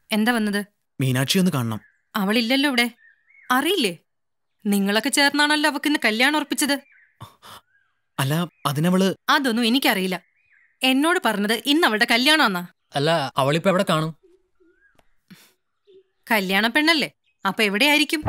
എന്താ വന്നത് മീനാക്ഷി ഒന്ന് കാണണം അവളില്ലല്ലോ ഇവിടെ അറിയില്ലേ നിങ്ങളൊക്കെ ചേർന്നാണല്ലോ അവക്ക് ഇന്ന് കല്യാണം ഉറപ്പിച്ചത് അല്ല അതിനവള് അതൊന്നും എനിക്കറിയില്ല എന്നോട് പറഞ്ഞത് ഇന്ന് അവളുടെ കല്യാണമെന്നാ അല്ല അവളിപ്പോ എവിടെ കാണും കല്യാണ പെണ്ണല്ലേ അപ്പൊ എവിടെയായിരിക്കും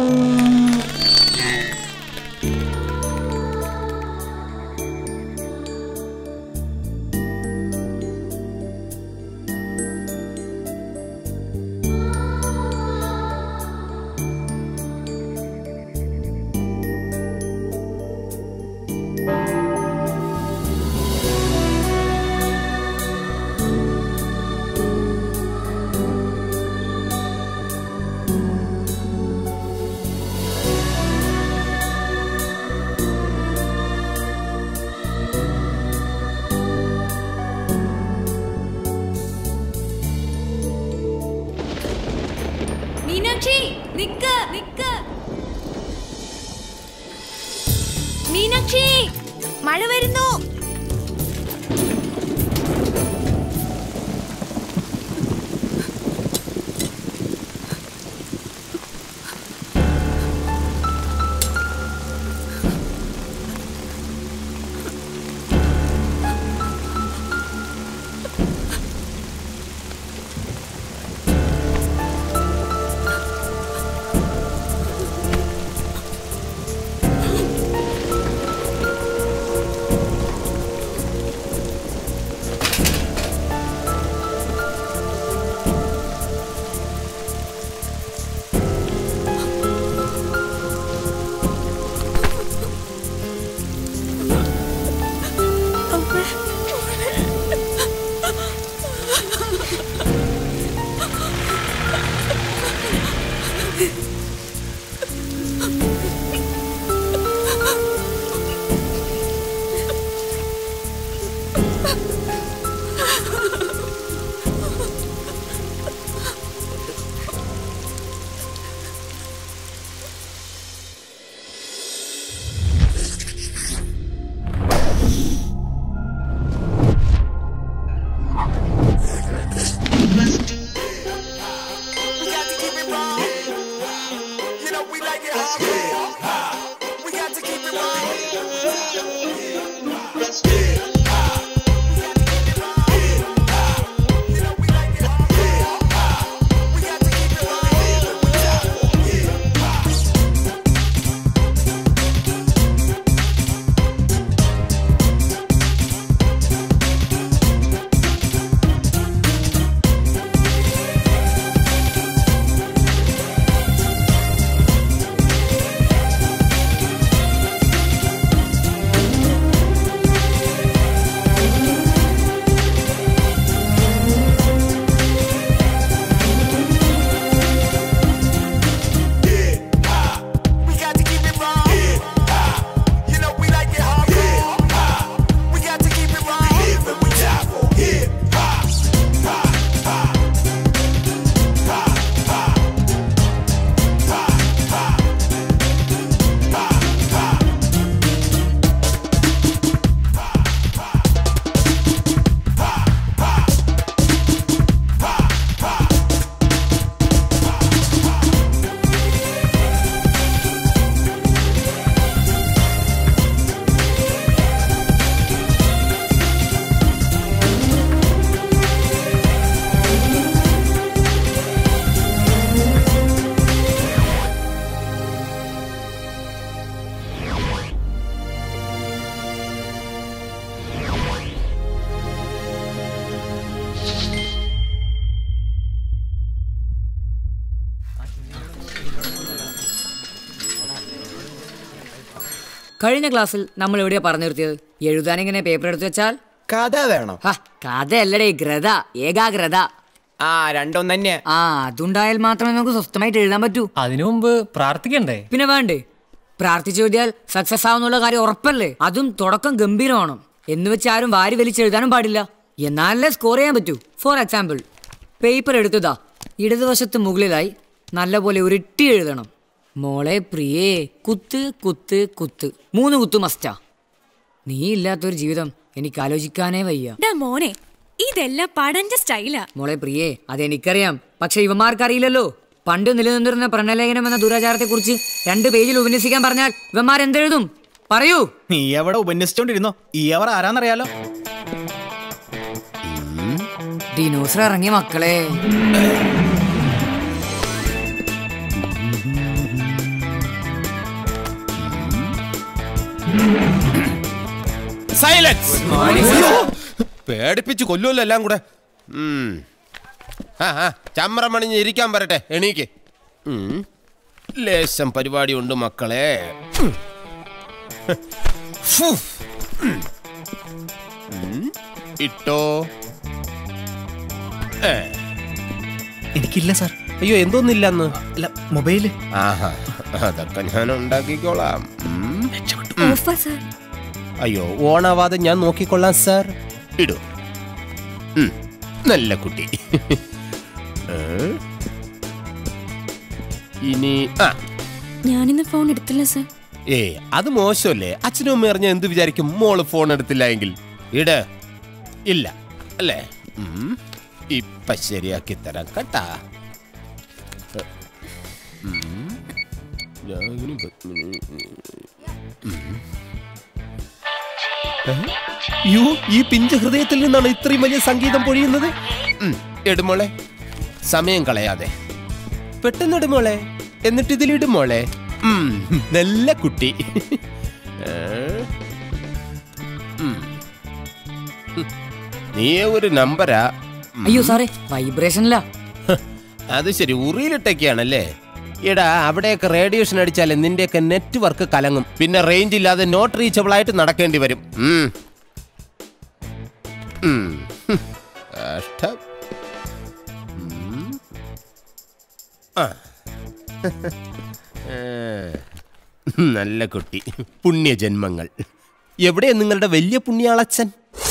മീനാക്ഷി നിക്ക് നിക്ക് മീനാക്ഷി മഴ വരുന്നു കഴിഞ്ഞ ക്ലാസ്സിൽ നമ്മൾ എവിടെയാ പറഞ്ഞു നിർത്തിയത് എഴുതാൻ ഇങ്ങനെ പേപ്പർ എടുത്ത് വെച്ചാൽ കഥ വേണം ഹ, കഥയല്ലടേ ഗ്രത ഏകാഗ്രത ആ രണ്ടും തന്നെ ആ അതുണ്ടായാൽ മാത്രമേ നമുക്ക് സ്വസ്ഥമായിട്ട് എഴുതാൻ പറ്റൂ അതിനു മുമ്പ് പ്രാർത്ഥിക്കണ്ടേ പിന്നെ വേണ്ടേ പ്രാർത്ഥിച്ചു എഴുതിയാൽ സക്സസ് ആവുന്നുള്ള കാര്യം ഉറപ്പല്ലേ അതും തുടക്കം ഗംഭീരമാണ് എന്ന് വെച്ച് ആരും വാരി വലിച്ചെഴുതാനും പാടില്ല എന്നാലേ സ്കോർ ചെയ്യാൻ പറ്റൂ ഫോർ എക്സാമ്പിൾ പേപ്പർ എടുത്തതാ ഇടതുവശത്ത് മുകളിലായി നല്ലപോലെ ഉരുട്ടി എഴുതണം മോളെ പ്രിയേ കുത്ത് കുത്ത് കുത്ത് മൂന്ന് കുത്ത് മസ്റ്റാ നീ ഇല്ലാത്തൊരു ജീവിതം എനിക്ക് ആലോചിക്കാനേ വയ്യ ഡാ മോനെ ഇതെല്ലാം പടഞ്ച സ്റ്റൈലാ മോളെ പ്രിയേ അതെനിക്കറിയാം പക്ഷെ ഇവന്മാർക്ക് അറിയില്ലല്ലോ പണ്ട് നിലനിന്നിരുന്ന പ്രണലേഖനം എന്ന ദുരാചാരത്തെ കുറിച്ച് രണ്ട് പേജിൽ ഉപന്യസിക്കാൻ പറഞ്ഞാൽ ഇവന്മാർ എന്തെഴുതും പറയൂ നീ എവിടെ ഉപന്യസിച്ചോണ്ടിരുന്നോ ഈ അവർ ആരാന്നറിയാലോ ഡിനോസർ ഇറങ്ങിയ മക്കളെ സൈലൻസ് പേടിപ്പിച്ച് കൊല്ലുമല്ലോ എല്ലാം കൂടെ ഉം. ആ ആ ചമ്രം പണിഞ്ഞ് ഇരിക്കാൻ പറട്ടെ എണീക്ക് ഉം. ലേശം പരിപാടിയുണ്ട് മക്കളെ ഉം. ഫു. ഉം. ഉം. ഇട്ടോ ഏ. എനിക്കില്ല സാർ അയ്യോ എന്തോന്നില്ലെന്ന് അല്ല മൊബൈല് ആഹാ അതൊക്കെ ഞാൻ ഉണ്ടാക്കിക്കോളാം ഉം. ഓഫാ സാർ അയ്യോ ഓണാവാതെ ഞാൻ നോക്കിക്കൊള്ളാം സാർ ഇടൂ ഉം, നല്ല കുട്ടി ഏ? ഇനി ആ ഞാനിന്ന് ഫോൺ എടുത്തില്ല സാർ ഏ അത് മോശമല്ലേ അച്ഛനും അമ്മ അറിഞ്ഞ എന്ത് വിചാരിക്കും മോള് ഫോൺ എടുത്തില്ല എങ്കിൽ ഇട് ഇല്ല അല്ലേ ഉം, ഇപ്പൊ ശരിയാക്കി തരാം കേട്ടാ ഉം. രാഗിണി പത്മിനി. യോ ഈ പിഞ്ച് ഹൃദയത്തിൽ നിന്നാണ് ഇത്രയും വലിയ സംഗീതം പൊഴിയുന്നത് ഉം, എടുമോളെ സമയം കളയാതെ പെട്ടെന്ന് ഇടുമോളെ എന്നിട്ട് ഇതിലിടുമോളെ ഉം, നല്ല കുട്ടി ഏ? ഉം. നീ ഒരു നമ്പരാ ഉം. അയ്യോ സാറേ വൈബ്രേഷനില്ല ഹ്, അത് ശരി ഉറിയിലിട്ടൊക്കെയാണല്ലേ എടാ അവിടെയൊക്കെ റേഡിയേഷൻ അടിച്ചാൽ നിന്റെയൊക്കെ നെറ്റ്വർക്ക് കലങ്ങും പിന്നെ റേഞ്ച് ഇല്ലാതെ നോട്ട് റീച്ചബിൾ ആയിട്ട് നടക്കേണ്ടി വരും ഉം. ഉം. ഹും. കഷ്ടം. ഉം. ആ. ഏ. നല്ല കുട്ടി പുണ്യജന്മങ്ങൾ എവിടെയാ നിങ്ങളുടെ വലിയ പുണ്യാളച്ചൻ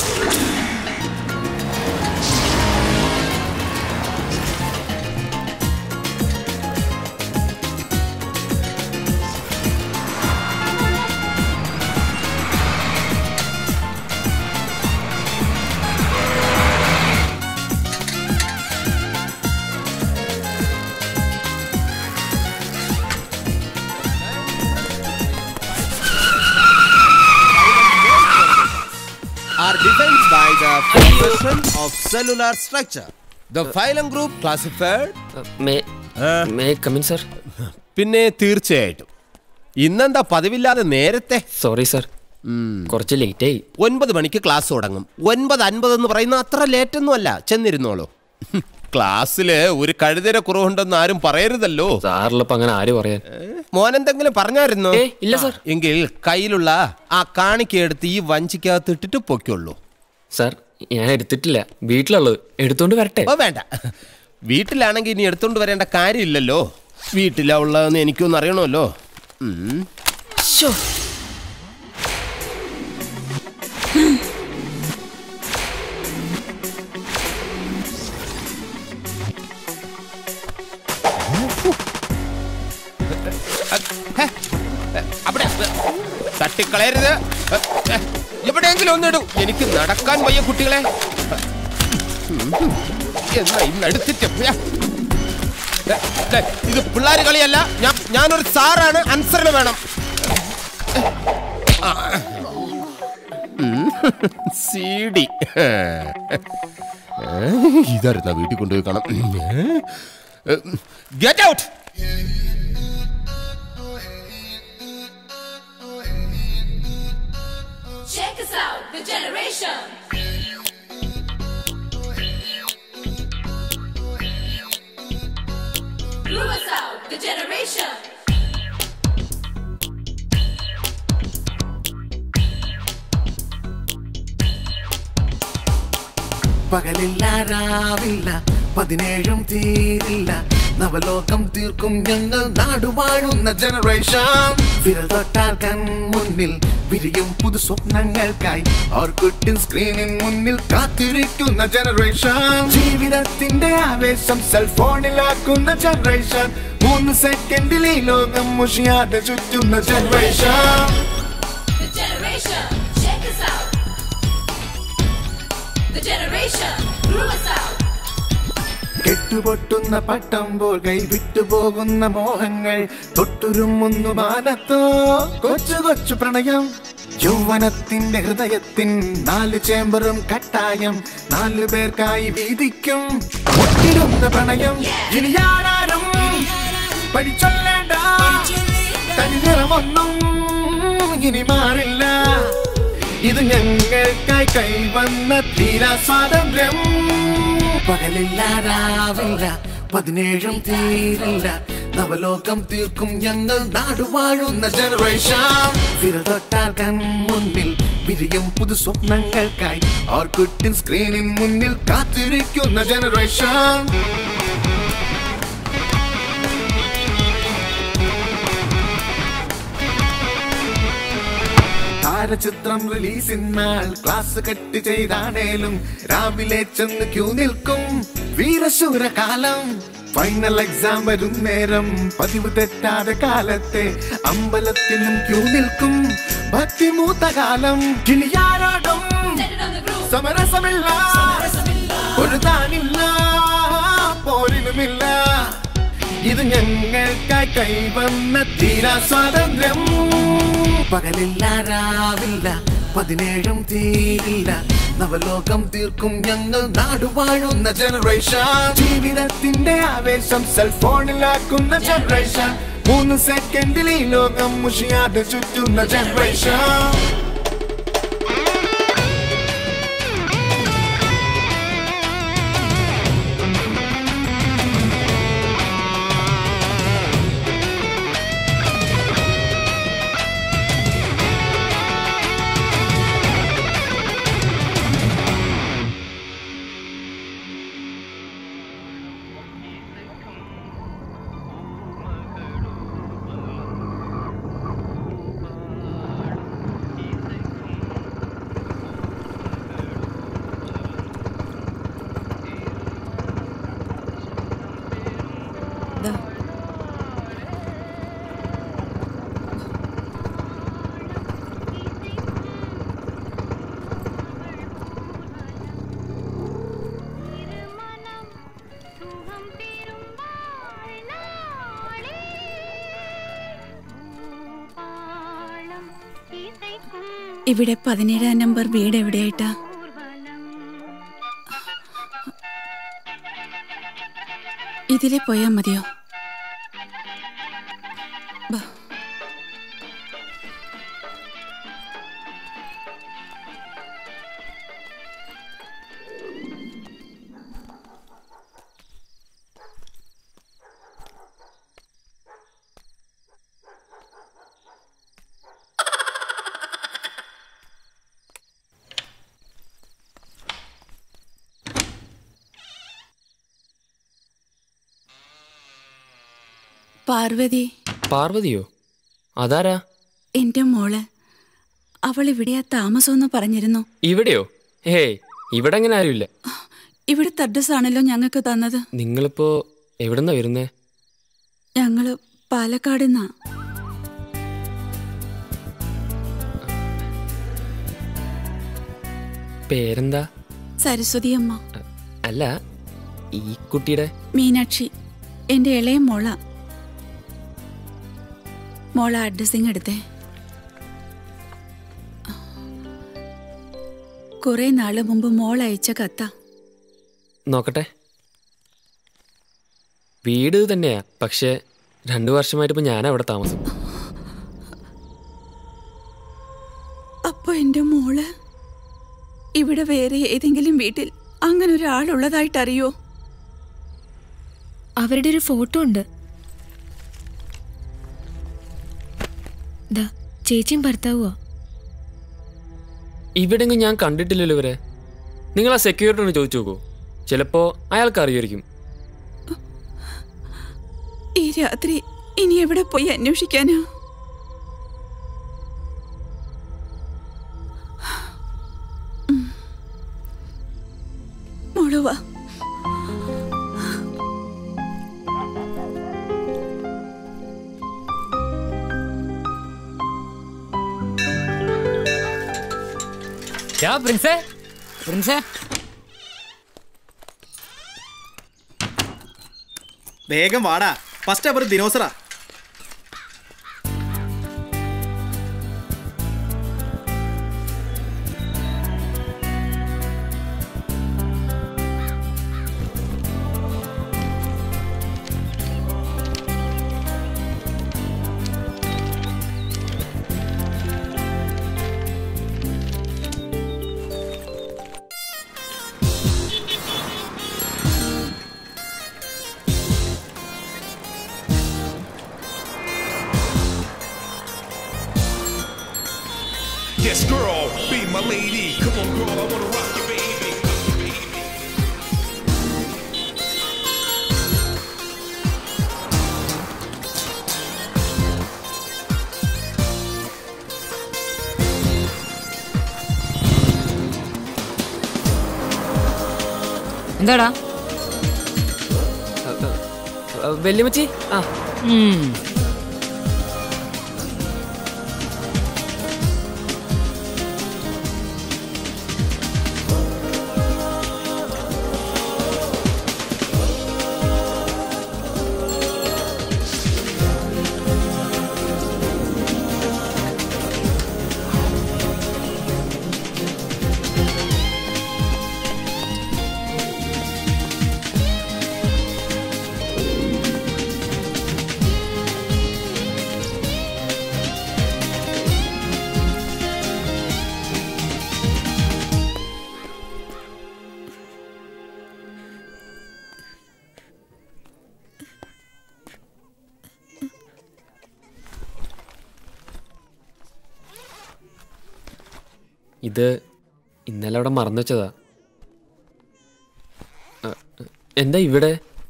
are defined by the formation of cellular structure. The phylum group classified may I, may come in sir പിന്നെ തീർച്ചയായിട്ടും ഇന്നെന്താ പതിവില്ലാതെ നേരത്തെ സോറി സർ കുറച്ച് ലേറ്റ് ആയി ഒൻപത് മണിക്ക് ക്ലാസ് തുടങ്ങും ഒൻപത് അൻപത് എന്ന് പറയുന്ന അത്ര ലേറ്റ് ഒന്നും അല്ല ചെന്നിരുന്നോളൂ ക്ലാസ്സില് ഒരു കഴുതര കുറവുണ്ടെന്ന് ആരും പറയരുതല്ലോ സാറിലപ്പോ അങ്ങനെ ആര് പറയാൻ മോനെന്തെങ്കിലും പറഞ്ഞായിരുന്നോ ഏയ്, ഇല്ല, സർ. എങ്കിൽ കയ്യിലുള്ള ആ കാണിക്ക എടുത്ത് ഈ വഞ്ചിക്കകത്ത് ഇട്ടിട്ട് പൊയ്ക്കുള്ളൂ സർ ഞാൻ എടുത്തിട്ടില്ല വീട്ടിലുള്ളത് എടുത്തോണ്ട് വരട്ടെ ഓ വേണ്ട വീട്ടിലാണെങ്കിൽ ഇനി എടുത്തോണ്ട് വരേണ്ട കാര്യമില്ലല്ലോ വീട്ടിലാ ഉള്ളതെന്ന് എനിക്കൊന്നും അറിയണമല്ലോ ഉം. ഹേ, അവിടെ തട്ടിക്കളയരുത് എവിടെയെങ്കിലും ഒന്നിടൂ എനിക്ക് നടക്കാൻ വയ്യ കുട്ടികളെ എന്നാ ഇന്ന് എടുത്തിട്ട് പോയാ. ദേ, ദേ, ഇത് പിള്ളേര് കളിയല്ല ഞാൻ ഞാനൊരു സാറാണ് അനുസരണ വേണം ആ. ഉം. സി ഡി ഇതായിരുന്ന വീട്ടിൽ കൊണ്ടുപോയി കാണാം get out Check us out, the generation. Blew us out, the generation. പകലില്ല രാവില്ല പതിനേഴും തീരില്ല നവലോകം തീർക്കും ഞങ്ങൾ നാടുവാഴുന്ന ജനറേഷൻ വിരൽ തൊട്ടാൽ കൺ മുന്നിൽ വിരിയും പുതു സ്വപ്നങ്ങൾക്കായി ഓർക്കുട്ടിൻ സ്ക്രീനിൻ മുന്നിൽ കാത്തിരിക്കുന്ന ജനറേഷൻ ജീവിതത്തിന്റെ ആവേശം സെൽഫോണിലാക്കുന്ന ജനറേഷൻ മൂന്ന് സെക്കൻഡിൽ ഈ ലോകം മുഷിയാതെ ചുറ്റുന്ന generation The generation. Check us out. the generation. Through us out. കെട്ടുപൊട്ടുന്ന പട്ടമ്പോൾ കൈവിട്ടു പോകുന്ന മോഹങ്ങൾ തൊട്ടുരുമുന്നു മാനത്തോ കൊച്ചു കൊച്ചു പ്രണയം യൗവനത്തിന്റെ ഹൃദയത്തിൻ നാല് ചേമ്പറും കട്ടായം നാലു പേർക്കായി വീതിക്കും ഒട്ടിടുന്ന പ്രണയം ഇനിയാരും പഠിച്ചൊല്ലേണ്ട തനിനിറമൊന്നും ഇനി മാറില്ല ഇത് ഞങ്ങൾക്കായി കൈവന്ന തീരാ സ്വാതന്ത്ര്യം പകലില്ല രാവില്ല പതിനേഴും തീരില്ല നവലോകം തീർക്കും ഞങ്ങൾ നാടുവാഴുന്ന ജനറേഷൻ വിരൽ തൊട്ടാൽ കൺ മുന്നിൽ വിരിയും പുതു സ്വപ്നങ്ങൾക്കായി ഓർക്കുട്ടിൻ സ്ക്രീനിൻ മുന്നിൽ കാത്തിരിക്കുന്ന ജനറേഷൻ താരചിത്രം റിലീസിന്നാൽ ക്ലാസ് കട്ട് ചെയ്താണേലും രാവിലെ ചെന്ന് ക്യൂ നിൽക്കും വീരശൂര കാലം ഫൈനൽ എക്സാം വരും നേരം പതിവ് തെറ്റാതെ കാലത്തെ അമ്പലത്തിനും ക്യൂ നിൽക്കും ഭക്തിമൂത്ത കാലം കിളിയാരോടും സമരസമില്ല ഒരു താനില്ല പോരിലുമില്ല ഇത് ഞങ്ങൾക്കായി കൈവന്ന തീരാ സ്വാതന്ത്ര്യം പകലില്ല രാവില്ല പതിനേഴും തീരില്ല നവലോകം തീർക്കും ഞങ്ങൾ നാടുവാഴുന്ന ജനറേഷൻ ജീവിതത്തിന്റെ ആവേശം സെൽഫോണിലാക്കുന്ന ജനറേഷൻ മൂന്ന് സെക്കൻഡിൽ ഈ ലോകം മുഷിയാതെ ചുറ്റുന്ന ജനറേഷൻ ഇവിടെ പതിനേഴാം നമ്പർ വീട് എവിടെയായിട്ടാ ഇതിലെ പോയാ മതിയോ ബാ. പാർവതി പാർവതിയോ അതാരാ എന്റെ മോള് അവൾ ഇവിടെയാ താമസമെന്ന് പറഞ്ഞിരുന്നു ഇവിടെയോ ഹേയ് ഇവിടെ അങ്ങനെ ആരുമില്ല ഇവിടുത്തെ അഡ്രസ് ആണല്ലോ ഞങ്ങൾക്ക് തന്നത് നിങ്ങളിപ്പോ എവിടുന്നാ വരുന്നേ ഞങ്ങള് പാലക്കാട് നിന്നാ പേരെന്താ സരസ്വതി അമ്മ അല്ല ഈ കുട്ടിയുടെ മീനാക്ഷി എന്റെ ഇളയ മോള മോള അഡ്രസ്സിങ് എടുത്തേ കുറെ നാള് മുമ്പ് മോൾ അയച്ച കത്ത നോക്കട്ടെ വീട് ഇത് തന്നെയാ പക്ഷെ രണ്ടു വർഷമായിട്ട് ഇപ്പൊ ഞാനാ അവിടെ താമസം അപ്പൊ എന്റെ മോള് ഇവിടെ വേറെ ഏതെങ്കിലും വീട്ടിൽ അങ്ങനെ ഒരാളുള്ളതായിട്ട് അറിയോ അവരുടെ ഒരു ഫോട്ടോ ഉണ്ട് ദാ ചേച്ചിയും ഭർത്താവുവാ ഇവിടെങ്ങും ഞാൻ കണ്ടിട്ടില്ലല്ലോ ഇവരെ നിങ്ങൾ ആ സെക്യൂരിറ്റി ഒന്ന് ചോദിച്ചു നോക്കൂ ചിലപ്പോ അയാൾക്ക് അറിയുമായിരിക്കും ഈ രാത്രി ഇനി എവിടെ പോയി അന്വേഷിക്കാനാ ഉം. മോള് വാ യാ പ്രിൻസേ പ്രിൻസേ വേഗം വാടാ ഫസ്റ്റ് അവർ ദിനോസറാ Yes, girl, be my lady. Come on, girl, I wanna rock you, baby. എന്താടാ വല്യമ്മച്ചി ആ ഉം. ഇത് ഇന്നലെ അവിടെ മറന്നു വെച്ചതാ അ, എന്താ ഇവിടെ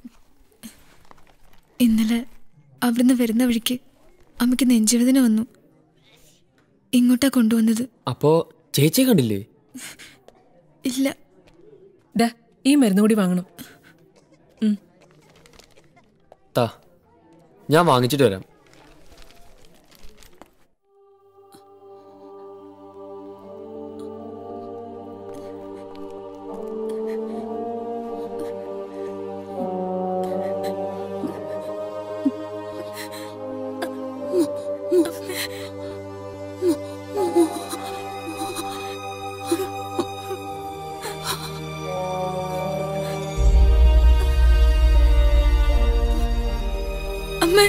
ഇന്നലെ അവിടുന്ന് വരുന്ന വഴിക്ക് അമ്മയ്ക്ക് നെഞ്ചുവേദന വന്നു ഇങ്ങോട്ടാ കൊണ്ടുവന്നത് അപ്പോ ചേച്ചിയെ കണ്ടില്ലേ ഇല്ല ദാ ഈ മരുന്ന് കൂടി വാങ്ങണം താ ഞാൻ വാങ്ങിച്ചിട്ട് വരാം അമ്മേ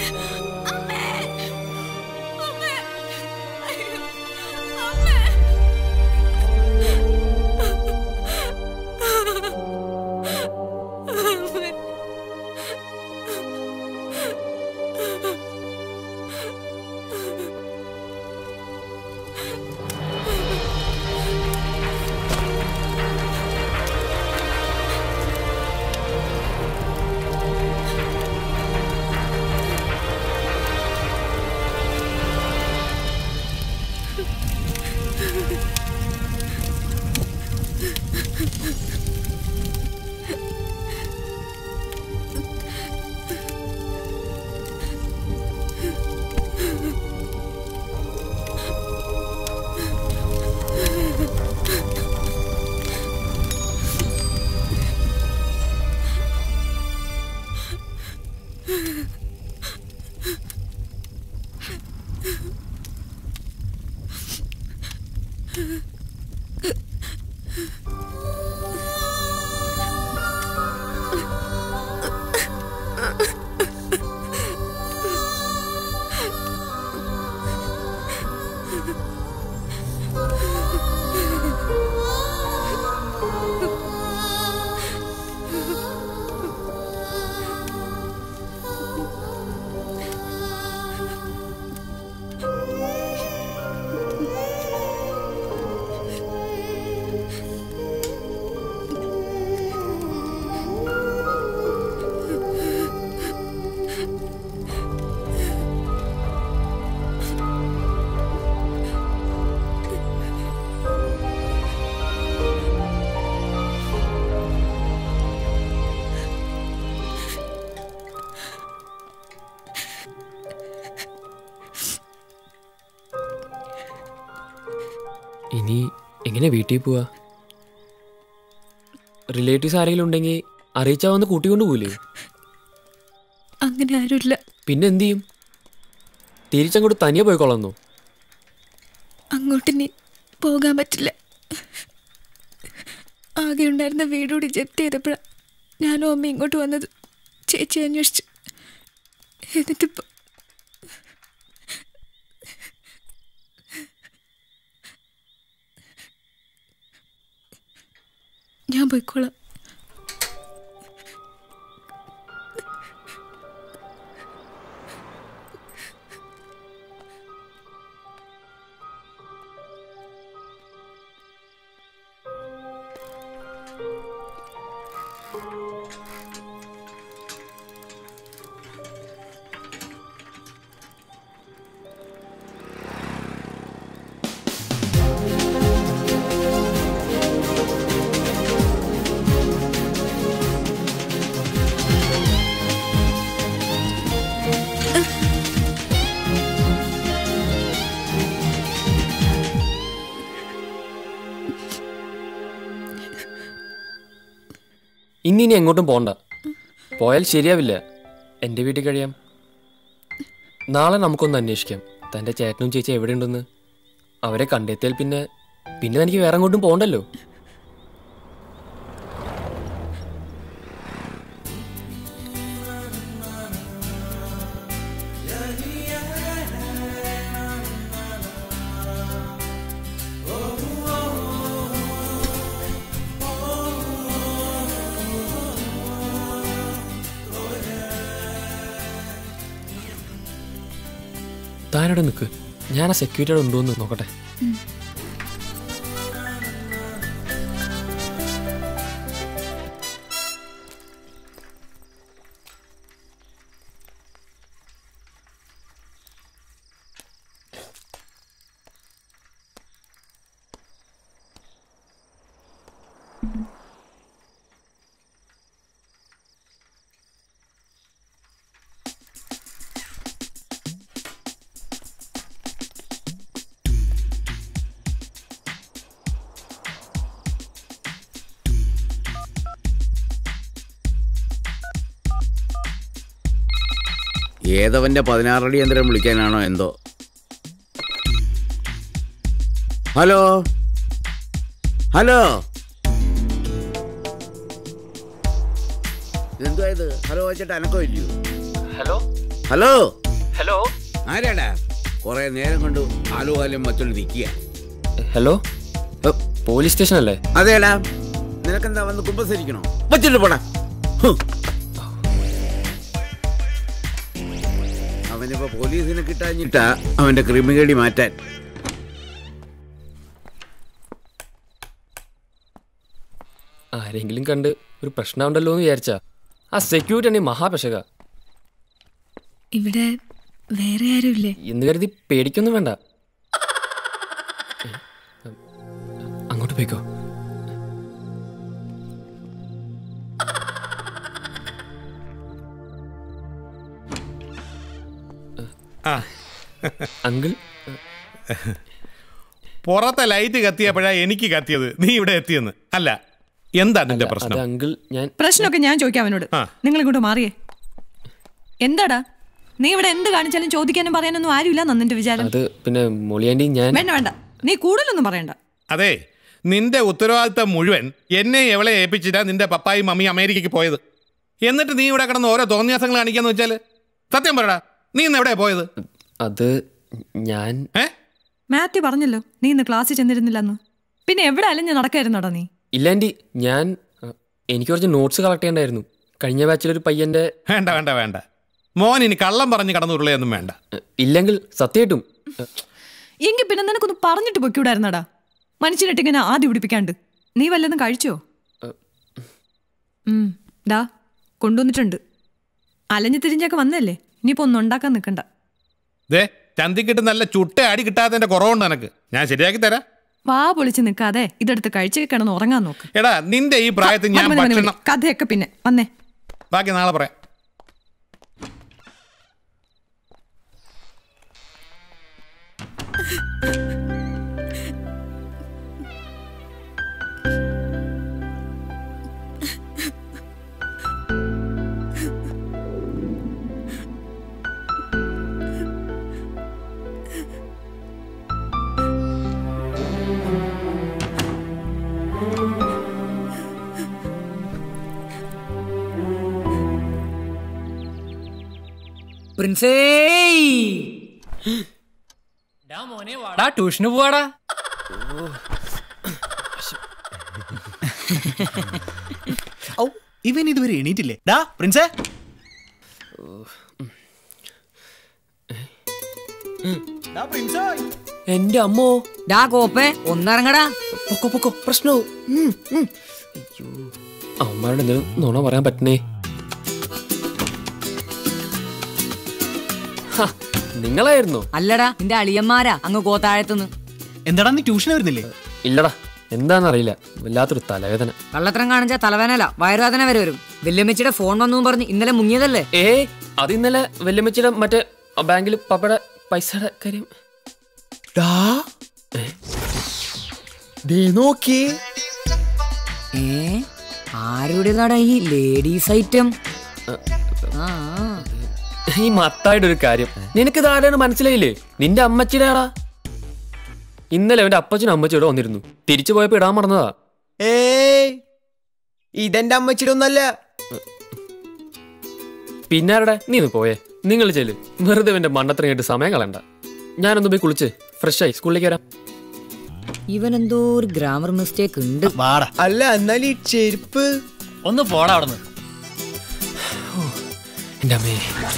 ഇനി എങ്ങനെ വീട്ടിൽ പോവാ റിലേറ്റീവ്സ് ആരെങ്കിലും ഉണ്ടെങ്കിൽ അറിയിച്ചാൽ വന്ന് കൂട്ടിക്കൊണ്ട് പോവില്ലേ അങ്ങനെ ആരുമില്ല പിന്നെ എന്ത് ചെയ്യും തിരിച്ചങ്ങോട്ട് തനിയെ പോയിക്കൊള്ളുന്നു അങ്ങോട്ടിനി പോകാൻ പറ്റില്ല ആകെ ഉണ്ടായിരുന്ന വീടുകൂടി ജപ്തി ചെയ്തപ്പോഴാണ് ഞാനും അമ്മ ഇങ്ങോട്ട് വന്നത് ചേച്ചി അന്വേഷിച്ചു എന്നിട്ടിപ്പോ ഞാൻ പോയിക്കോളാം ഇനി ഇനി എങ്ങോട്ടും പോണ്ട പോയാൽ ശരിയാവില്ല എൻ്റെ വീട്ടിൽ കഴിയാം നാളെ നമുക്കൊന്ന് അന്വേഷിക്കാം തൻ്റെ ചേട്ടനും ചേച്ചി എവിടെയുണ്ടെന്ന് അവരെ കണ്ടെത്തിയാൽ പിന്നെ പിന്നെ എനിക്ക് വേറെ എങ്ങോട്ടും പോകണ്ടല്ലോ താനോടെ നിൽക്ക് ഞാൻ ആ സെക്യൂരിറ്റിയുടെ ഉണ്ടോ എന്ന് നോക്കട്ടെ ഏതവന്റെ പതിനാറടി യന്ത്രം വിളിക്കാനാണോ എന്തോ ഹലോ ഹലോ എന്തുവാ ഇത് ഹലോ വെച്ചിട്ട് അനക്കോ ഇല്ലയോ ഹലോ ഹലോ ഹലോ ആരാടാ കുറെ നേരം കൊണ്ട് ഹലോ ഹലും മറ്റുള്ള നിൽക്കുക ഹലോ പോലീസ് സ്റ്റേഷൻ അല്ലേ അതേടാ നിനക്കെന്താ വന്ന് കുമ്പസരിക്കണോ വച്ചിട്ട് പോടാ ഹ്. അവനിപ്പോ പോലീസിനെ കിട്ടാഞ്ഞിട്ടാ അവന്റെ ക്രിമികേടി മാറ്റാൻ ആരെങ്കിലും കണ്ട് ഒരു പ്രശ്നമുണ്ടല്ലോ എന്ന് വിചാരിച്ചാ ആ സെക്യൂരിറ്റി ആണെങ്കിൽ മഹാപെശക ഇവിടെ വേറെ ആരുമില്ലേ എന്ന് കരുതി പേടിക്കൊന്നും വേണ്ട അങ്ങോട്ട് പോയിക്കോ അങ്കിൾ പുറത്തെ ലൈറ്റ് കത്തിയപ്പോഴാ എനിക്ക് കത്തിയത് നീ ഇവിടെ എത്തിയെന്ന് അല്ല എന്താ നിന്റെ പ്രശ്നം അങ്കിൾ ഞാൻ പ്രശ്നമൊക്കെ ഞാൻ ചോദിക്കാം അവനോട് നിങ്ങൾ ഇങ്ങോട്ട് മാറിയേ എന്താടാ നീ ഇവിടെ എന്ത് കാണിച്ചാലും ചോദിക്കാനും പറയാനൊന്നും ആരുമില്ല നിന്റെ വിചാരം അത് പിന്നെ മൊളിയാണ്ടി ഞാൻ വേണ്ട വേണ്ട നീ കൂടുതലൊന്നും പറയണ്ട അതെ നിന്റെ ഉത്തരവാദിത്തം മുഴുവൻ എന്നെ എവളെ ഏൽപ്പിച്ചിട്ടാ നിന്റെ പപ്പായും മമ്മിയും അമേരിക്കയ്ക്ക് പോയത് എന്നിട്ട് നീ ഇവിടെ കിടന്ന് ഓരോ തോന്നിയാസങ്ങൾ കാണിക്കാന്ന് വെച്ചാല് സത്യം പറയടാ നീ ഇന്ന് എവിടെയാ പോയത് അത് ഞാൻ മാത്യു പറഞ്ഞല്ലോ നീ ഇന്ന് ക്ലാസ്സിൽ ചെന്നിരുന്നില്ലെന്ന് പിന്നെ എവിടെ അലഞ്ഞ് നടക്കായിരുന്നോടാ നീ ഇല്ലാണ്ടി ഞാൻ അ, എനിക്ക് കുറച്ച് നോട്ട്സ് കളക്ട് ചെയ്യണ്ടായിരുന്നു കഴിഞ്ഞ ബാച്ചിലൊരു പയ്യന്റെ വേണ്ട വേണ്ട വേണ്ട മോൻ ഇനി കള്ളം പറഞ്ഞ് കടന്നു ഉരുളയൊന്നും വേണ്ട ഇല്ലെങ്കിൽ സത്യമായിട്ടും എങ്കിൽ പിന്നെ നിനക്കൊന്ന് പറഞ്ഞിട്ട് പൊയ്ക്കൂടായിരുന്നടാ മനുഷ്യനിട്ട് ഇങ്ങനെ ആദ്യം പിടിപ്പിക്കാണ്ട് നീ വല്ലതും കഴിച്ചോ ഉം, ഡാ കൊണ്ടുവന്നിട്ടുണ്ട് അലഞ്ഞു തിരിഞ്ഞൊക്കെ വന്നല്ലേ ഇനിയിപ്പോ ഒന്നും ഉണ്ടാക്കാൻ നിൽക്കണ്ട ദേ ചന്തിക്കിട്ട് നല്ല ചുട്ട അടി കിട്ടാത്തതിന്റെ കുറവുണ്ട് എനക്ക് ഞാൻ ശരിയാക്കി തരാം വാ പൊളിച്ച് നിൽക്കാതെ ഇതെടുത്ത് കഴിച്ച് കിടന്ന് ഉറങ്ങാൻ നോക്ക് എടാ നിന്റെ ഈ പ്രായത്തിൽ ഞാൻ മതി, മതി, മതി. ഭക്ഷണം കഥയൊക്കെ പിന്നെ വന്നേ ബാക്കി നാളെ പറയാം പ്രിൻസേ വാടാ ട്യൂഷന് പോവാടാ ഔ ഇവൻ ഇതുവരെ എണീറ്റില്ലേ ഡാ പ്രിൻസേ ഡാ പ്രിൻസേ എന്റെ അമ്മോ ഡാ കോപ്പേ ഒന്നിറങ്ങടാ പൊക്കോ പൊക്കോ പ്രശ്നവും അമ്മമാരുടെ എന്തെങ്കിലും നുണ പറയാൻ പറ്റണേ ഹ, നിങ്ങളായിരുന്നോ അല്ലടാ നിന്റെ അളിയന്മാരാ അങ്ങ് കോത്താഴത്തുനിന്ന് എന്താടാ നീ ട്യൂഷന് വരുന്നില്ലേ ഇല്ലടാ എന്താന്നറിയില്ല വല്ലാത്തൊരു തലവേദന കള്ളത്തരം കാണിച്ചാ തലവേനല വയറുവേദന വരെ വരും വല്യമ്മച്ചിയുടെ ഫോൺ വന്നു പറഞ്ഞ് ഇന്നലെ മുങ്ങിയതല്ലേ ഏ അത് ഇന്നലെ വല്യമ്മച്ചിയുടെ മറ്റേ ബാങ്കിൽ പപ്പയുടെ പൈസയുടെ കാര്യം നോക്കിയേ ഏ ആരുടേതാടാ ഈ ലേഡീസ് ഐറ്റം ആ ഈ മത്തായുടെ ഒരു കാര്യം നിനക്ക് ഇതാരാണ് മനസ്സിലായില്ലേ നിന്റെ അമ്മച്ചിയുടെ ആടാ ഇന്നലെ അവന്റെ അപ്പച്ചനും അമ്മച്ചിയുടെ വന്നിരുന്നു തിരിച്ചു പോയപ്പോ ഇടാൻ മറന്നതാ ഏയ് ഇതെന്റെ അമ്മച്ചിയുടെ ഒന്നല്ല പിന്നാരുടെ നീ ഒന്ന് പോയേ നിങ്ങൾ ചെല്ല് വെറുതെ എന്റെ മണ്ണത്രയായിട്ട് സമയം കളയണ്ട ഞാനൊന്ന് പോയി കുളിച്ച് ഫ്രഷ് ആയി സ്കൂളിലേക്ക് വരാം ഇവൻ എന്തോ ഒരു ഗ്രാമർ മിസ്റ്റേക്ക് ഉണ്ട് വാടാ അല്ല എന്നാൽ ഈ ചെരുപ്പ് ഒന്ന് പോടാ അവിടുന്ന് എന്റെ അമ്മേ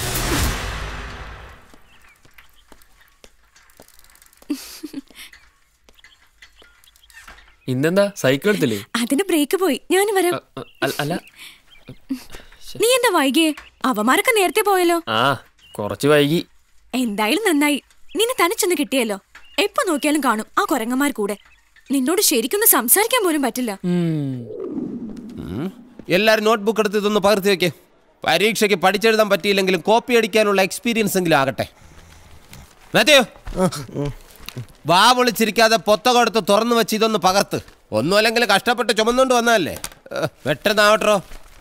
ഇന്നെന്താ സൈക്കിൾ എടുത്തില്ലേ അതിന് ബ്രേക്ക് പോയി ഞാൻ വരാം അ- അ- അല്ല നീ എന്താ വൈകിയേ അവന്മാരൊക്കെ നേരത്തെ പോയല്ലോ ആ കുറച്ച് വൈകി എന്തായാലും നന്നായി നിന്നെ തനിച്ചൊന്ന് കിട്ടിയല്ലോ എപ്പോ നോക്കിയാലും കാണും ആ കൊരങ്ങന്മാർ കൂടെ നിന്നോട് ശരിക്കൊന്ന് സംസാരിക്കാൻ പോലും പറ്റില്ല എല്ലാരും നോട്ട്ബുക്ക് എടുത്ത് ഇതൊന്ന് പകർത്തി വെക്കേ പരീക്ഷയ്ക്ക് പഠിച്ചെഴുതാൻ പറ്റിയില്ലെങ്കിലും കോപ്പി അടിക്കാനുള്ള എക്സ്പീരിയൻസ് എങ്കിലും ആകട്ടെ മാത്യു വാ പൊളിച്ചിരിക്കാതെ പൊത്തകം എടുത്ത് തുറന്നു വെച്ച് ഇതൊന്ന് പകർത്ത് ഒന്നും അല്ലെങ്കിൽ കഷ്ടപ്പെട്ട് ചുമന്നുകൊണ്ട് വന്നതല്ലേ പെട്ടെന്നാവട്ടോ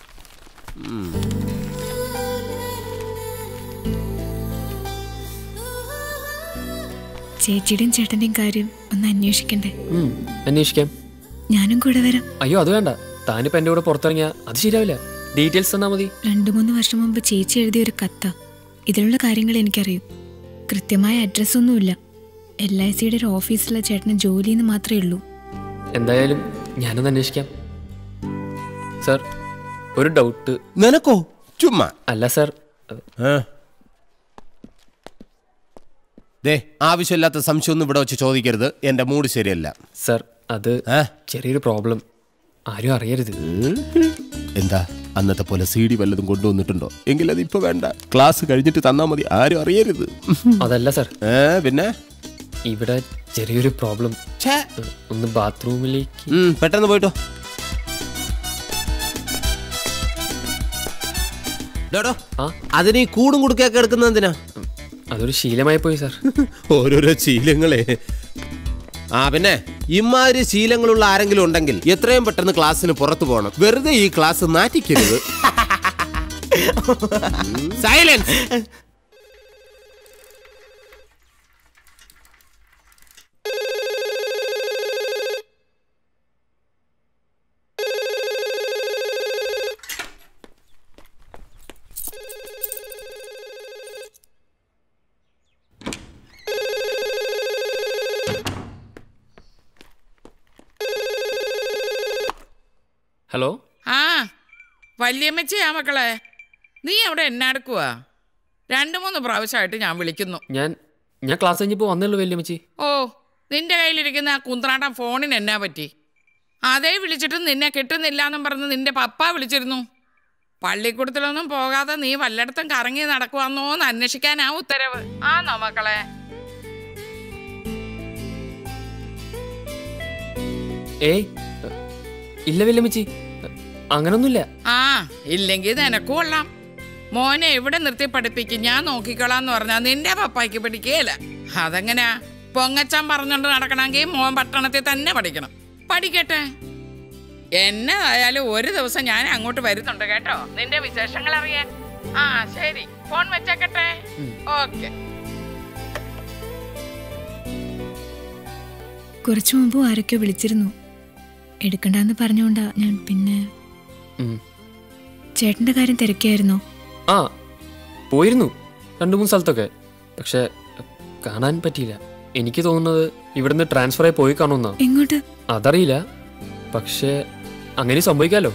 ചേച്ചിയുടെയും ചേട്ടന്റെയും കാര്യം ഒന്ന് അന്വേഷിക്കണ്ടേ ഉം, അന്വേഷിക്കാം ഞാനും കൂടെ വരാം അയ്യോ അത് വേണ്ട താനിപ്പോ എന്റെ കൂടെ പുറത്തിറങ്ങിയ അത് ശരിയാവില്ല ഡീറ്റെയിൽസ് തന്നാ മതി രണ്ടു മൂന്ന് വർഷം മുമ്പ് ചേച്ചി എഴുതിയ ഒരു കത്ത ഇതിലുള്ള കാര്യങ്ങൾ എനിക്കറിയും കൃത്യമായ അഡ്രസ്സൊന്നുമില്ല എൽ ഐ സിയുടെ ഒരു ഓഫീസിലെ ചേട്ടന് ജോലിന്ന് മാത്രമേ ഉള്ളൂ എന്തായാലും ഞാനൊന്ന് അന്വേഷിക്കാം സർ ഒരു ഡൗട്ട് നിനക്കോ ചുമ്മാ അല്ല സർ ദേ ആവശ്യമില്ലാത്ത സംശയമൊന്നും ഇവിടെ വെച്ച് ചോദിക്കരുത് എന്റെ മൂഡ് ശരിയല്ല സർ അത് ചെറിയൊരു പ്രോബ്ലം ആരും അറിയരുത് എന്താ അന്നത്തെ പോലെ സി ഡി വല്ലതും കൊണ്ടുവന്നിട്ടുണ്ടോ എങ്കിൽ അത് ഇപ്പൊ വേണ്ട ക്ലാസ് കഴിഞ്ഞിട്ട് തന്നാ മതി ആരും അറിയരുത് അതല്ല സർ ഏ പിന്നെ ഇവിടെ ചെറിയൊരു പ്രോബ്ലം ഒന്ന് ബാത്റൂമിലേക്ക് ഉം, പെട്ടെന്ന് പോയിട്ടോ ഡോടോ അതിന് ഈ കൂടും കുടുക്കൊക്കെ എടുക്കുന്നത് എന്തിനാ അതൊരു ശീലമായി പോയി സർ ഓരോരോ ശീലങ്ങളെ ആ പിന്നെ ഇമാതിരി ശീലങ്ങളുള്ള ആരെങ്കിലും ഉണ്ടെങ്കിൽ എത്രയും പെട്ടെന്ന് ക്ലാസ്സിന് പുറത്തു പോകണം വെറുതെ ഈ ക്ലാസ് നാറ്റിക്കരുത് സൈലൻസ് ഹലോ ആ വല്യമ്മച്ചിയാ മക്കളെ നീ അവിടെ എന്നാടുക്കുവാ രണ്ടു മൂന്ന് പ്രാവശ്യമായിട്ട് ഞാൻ വിളിക്കുന്നു ഞാൻ ഞാൻ ക്ലാസ് കഴിഞ്ഞപ്പോൾ വന്നുള്ളൂ വല്യമ്മച്ചി ഓ നിന്റെ കയ്യിലിരിക്കുന്ന ആ കുന്ത്രാട്ടം ഫോണിന് എന്നാ പറ്റി അതേ വിളിച്ചിട്ടും നിന്നെ കിട്ടുന്നില്ല എന്നും പറഞ്ഞ് നിന്റെ പപ്പ വിളിച്ചിരുന്നു പള്ളിക്കൂടത്തിലൊന്നും പോകാതെ നീ വല്ലയിടത്തും കറങ്ങി നടക്കുവാന്നോന്ന് അന്വേഷിക്കാനാ ഉത്തരവ് ആന്നോ മക്കളെ ഏയ് ഇല്ല വല്യമ്മച്ചി അങ്ങനൊന്നുമില്ല ആ ഇല്ലെങ്കിൽ നിനക്ക് കൊള്ളാം മോനെ എവിടെ നിർത്തി പഠിപ്പിക്കും ഞാൻ നോക്കിക്കോളാന്ന് പറഞ്ഞാൽ നിന്റെ പപ്പായ്ക്ക് പിടിക്കുകയില്ല അതെങ്ങനെയാ പൊങ്ങച്ചാൻ പറഞ്ഞോണ്ട് നടക്കണമെങ്കിൽ മോൻ പട്ടണത്തിൽ തന്നെ പഠിക്കണം പഠിക്കട്ടെ എന്നതായാലും ഒരു ദിവസം ഞാൻ അങ്ങോട്ട് വരുന്നുണ്ട് കേട്ടോ നിന്റെ വിശേഷങ്ങൾ അറിയാൻ ആ ശരി ഫോൺ വെച്ചേക്കട്ടെ ഓക്കെ കുറച്ചു മുമ്പ് ആരൊക്കെയോ വിളിച്ചിരുന്നു എടുക്കണ്ടെന്ന് പറഞ്ഞുകൊണ്ടാ ഞാൻ പിന്നെ ഉം. ചേട്ടന്റെ കാര്യം തിരക്കിയായിരുന്നോ ആ പോയിരുന്നു രണ്ട് മൂന്ന് സ്ഥലത്തൊക്കെ പക്ഷെ കാണാൻ പറ്റിയില്ല എനിക്ക് തോന്നുന്നത് ഇവിടുന്ന് ട്രാൻസ്ഫർ ആയി പോയി കാണുമെന്നാ എങ്ങോട്ട് അതറിയില്ല പക്ഷേ അങ്ങനെ സംഭവിക്കാലോ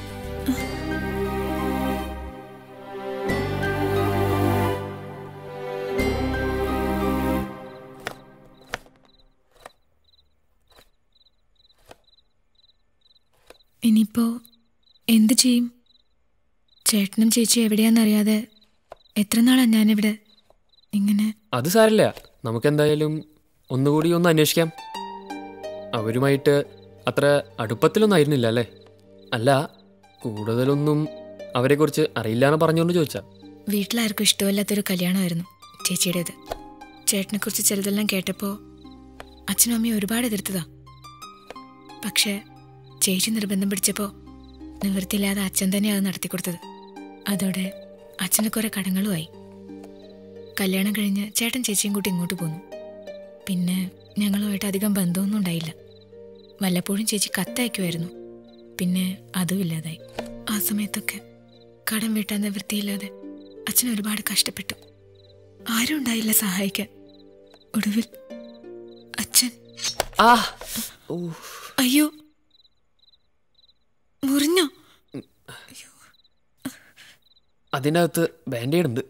ഇനിയിപ്പോ എന്ത് ചെയ്യും ചേട്ടനും ചേച്ചി എവിടെയാന്നറിയാതെ എത്ര നാളാ ഞാനിവിടെ ഇങ്ങനെ അത് സാരില്ല നമുക്കെന്തായാലും ഒന്നുകൂടി ഒന്ന് അന്വേഷിക്കാം അവരുമായിട്ട് അത്ര അടുപ്പത്തിലൊന്നും ആയിരുന്നില്ല അല്ലേ അല്ല കൂടുതലൊന്നും അവരെക്കുറിച്ച് അറിയില്ല എന്ന് പറഞ്ഞുകൊണ്ട് ചോദിച്ചാ വീട്ടിലാർക്കും ഇഷ്ടമില്ലാത്തൊരു കല്യാണമായിരുന്നു ചേച്ചിയുടേത് ചേട്ടനെ കുറിച്ച് ചിലതെല്ലാം കേട്ടപ്പോൾ അച്ഛനും അമ്മയും ഒരുപാട് എതിർത്തതാ പക്ഷേ ചേച്ചി നിർബന്ധം പിടിച്ചപ്പോൾ നിവൃത്തിയില്ലാതെ അച്ഛൻ തന്നെയാണ് നടത്തിക്കൊടുത്തത് അതോടെ അച്ഛന് കുറെ കടങ്ങളുമായി കല്യാണം കഴിഞ്ഞ് ചേട്ടൻ ചേച്ചിയും കൂട്ടി ഇങ്ങോട്ട് പോന്നു പിന്നെ ഞങ്ങളുമായിട്ട് അധികം ബന്ധമൊന്നും ഉണ്ടായില്ല വല്ലപ്പോഴും ചേച്ചി കത്തയക്കുമായിരുന്നു പിന്നെ അതും ഇല്ലാതായി ആ സമയത്തൊക്കെ കടം വീട്ടാൻ നിവൃത്തിയില്ലാതെ അച്ഛൻ ഒരുപാട് കഷ്ടപ്പെട്ടു ആരും ഉണ്ടായില്ല സഹായിക്കാൻ ഒടുവിൽ അച്ഛൻ ആ അയ്യോ മുറിഞ്ഞോ അതിനകത്ത് ബാൻഡേഡ് ഉണ്ട്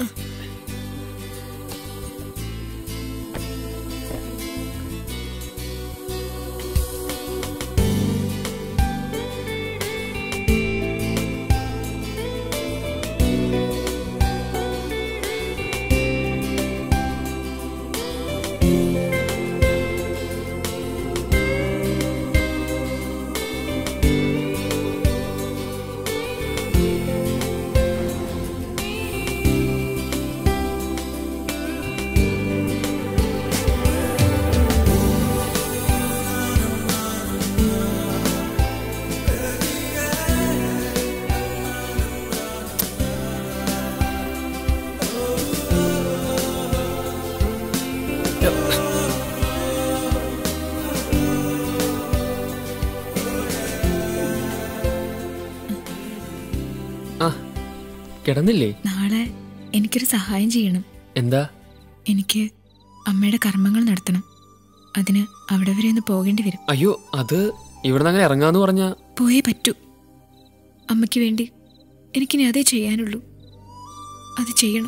ആ കിടന്നില്ലേ നാളെ എനിക്കൊരു സഹായം ചെയ്യണം എന്താ എനിക്ക് അമ്മയുടെ കർമ്മങ്ങൾ നടത്തണം അതിന് അവിടെ വരെ ഒന്ന് പോകേണ്ടി വരും അയ്യോ അത് ഇവിടുന്ന് അങ്ങനെ ഇറങ്ങാന്ന് പറഞ്ഞ പോയേ പറ്റൂ അമ്മയ്ക്ക് വേണ്ടി എനിക്കിനി അതേ ചെയ്യാനുള്ളൂ അത് ചെയ്യണം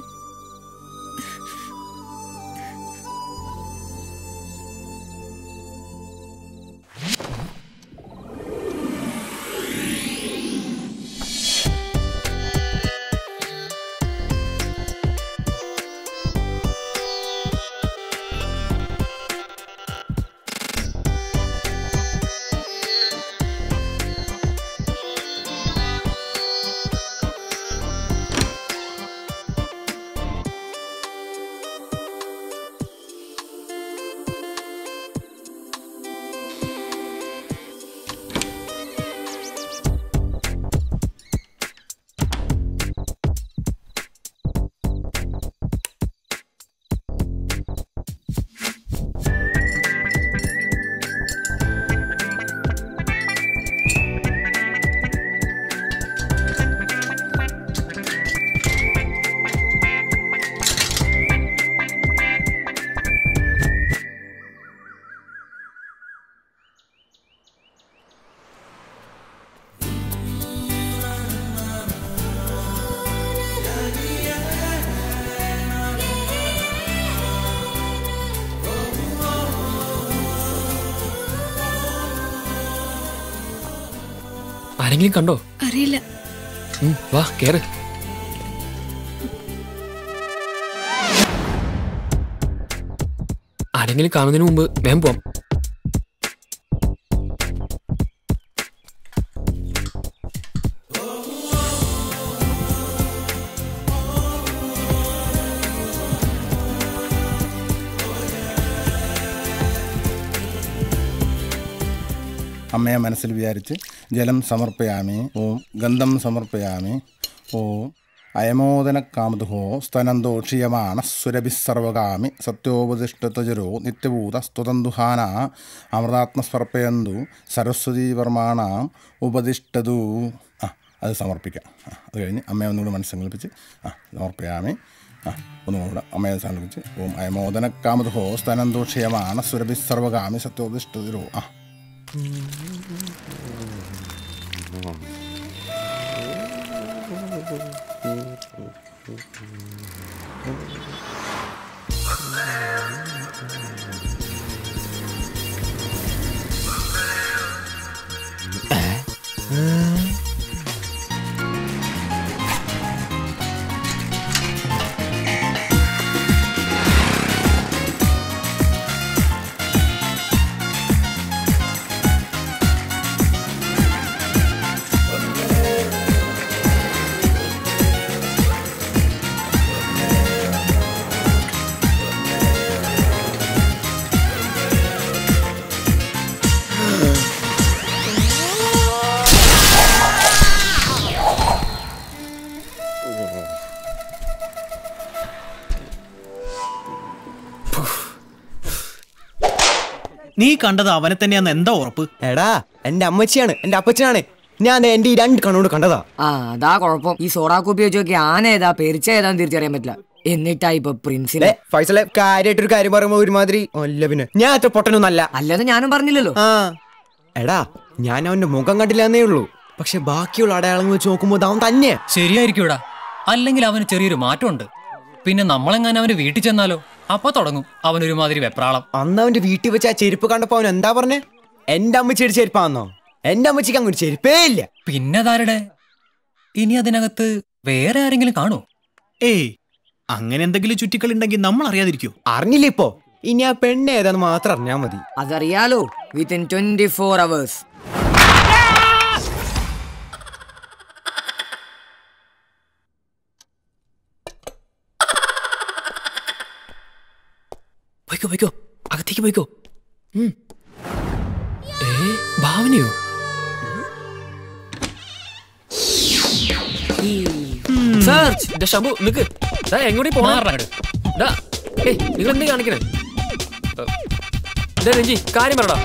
ആരെങ്കിലും കണ്ടോ അറിയില്ല ഉം, വാ കേറ് ആരെങ്കിലും കാണുന്നതിന് മുമ്പ് വേഗം പോവാം അമ്മയെ മനസ്സിൽ വിചാരിച്ച് ജലം സമർപ്പയാമി ഓം ഗന്ധം സമർപ്പയാമി ഓം അയമോദന കാമതുഹോ സ്തനന്തോ ക്ഷീയമാണ സുരഭിസർവകാമി സത്യോപതിഷ്ഠതജരോ നിത്യഭൂത സ്തുതന്തുഹാന അമൃതാത്മസ്മർപ്പയന്തു സരസ്വതീവർമാണാം ഉപതിഷ്ഠതു ആ അത് സമർപ്പിക്കാം ആ, അത് കഴിഞ്ഞ് അമ്മയെ ഒന്നുകൂടി മനസ്സങ്കല്പിച്ച് ആ സമർപ്പയാമി ആ ഒന്നുകൂടെ അമ്മയെ സാധിച്ച് ഓം അയമോദന കാമധോ സ്തനന്തോക്ഷയമാണ് സുരഭി സർവകാമി സത്യോദിഷ്ടതിരോ ആ നീ കണ്ടത് അവനെ തന്നെയാന്ന് എന്താ ഉറപ്പ് എടാ എന്റെ അമ്മച്ചിയാണ് എന്റെ അപ്പച്ചനാണ് ഞാൻ ദേ എന്റെ ഈ രണ്ട് കണ്ണോട് കണ്ടതാ ആ അതാ കുഴപ്പം ഈ സോഡാ കോപ്പി വെച്ച് നോക്കി ആന ഏതാ പെരിച്ച ഏതാന്ന് തിരിച്ചറിയാൻ പറ്റില്ല എന്നിട്ടാ ഇപ്പൊ പ്രിൻസിനെ ഫൈസലെ കാര്യമായിട്ടൊരു കാര്യം പറയുമ്പോ ഒരുമാതിരി അല്ല പിന്നെ ഞാൻ അത്ര പൊട്ടനൊന്നല്ല അല്ലെന്ന് ഞാനും പറഞ്ഞില്ലല്ലോ ആ എടാ ഞാൻ അവന്റെ മുഖം കണ്ടില്ലെന്നേ ഉള്ളൂ പക്ഷെ ബാക്കിയുള്ള അടയാളങ്ങൾ വെച്ച് നോക്കുമ്പോ അവൻ തന്നെ ശരിയായിരിക്കൂടാ അല്ലെങ്കിൽ അവന് ചെറിയൊരു മാറ്റമുണ്ട് പിന്നെ നമ്മളെങ്ങാനും അവന്റെ വീട്ടിൽ ചെന്നാലോ അപ്പൊ തുടങ്ങും അവനൊരുമാതിരി വെപ്രാളം അന്ന് അവന്റെ വീട്ടിൽ വെച്ച് ആ ചെരുപ്പ് കണ്ടപ്പോ അവൻ എന്താ പറഞ്ഞേ എന്റെ അമ്മച്ചിയുടെ ചെരുപ്പാന്നോ എന്റെ അമ്മച്ചിക്ക് അങ്ങനെ ചെരുപ്പേ ഇല്ല പിന്നെ താരുടെ ഇനി അതിനകത്ത് വേറെ ആരെങ്കിലും കാണോ ഏയ് അങ്ങനെ എന്തെങ്കിലും ചുറ്റിക്കളി ഉണ്ടെങ്കിൽ നമ്മൾ അറിയാതിരിക്കൂ അറിഞ്ഞില്ല ഇപ്പോ ഇനി ആ പെണ്ണ് ഏതാന്ന് മാത്രം അറിഞ്ഞാ മതി അതറിയാലോ വിത്തിൻ ട്വന്റി ഫോർ അവേഴ്സ് പോയിക്കോ പോയിക്കോ അകത്തേക്ക് പോയിക്കോ ഉം. ഏ ഭാവനയോ സെർച്ച് ശംഭു നിക്ക് ദാ എങ്ങോട്ടേ പോണ ഏയ് നിങ്ങൾ എന്ത് കാണിക്കണേ ദാ രഞ്ജി കാര്യം പറടാ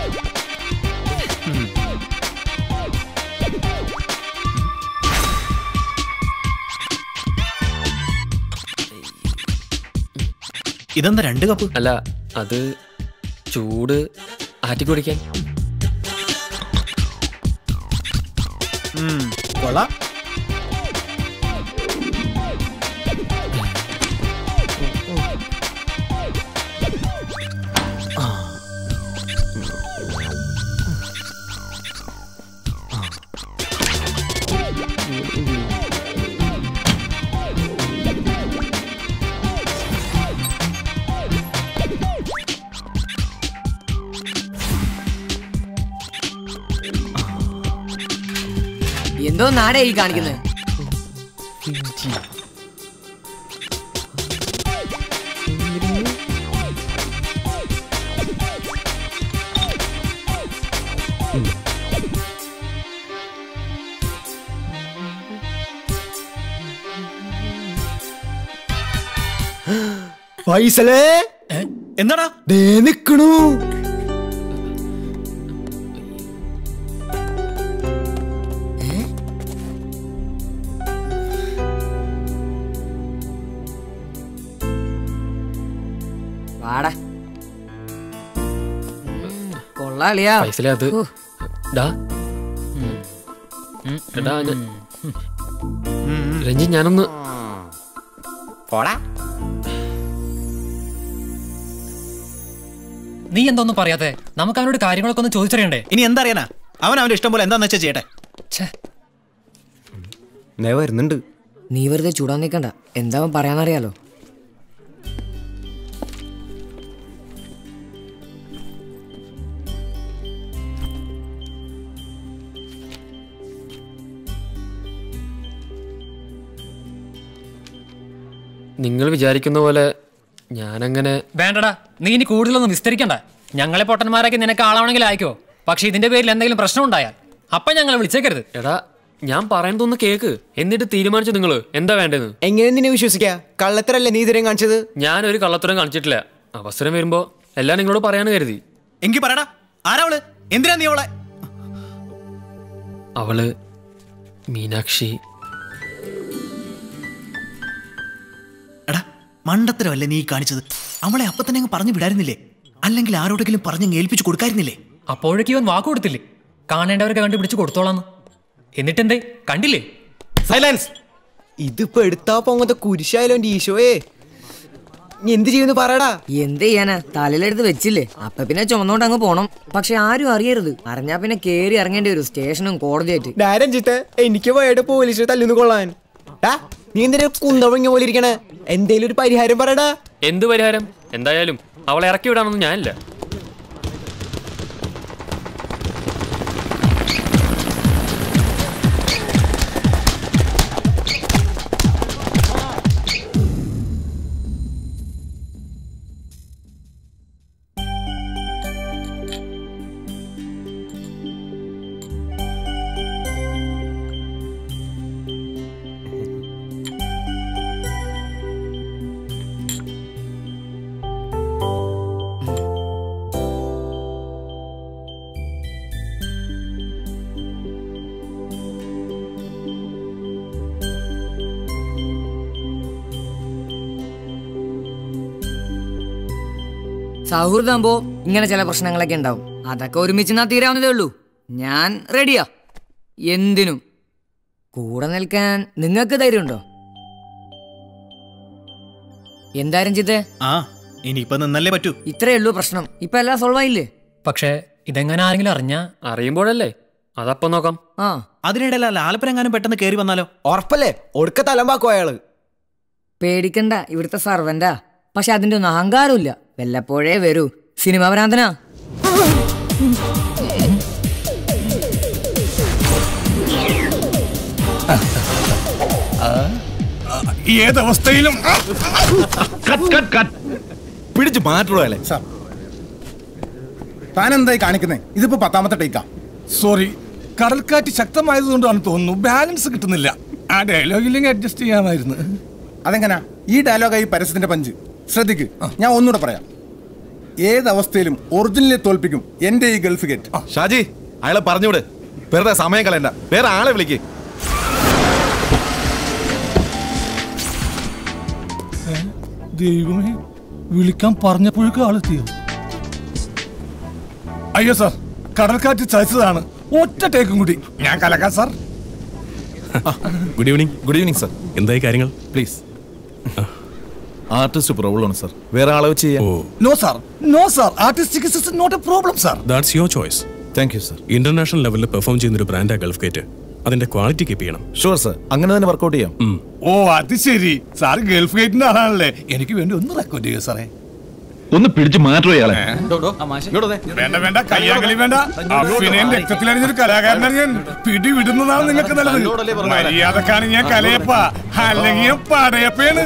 ഇതെന്താ രണ്ട് കപ്പ് അല്ല അത് ചൂട് ആറ്റി കുടിക്കാൻ കൊള്ളാം എന്തോ നാടേ ഈ കാണിക്കുന്നത് ഫൈസലേ എന്താടാ ദേ നിക്കണു വാടാ കൊള്ളാളിയാ പൈസലേ അത് ഡാ എടാ ഞാൻ- രഞ്ജി ഞാനൊന്ന് പോടാ നീ എന്തോന്നും പറയാത്തെ നമുക്ക് അവനോട് കാര്യങ്ങളൊക്കെ ഒന്ന് ചോദിച്ചറിയണ്ടേ ഇനി എന്താ അറിയാനാ അവൻ അവന്റെ ഇഷ്ടം പോലെ എന്താന്ന് വെച്ചാ ചെയ്യട്ടെ നേ വരുന്നുണ്ട് നീ വെറുതെ ചൂടാൻ നിൽക്കണ്ട എന്താ അവൻ പറയാന്നറിയാലോ നിങ്ങൾ വിചാരിക്കുന്ന പോലെ ഞാനങ്ങനെ വേണ്ടടാ നീ ഇനി കൂടുതലൊന്നും വിസ്തരിക്കണ്ട ഞങ്ങളെ പൊട്ടന്മാരൊക്കെ നിനക്ക് ആളാണെങ്കിൽ അയക്കോ പക്ഷെ ഇതിന്റെ പേരിൽ എന്തെങ്കിലും പ്രശ്നം ഉണ്ടായാൽ അപ്പൊ ഞങ്ങളെ വിളിച്ചേക്കരുത് എടാ ഞാൻ പറയുന്നതൊന്ന് കേക്ക് എന്നിട്ട് തീരുമാനിച്ചു നിങ്ങൾ എന്താ വേണ്ടതെന്ന് എങ്ങനെ നിന്നെ വിശ്വസിക്കാ കള്ളത്തരല്ലേ നീ ഇതുവരെയും കാണിച്ചത് ഞാൻ ഒരു കള്ളത്തരം കാണിച്ചിട്ടില്ല അവസരം വരുമ്പോ എല്ലാം നിങ്ങളോട് പറയാന്ന് കരുതി എങ്കി പറയടാ ആരാ അവള് എന്തിനാ നീ അവളെ അവള് മീനാക്ഷി മണ്ടത്തരമല്ലേ നീ ഈ കാണിച്ചത് അവളെ അപ്പൊ തന്നെ അങ്ങ് പറഞ്ഞു വിടായിരുന്നില്ലേ അല്ലെങ്കിൽ ആരോടെങ്കിലും പറഞ്ഞ് ഏൽപ്പിച്ചു കൊടുക്കായിരുന്നില്ലേ അപ്പോഴേക്കും ഇവൻ വാക്ക് കൊടുത്തില്ലേ കാണേണ്ടവരൊക്കെ കണ്ടുപിടിച്ച് കൊടുത്തോളാന്ന് എന്നിട്ടെന്തേ കണ്ടില്ലേ സൈലൻസ് ഇതിപ്പോ എടുത്താ പൊങ്ങത്തെ കുരിശായാലോ എന്റെ ഈശോയെ നീ എന്ത് ചെയ്യുന്നു പറയടാ എന്ത് ചെയ്യാനാ തലയിലെടുത്ത് വെച്ചില്ലേ അപ്പൊ പിന്നെ ചുമന്നോണ്ട് അങ്ങ് പോണം പക്ഷെ ആരും അറിയരുത് അറിഞ്ഞാ പിന്നെ കേറി ഇറങ്ങേണ്ടി വരും സ്റ്റേഷനും കോടതിയായിട്ട് ഡാരഞ്ജിത്ത് എനിക്ക് പോയിട്ട് പോലീസ് തല്ലുന്നു കൊള്ളാൻ ടാ, നീ എന്തിനാ കുന്തവങ്ങ പോലെ ഇരിക്കണേ എന്തേലും ഒരു പരിഹാരം പറയടാ എന്ത് പരിഹാരം എന്തായാലും അവളെ ഇറക്കി വിടാനൊന്നും ഞാനില്ല സൗഹൃദമാകുമ്പോ ഇങ്ങനെ ചില പ്രശ്നങ്ങളൊക്കെ ഉണ്ടാവും അതൊക്കെ ഒരുമിച്ച് നാ തീരാവുന്നതേ ഉള്ളൂ ഞാൻ റെഡിയാ എന്തിനും കൂടെ നിൽക്കാൻ നിങ്ങൾക്ക് ധൈര്യമുണ്ടോ എന്തായാലും ചിത്തേ ആ ഇനിയിപ്പൊ നിന്നല്ലേ പറ്റൂ ഇത്രയേ ഉള്ളൂ പ്രശ്നം ഇപ്പൊ എല്ലാം സോൾവ് ആയില്ലേ പക്ഷേ ഇതെങ്ങനെ ആരെങ്കിലും അറിഞ്ഞാ അറിയുമ്പോഴല്ലേ അതപ്പം നോക്കാം ആ അതിനിടയിൽ ലാലപ്പനെങ്ങാനും പെട്ടെന്ന് കയറി വന്നാലോ ഉറപ്പല്ലേ ഒടുക്ക തലമ്പാക്കോ അയാള് പേടിക്കണ്ട ഇവിടുത്തെ സർവന്റാ പക്ഷെ അതിന്റെ ഒന്നും അഹങ്കാരമില്ല വല്ലപ്പോഴേ വരൂ സിനിമ ഭ്രാന്തനാ ഏതവസ്ഥയിലും പിടിച്ച് മാറ്റുള്ളൂ അല്ലേ സാർ താൻ എന്തായി കാണിക്കുന്നേ ഇതിപ്പോ പത്താമത്തെ ടേക്കാ സോറി കടൽക്കാറ്റ് ശക്തമായതുകൊണ്ടാണ് തോന്നുന്നു ബാലൻസ് കിട്ടുന്നില്ല ആ ഡയലോഗില്ലെങ്കിൽ അഡ്ജസ്റ്റ് ചെയ്യാമായിരുന്നു അതെങ്ങനാ ഈ ഡയലോഗായി പരസ്യത്തിന്റെ പഞ്ച് ശ്രദ്ധിക്ക് ഞാൻ ഒന്നുകൂടെ പറയാം ഏതവസ്ഥയിലും ഒറിജിനലെ തോൽപ്പിക്കും എന്റെ ഈ ഗൾഫ് ഗേറ്റ് ഷാജി അയാളെ പറഞ്ഞുവിട് വെറുതെ സമയം കളയണ്ട വേറെ ആളെ വിളിക്ക് ദൈവമേ വിളിക്കാൻ പറഞ്ഞപ്പോഴേക്കും ആളെത്തിയോ അയ്യോ സാർ കടൽക്കാറ്റ് ചതിച്ചതാണ് ഒറ്റ ടേക്കും കൂടി ഞാൻ കലക്കാം sir good evening good evening sir എന്തായി കാര്യങ്ങൾ പ്ലീസ് ആർട്ടിസ്റ്റ് പ്രോബ്ലം ആണ് സർ വേറെ ആളെ വെച്ച് ചെയ്യാം no sir no sir artistic is not a problem sir that's your choice thank you sir international ലെവലിൽ പെർഫോം ചെയ്യുന്ന ഒരു ബ്രാൻഡാ ഗൾഫ് ഗേറ്റ് അതിന്റെ ക്വാളിറ്റി കീപ്പ് ചെയ്യണം ഷുവർ സർ അങ്ങനെ തന്നെ വർക്കൗട്ട് ചെയ്യാം ഓ അത് ശരി സാർ ഗൾഫ് ഗേറ്റിന്റെ ആളാണല്ലേ എനിക്ക് വേണ്ടി ഒന്ന് റെക്കോർഡ് ചെയ്യൂ സാറേ ഒന്ന് പിടിച്ച് മാറ്റോ ഇയാളെ വേണ്ട വേണ്ട കയ്യാങ്കളി വേണ്ട അഭിനയം രക്തത്തിലറിഞ്ഞൊരു കലാകാരനാണ് ഞാൻ പിടി വിടുന്നതാണ് നിങ്ങൾക്ക് നല്ലത് മര്യാദക്കാണ് ഞാൻ കലയപ്പ അല്ലെങ്കിൽ ഞാൻ പടയപ്പയാണ്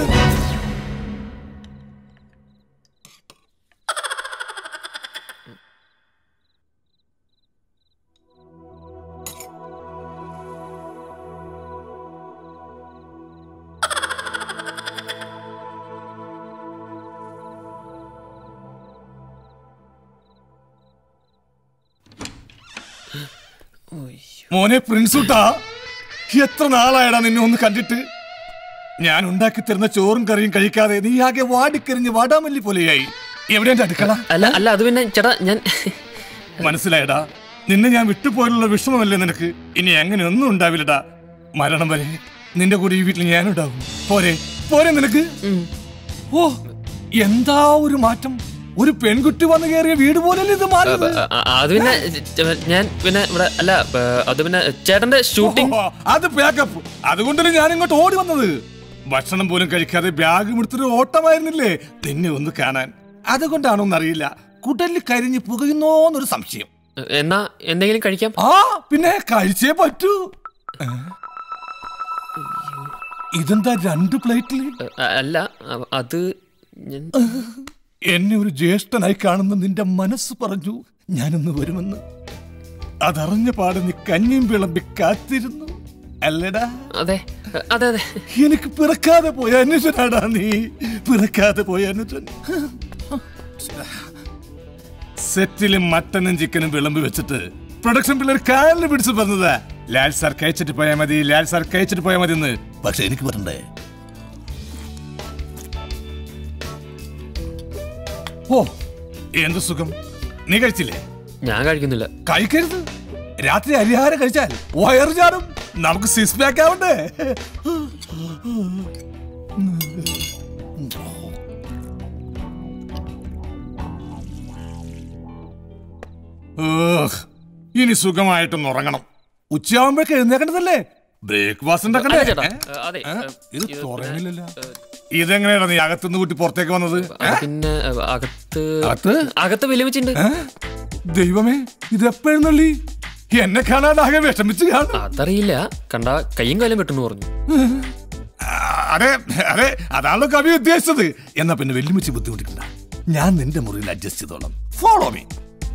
മോനെ പ്രിൻസുട്ടാ എത്ര നാളായടാ നിന്നെ ഒന്ന് കണ്ടിട്ട് ഞാൻ ഉണ്ടാക്കി തരുന്ന ചോറും കറിയും കഴിക്കാതെ നീ ആകെ വാടിക്കരിഞ്ഞ് വാടാമല്ലി പോലെയായി എവിടെ എന്റെ അടുക്കള അല്ല അല്ല അത് പിന്നെ ചേട്ടാ ഞാൻ മനസ്സിലായടാ നിന്നെ ഞാൻ വിട്ടുപോയുള്ള വിഷമമല്ലേ നിനക്ക് ഇനി അങ്ങനെ ഒന്നും ഉണ്ടാവില്ലടാ മരണം വരെ നിന്റെ കൂടെ ഈ വീട്ടിൽ ഞാനുണ്ടാവും പോരെ പോരെ നിനക്ക് ഓ എന്താ ഒരു മാറ്റം ഒരു പെൺകുട്ടി വന്നു കയറിയ വീട് പോലല്ലേ ഇത് മാറിയത് അ- അത് പിന്നെ ചെ- ഞാൻ പിന്നെ ഇവിടെ അല്ല ഏ, അത് പിന്നെ ചേട്ടന്റെ ഷൂട്ടിംഗ് ഓ, അത് ബാക്കപ്പ് അതുകൊണ്ടല്ലേ ഞാൻ ഇങ്ങോട്ട് ഓടി വന്നത് ഭക്ഷണം പോലും കഴിക്കാതെ ബാഗ് എടുത്തൊരു ഓട്ടമായിരുന്നില്ലേ നിന്നെ ഒന്ന് കാണാൻ അതുകൊണ്ടാണോ എന്നറിയില്ല കുടലിൽ കരിഞ്ഞ് പുകയുന്നോന്നൊരു സംശയം എന്നാ എന്തെങ്കിലും കഴിക്കാം ആ പിന്നെ കഴിച്ചേ പറ്റൂ ഏ? ഇതെന്താ രണ്ട് പ്ലേറ്റിൽ അ- അല്ല അ- അത് ഞാൻ എന്നെ ഒരു ജ്യേഷ്ഠനായി കാണുന്ന നിന്റെ മനസ്സ് പറഞ്ഞു ഞാനൊന്ന് വരുമെന്ന് അതറിഞ്ഞ പാടെ നീ കഞ്ഞിയും വിളമ്പി കാത്തിരുന്നു അല്ലടാ അതെ അതെ അതെ എനിക്ക് പിറക്കാതെ പോയ അനുജനാടാ നീ പിറക്കാതെ പോയ അനുജൻ സെറ്റിലും മട്ടനും ചിക്കനും വിളമ്പി വെച്ചിട്ട് പ്രൊഡക്ഷൻ പിള്ളേർ കാലിൽ പിടിച്ച് പറഞ്ഞതാ ലാൽ സാർ കഴിച്ചിട്ട് പോയാൽ മതി ലാൽ സാർ കഴിച്ചിട്ട് പോയാൽ മതി എന്ന് പക്ഷെ എനിക്ക് പറഞ്ഞേ ഓ എന്ത് സുഖം നീ കഴിച്ചില്ലേ ഞാൻ കഴിക്കുന്നില്ല കഴിക്കരുത് രാത്രി അരിഹാരം കഴിച്ചാൽ വയറ് ചാടും നമുക്ക് സിക്സ് പാക്ക് ആവണ്ടേ ഏഹ്, ഇനി സുഖമായിട്ടൊന്ന് ഉറങ്ങണം ഉച്ചയാവുമ്പോഴേക്ക് എഴുന്നേക്കണ്ടതല്ലേ ബ്രേക്ക്ഫാസ്റ്റ് ഉണ്ടാക്കണ്ടേ അല്ല ചേട്ടാ, ഏ? ഏ, അതെ, ഏ? ഏ, ഇത് ഇത് തുറന്നില്ലല്ലോ ഇതെങ്ങനെയാണ് നീ അകത്തുനിന്ന് കൂട്ടി പുറത്തേക്ക് വന്നത് അത് പിന്നെ ഏ, അകത്ത് അകത്ത്? അകത്ത് വെല്ലുവിച്ചുണ്ട് ദൈവമേ ഇതെപ്പോഴുന്നള്ളി എന്നെ കാണാനാകെ വിഷമിച്ച് കാണും അതറിയില്ല കണ്ട കയ്യും കാലും വെട്ടുന്നു പറഞ്ഞു അതെ അതെ അതാണല്ലോ കവി ഉദ്ദേശിച്ചത് എന്നാ പിന്നെ വെല്ലുമിച്ച് ബുദ്ധിമുട്ടിക്കണ്ട ഞാൻ നിന്റെ മുറിയിൽ അഡ്ജസ്റ്റ് ചെയ്തോളാം ഫോളോ മീ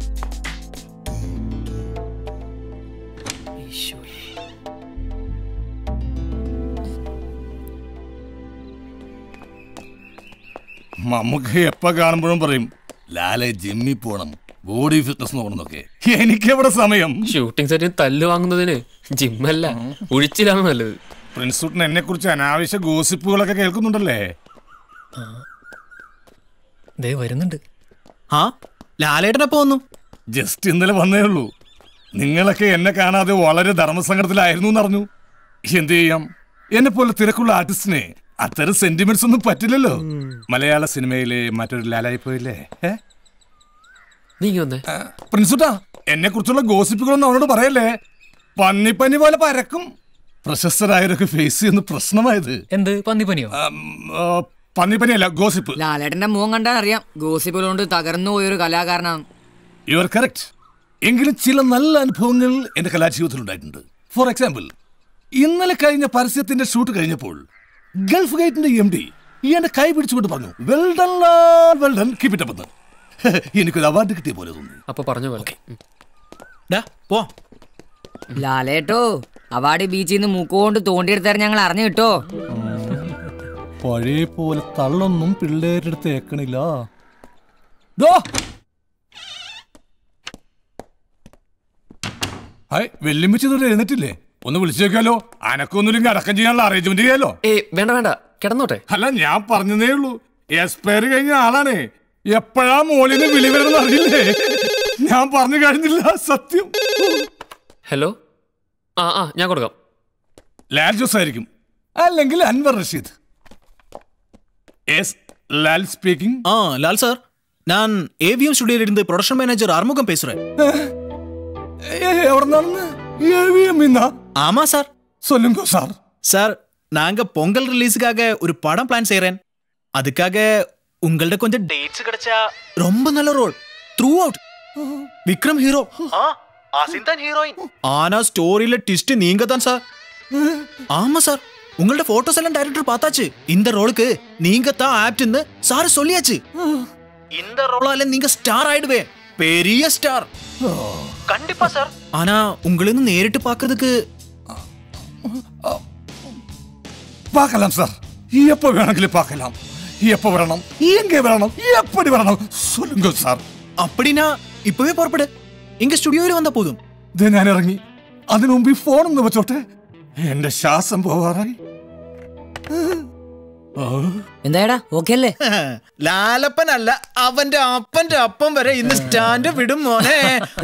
നമുക്ക് എപ്പ കാണുമ്പോഴും പറയും ലാലെ ജിമ്മി പോണം ബോഡി ഫിറ്റ്നസ് നോക്കണമെന്നൊക്കെ എനിക്കെവിടെ സമയം ഷൂട്ടിംഗ് സെറ്റിന് തല്ല് വാങ്ങുന്നതിന് ജിമ്മല്ല ഒഴിച്ചിലാണ് നല്ലത് പ്രിൻസൂട്ടിന് എന്നെ കുറിച്ച് അനാവശ്യ ഗോസിപ്പുകളൊക്കെ കേൾക്കുന്നുണ്ടല്ലേ ദേ വരുന്നുണ്ട് ആ ലാലേട്ടനപ്പോ വന്നു ജസ്റ്റ് ഇന്നലെ വന്നേ ഉള്ളൂ നിങ്ങളൊക്കെ എന്നെ കാണാതെ വളരെ ധർമ്മസങ്കടത്തിലായിരുന്നു എന്നറിഞ്ഞു എന്ത് ചെയ്യാം എന്നെ പോലെ തിരക്കുള്ള ആർട്ടിസ്റ്റിനെ അത്തരം സെന്റിമെന്റ്സ് ഒന്നും പറ്റില്ലല്ലോ മലയാള സിനിമയിലെ മറ്റൊരു ലാലായി പോയില്ലേ ഏ? നീ വന്നേ പ്രിൻസുട്ടാ എന്നെ കുറിച്ചുള്ള ഗോസിപ്പുകളൊന്നും അവനോട് പറയല്ലേ പന്നിപ്പനി പോലെ പരക്കും പ്രശസ്തരായവരൊക്കെ ഫേസ് ചെയ്യുന്ന പ്രശ്നമായത് എന്ത് പന്നിപ്പനിയോ പന്നിപ്പനിയല്ല ഗോസിപ്പ് ലാലേട്ടന്റെ മുഖം കണ്ടാൽ അറിയാം ഗോസിപ്പുകൾ കൊണ്ട് തകർന്നു പോയൊരു കലാകാരനാണ് യു ആർ കറക്റ്റ് എങ്കിലും ചില നല്ല അനുഭവങ്ങൾ എന്റെ കലാജീവിതത്തിൽ ഉണ്ടായിട്ടുണ്ട് ഫോർ എക്സാമ്പിൾ ഇന്നലെ കഴിഞ്ഞ പരസ്യത്തിന്റെ ഷൂട്ട് കഴിഞ്ഞപ്പോൾ ഗൾഫ് ഗേറ്റിന്റെ എം ഡി എന്റെ കൈ പിടിച്ചുകൊണ്ട് പറഞ്ഞു well done well done keep it up എനിക്കൊരു അവാർഡ് കിട്ടിയ പോലെ തോന്നി അപ്പൊ പറഞ്ഞ പോലെ പോ ലാലേട്ടോ അവാർഡ് ബീച്ചിൽ നിന്ന് മൂക്കുകൊണ്ട് തോണ്ടിയെടുത്താൽ ഞങ്ങൾ അറിഞ്ഞു കിട്ടോ പഴയ പോലെ തള്ളൊന്നും പിള്ളേരുടെ അടുത്ത് ഏക്കണില്ല ദോ. ഹായ് വെല്ലുമിച്ചതോടെ എഴുന്നേറ്റില്ലേ ഒന്ന് വിളിച്ചു നോക്കിയാലോ അനക്കൊന്നുമില്ലെങ്കിൽ അടക്കം ചെയ്യാനുള്ള അറേഞ്ച്മെന്റ് ചെയ്യാലോ ഏ വേണ്ട വേണ്ട കിടന്നോട്ടെ അല്ല ഞാൻ പറഞ്ഞതേ ഉള്ളൂ എക്സ്പയർ കഴിഞ്ഞ ആളാണ് എപ്പോഴാ മോളിന്ന് വിളി വരണമെന്ന് അറിയില്ലേ ഞാൻ പറഞ്ഞു കഴിഞ്ഞില്ല സത്യം ഹലോ ആ ആ ഞാൻ കൊടുക്കാം ലാൽ ജോസ് ആയിരിക്കും അല്ലെങ്കിൽ അൻവർ റഷീദ് எஸ் லால் ஸ்பீக்கிங் ஆ லால் சார் நான் ஏவிஎம் ஸ்டுடியோல இருந்து ப்ரொடக்ஷன் மேனேஜர் ஆறுமுகம் பேசுறேன் எவ்வளவு ஏவிஎம் ஆமா சார் சொல்லுங்க சார் சார் நாங்க பொங்கல் ரிலீஸுக்காக ஒரு படம் பிளான் செய்யறேன் அதுக்காக உங்கள்ட்ட கொஞ்சம் டேட்ஸ் கிடைச்சா ரொம்ப நல்ல role throughout Vikram hero அசிந்தன் ஹீரோயின் ஆனா ஸ்டோரியில ட்விஸ்ட் நீங்க தான் சார் ஆமா சார் உங்களோட போட்டோஸ் எல்லாம் டைரக்டர் பார்த்தாச்சு இந்த ரோலுக்கு நீங்க தான் ஆப்ட்னு சார் சொல்லியாச்சு இந்த ரோலால நீங்க ஸ்டார் ஆயிடுவே பெரிய ஸ்டார் கண்டிப்பா சார் ஆனா உங்களுக்கு நேரிட்டு பாக்குறதுக்கு பார்க்கலாம் சார் எப்போ வேണമെങ്കിലും பார்க்கலாம் எப்போ வரணும் எங்க வரணும் எப்படி வரணும் சொல்லுங்க சார் அப்படின்னா இப்பவே புறப்படு இங்க ஸ்டுடியோയിൽ വന്ന പോതും ഇത് ഞാൻ ഇറങ്ങി അതിനു മുമ്പ് ഈ ഫോൺ ഒന്ന് വെച്ചോട്ടെ എന്റെ ശ്വാസം പോവാറായി എന്തായടാ ഓക്കെ അല്ലേ ലാലപ്പനല്ല അവന്റെ അപ്പന്റെ അപ്പം വരെ ഇന്ന് സ്റ്റാൻഡ് വിടും മോനെ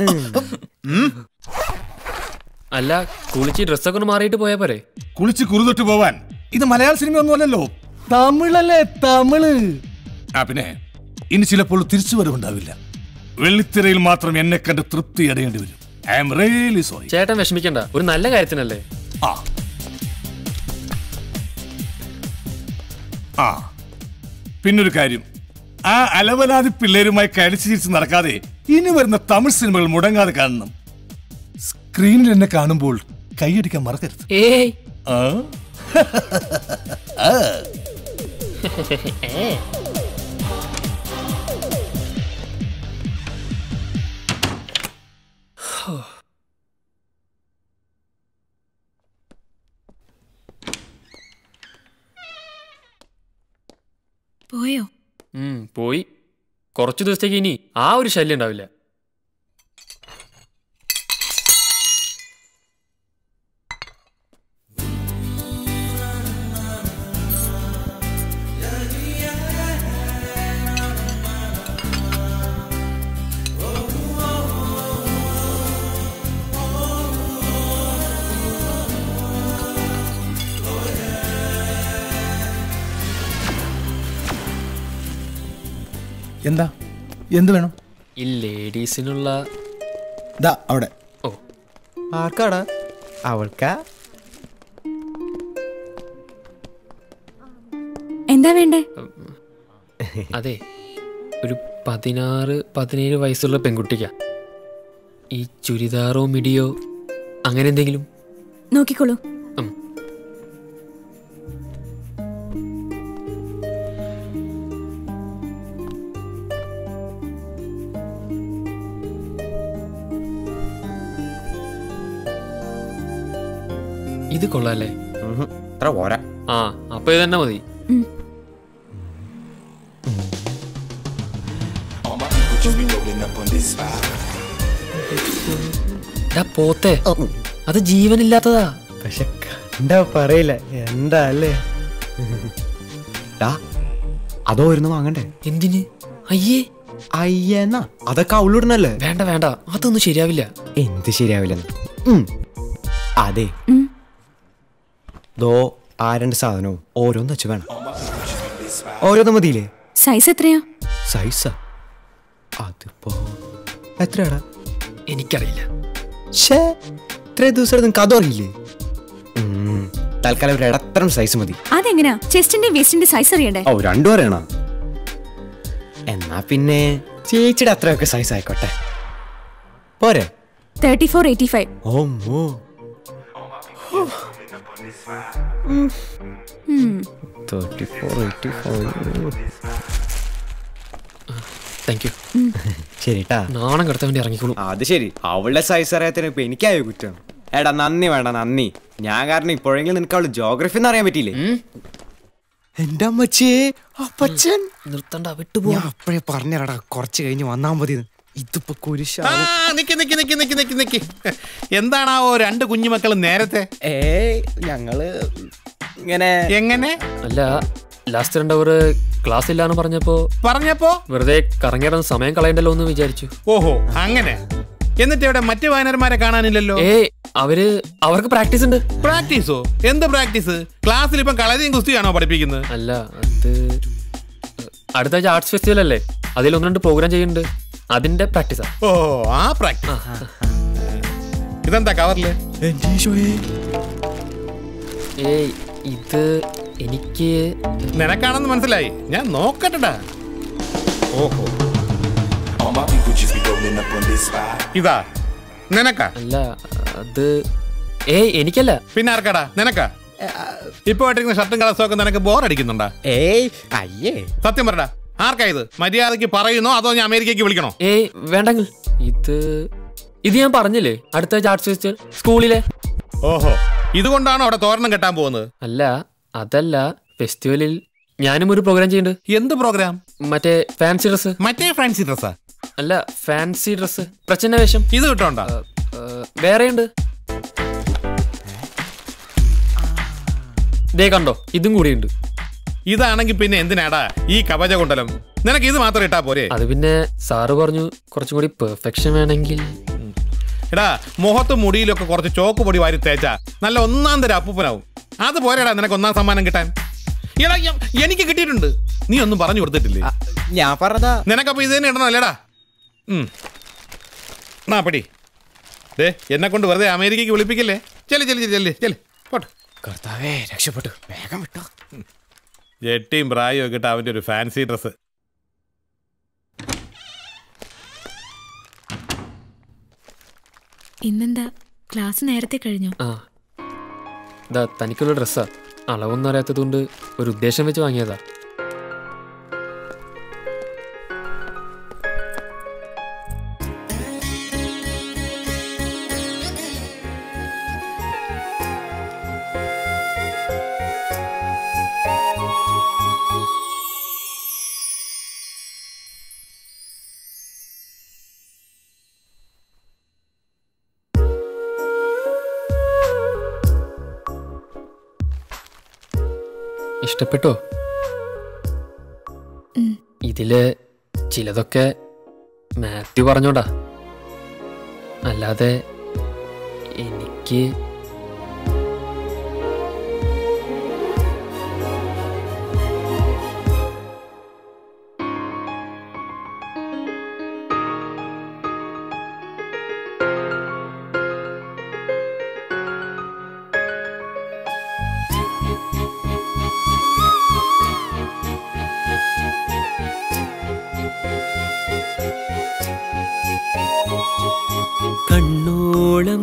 അല്ല കുളിച്ച് ഡ്രസ്സൊക്കെ ഒന്ന് മാറിയിട്ട് പോയാ പോരെ കുളിച്ച് കുറുതൊട്ട് പോവാൻ ഇത് മലയാള സിനിമ ഒന്നുമല്ലല്ലോ തമിഴല്ലേ തമിഴ് ആ പിന്നെ ഇനി ചിലപ്പോൾ തിരിച്ചു വരവുണ്ടാവില്ല വെള്ളിത്തിരയിൽ മാത്രം എന്നെ കണ്ട് തൃപ്തി അടയേണ്ടി വരും ഐ ആം റിയലി സോറി ചേട്ടൻ വിഷമിക്കണ്ട ഒരു നല്ല കാര്യത്തിനല്ലേ ആ ആ പിന്നൊരു കാര്യം ആ അലവലാതി പിള്ളേരുമായി കടിച്ചു ചിരിച്ച് നടക്കാതെ ഇനി വരുന്ന തമിഴ് സിനിമകൾ മുടങ്ങാതെ കാണണം സ്ക്രീനിൽ എന്നെ കാണുമ്പോൾ കൈയടിക്കാൻ മറക്കരുത് ഏയ് ആ? ആ. പോയോ ഉം, പോയി കുറച്ചു ദിവസത്തേക്ക് ഇനി ആ ഒരു ശല്യം ഉണ്ടാവില്ല എന്താ എന്ത് വേണം ഈ ലേഡീസിനുള്ള ദാ അവിടെ ഓ ആർക്കാടാ അവൾക്കാ എന്താ വേണ്ടേ അതെ ഒരു പതിനാറ് പതിനേഴ് വയസ്സുള്ള പെൺകുട്ടിക്കാ ഈ ചുരിദാറോ മിടിയോ അങ്ങനെ എന്തെങ്കിലും നോക്കിക്കോളൂ ഉം. ഇത് കൊള്ളാല്ലേ അത്ര പോരാ ആ അപ്പൊ ഇത് തന്നെ മതി ഡാ, പോത്തെ അത് ജീവനില്ലാത്തതാ പക്ഷെ കണ്ടാ പറയില്ല എന്താ അല്ലേ ഡാ അതോ ഇരുന്ന് വാങ്ങണ്ടേ എന്തിന് അയ്യേ അയ്യെന്നാ അതൊക്കെ അവളിടുന്നല്ലേ വേണ്ട വേണ്ട അതൊന്നും ശരിയാവില്ല എന്ത് ശരിയാവില്ലെന്ന് ഉം. അതെ ദോ ആ രണ്ട് സാധനവും ഓരോന്ന് വെച്ച് വേണം ഓരോന്ന് മതിയില്ലേ സൈസ് എത്രയാ സൈസാ അതിപ്പോ എത്രയാടാ എനിക്കറിയില്ല ഷേ ഇത്രയും ദിവസം നിങ്ങൾക്ക് അതും അറിയില്ലേ ഉം, തൽക്കാലം ഒരു ഇടത്തരം സൈസ് മതി അതെങ്ങനെയാ ചെസ്റ്റിന്റെ വേസ്റ്റിന്റെ സൈസ് അറിയണ്ടേ ഓ രണ്ടും അറിയണ എന്നാ പിന്നെ ചേച്ചിയുടെ അത്രയൊക്കെ സൈസ് ആയിക്കോട്ടെ പോരെ തേർട്ടി ഫോർ എയ്റ്റി ഫൈവ് ഓ മോ thirty four eighty five thank you ശരിട്ടാ നാണം കടത്താൻ വേണ്ടി ഇറങ്ങിക്കോളൂ അത് ശരി അവളുടെ സൈസ് അറിയാത്തതിന് ഇപ്പൊ എനിക്കായോ കുറ്റം എടാ നന്ദി വേണ്ട നന്ദി ഞാൻ കാരണം ഇപ്പോഴെങ്കിലും നിനക്ക് അവള് ജോഗ്രഫി എന്ന് അറിയാൻ പറ്റിയില്ലേ എന്റെ അമ്മച്ചിയെ അപ്പച്ചൻ നിർത്തണ്ട ഞാൻ അപ്പഴേ പറഞ്ഞടാ കുറച്ച് കഴിഞ്ഞ് വന്നാ മതി ഇതിപ്പോ കുരിശാ ആ നിക്ക് നിക്ക് നിക്ക് നിക്ക് നിക്ക് നിക്ക് എന്താണാവോ രണ്ട് കുഞ്ഞുമക്കൾ നേരത്തെ ഏയ് ഞങ്ങള് ഇങ്ങനെ എങ്ങനെ അല്ല ലാസ്റ്റ് രണ്ട് അവർ ക്ലാസ് ഇല്ലാന്ന് പറഞ്ഞപ്പോ പറഞ്ഞപ്പോ വെറുതെ കറങ്ങിയിടുന്ന സമയം കളയണ്ടല്ലോ എന്ന് വിചാരിച്ചു ഓഹോ അങ്ങനെ എന്നിട്ട് ഇവിടെ മറ്റു വായനന്മാരെ കാണാനില്ലല്ലോ ഏ അവര് അവർക്ക് പ്രാക്ടീസ് ഉണ്ട് പ്രാക്ടീസോ എന്ത് പ്രാക്ടീസ് ക്ലാസ്സിൽ ഇപ്പം കളരിയും കുസ്തിയാണോ പഠിപ്പിക്കുന്നത് അല്ല അത് അടുത്ത ആഴ്ച ആർട്സ് ഫെസ്റ്റിവൽ അല്ലേ അതിൽ ഒന്ന് രണ്ട് പ്രോഗ്രാം ചെയ്യുന്നുണ്ട് അതിന്റെ പ്രാക്ടീസാ ഓ ആ പ്രാക്ടീസ് ഇതെന്താ കവറില് ഏയ് ഇത് എനിക്ക് നിനക്കാണെന്ന് മനസ്സിലായി ഞാൻ നോക്കട്ടെടാ ഓഹോ ഇതാ നിനക്കാ അല്ല അത് ഏയ് എനിക്കല്ല പിന്നെ ആർക്കാടാ നിനക്കാ ഇപ്പൊ ഇട്ടിരിക്കുന്ന ഷർട്ടും കളസോ ഒക്കെ നിനക്ക് ബോർ അടിക്കുന്നുണ്ടാ ഏയ് അയ്യേ സത്യം പറടാ ആർക്കാ ഇത് മര്യാദക്ക് പറയുന്നോ അതോ ഞാൻ അമേരിക്കയ്ക്ക് വിളിക്കണോ ഏയ് വേണ്ടെങ്കിൽ ഇത് ഇത് ഞാൻ പറഞ്ഞില്ലേ അടുത്ത ആഴ്ച ആർട്സ് ഫെസ്റ്റിവൽ സ്കൂളിലെ ഓഹോ ഇതുകൊണ്ടാണോ അവിടെ തോരണം കെട്ടാൻ പോകുന്നത് അല്ല അതല്ല ഫെസ്റ്റിവലിൽ ഞാനും ഒരു പ്രോഗ്രാം ചെയ്യുന്നുണ്ട് എന്ത് പ്രോഗ്രാം മറ്റേ ഫാൻസി ഡ്രസ് മറ്റേ ഫാൻസി ഡ്രസ്സാ അല്ല ഫാൻസി ഡ്രസ് പ്രച്ഛന്ന വേഷം ഇത് കിട്ടോണ്ടാ വേറെയുണ്ട് ദേ കണ്ടോ ഇതും കൂടിയുണ്ട് ഇതാണെങ്കിൽ പിന്നെ എന്തിനാടാ ഈ കവച കുണ്ടലം നിനക്ക് ഇത് മാത്രം ഇട്ടാ പോരെ അത് പിന്നെ സാറ് പറഞ്ഞു കുറച്ചും കൂടി പെർഫെക്ഷൻ വേണമെങ്കിൽ എടാ മുഖത്തും മുടിയിലൊക്കെ കുറച്ച് ചോക്ക് പൊടി വാരി തേച്ചാ നല്ല ഒന്നാം തരം അപ്പൂപ്പനാവും അത് പോരെടാ നിനക്ക് ഒന്നാം സമ്മാനം കിട്ടാൻ എടാ എ- എനിക്ക് കിട്ടിയിട്ടുണ്ട് നീ ഒന്നും പറഞ്ഞു കൊടുത്തിട്ടില്ലേ ഞാൻ പറഞ്ഞതാ നിനക്കപ്പോ ഇത് തന്നെ ഇടണം അല്ലേടാ ഉം. നാ പടി ദേ എന്നെ കൊണ്ട് വെറുതെ അമേരിക്കയ്ക്ക് വിളിപ്പിക്കില്ലേ ചെല്ലി ചെല്ലി ചെല്ലി ചെല്ലി പോട്ടെ കർത്താവേ രക്ഷപ്പെട്ടു വേഗം വിട്ടോ ജെട്ടിയും പ്രായും ഒക്കെ ഇട്ട് അവന്റെ ഒരു ഫാൻസി ഡ്രസ്സ് ഇന്നെന്താ ക്ലാസ് നേരത്തെ കഴിഞ്ഞോ ആ ഇതാ തനിക്കുള്ള ഡ്രസ്സാ അളവൊന്നും അറിയാത്തതുകൊണ്ട് ഒരു ഉദ്ദേശം വെച്ച് വാങ്ങിയതാ ഇഷ്ടപ്പെട്ടോ ഉം. ഇതില് ചിലതൊക്കെ മാത്യു പറഞ്ഞോടാ അല്ലാതെ എനിക്ക്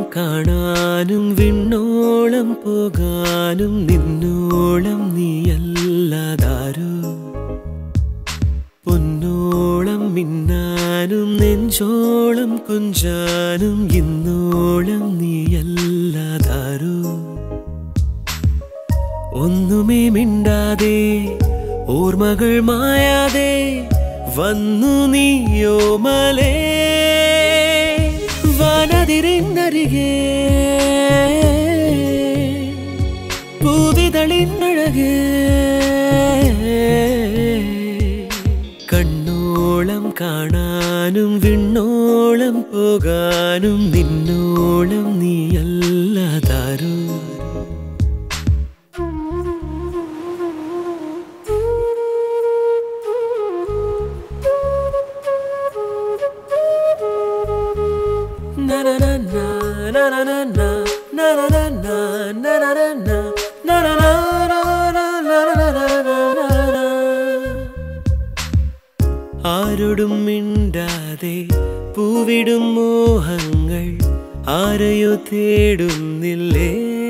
കാണാനും വിണ്ണോളം പോകാനും നിന്നോളം നീയല്ലാതാരോ പൊന്നോളം മിന്നാനും നെഞ്ചോളം കുഞ്ചാനും ഇന്നോളം നീയല്ലാതാരോ ഒന്നുമേ മിണ്ടാതെ ഓർമ്മകൾ മായാതെ വന്നു നീയോ മലേ വനതിരിന്നരികെ പൂവിതളിന്നഴകേ കണ്ണോളം കാണാനും വിണ്ണോളം പോകാനും നിന്നോളം നീയല്ലാതാരോ ആരോടും മിണ്ടാതെ പൂവിടും മോഹങ്ങൾ ആരെയോ തേടുന്നില്ലേ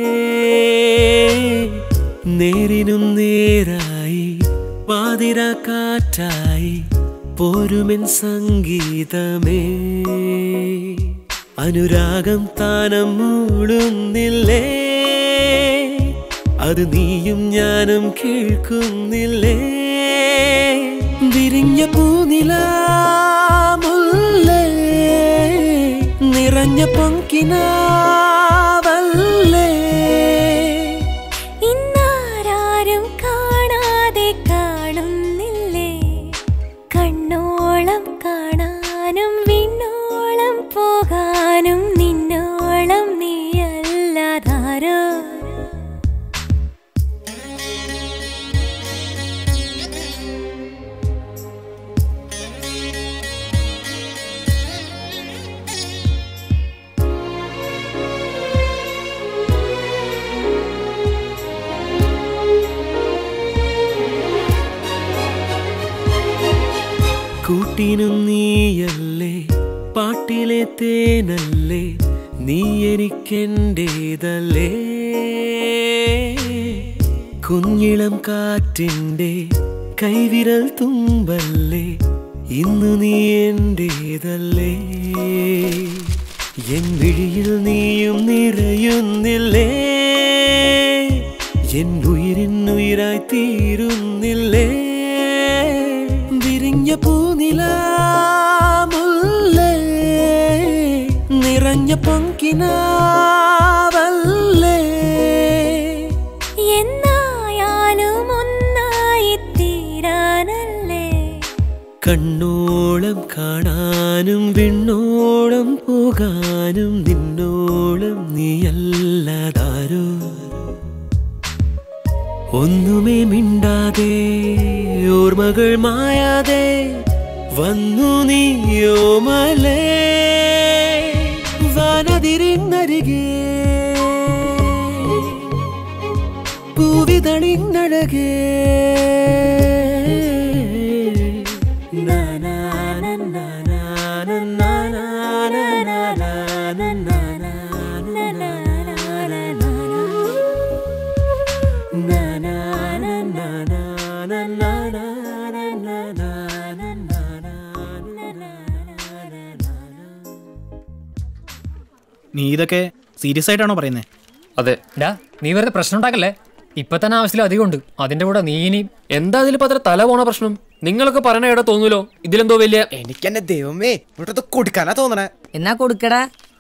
നേരിനും നേരായി പാതിര കാറ്റായി പോരുമെൻ സംഗീതമേ അനുരാഗം താനം മൂടുന്നില്ലേ അത് നീയും ഞാനും കേൾക്കുന്നില്ലേ വിരിഞ്ഞ പൂനിലാമുല്ലേ നിറഞ്ഞ പൊങ്കിനാവല്ലേ ഇന്നാരും കാണാതെ കാണുന്നില്ലേ കണ്ണോളം കാണാനും വിണ്ണോളം പോകാനും നിന്നോളം നീയല്ലാതാരോ കൂട്ടിനും നീയല്ലേ പാട്ടിലെ തേനല്ലേ നീ എനിക്കെൻ്റേതല്ലേ കുഞ്ഞിളം കാറ്റിൻ്റെ കൈവിരൽ തുമ്പല്ലേ ഇന്നു നീ എൻ്റേതല്ലേ എൻ വിഴിയിൽ നീയും നിറയുന്നില്ലേ എൻ ഉയിരിനുയിരായി തീരുന്നില്ലേ വിരിഞ്ഞ പൂനിലാമുല്ലേ നിറഞ്ഞ പൊങ്കിനാവല്ലേ എന്നായാലും ഒന്നായി തീരാനല്ലേ കണ്ണോളം കാണാനും വിണ്ണോളം പോകാനും നിന്നോളം നീയല്ലാതാരോ ഒന്നുമേ മിണ്ടാതെ ഓർമ്മകൾ മായാതെ വന്നു നീയോ മലേ വനതിരിന്നരികെ പൂവിതളിന്നഴകേ നീ ഇതൊക്കെ സീരിയസ് ആയിട്ടാണോ പറയുന്നത് അതെ ഡാ നീ വെറുതെ പ്രശ്നം ഉണ്ടാക്കല്ലേ ഇപ്പൊ തന്നെ ആവശ്യത്തിൽ അധികം ഉണ്ട് അതിന്റെ കൂടെ നീ ഇനി എന്താ ഇതിലിപ്പോ അത്ര തല പോണ പ്രശ്നം നിങ്ങളൊക്കെ പറഞ്ഞ എവിടെ തോന്നൂലോ ഇതിലെന്തോ വലിയ എനിക്കെന്നെ ദൈവമേ ഇവിടെ കൊടുക്കാനാ തോന്നണേ എന്നാ കൊടുക്കടാ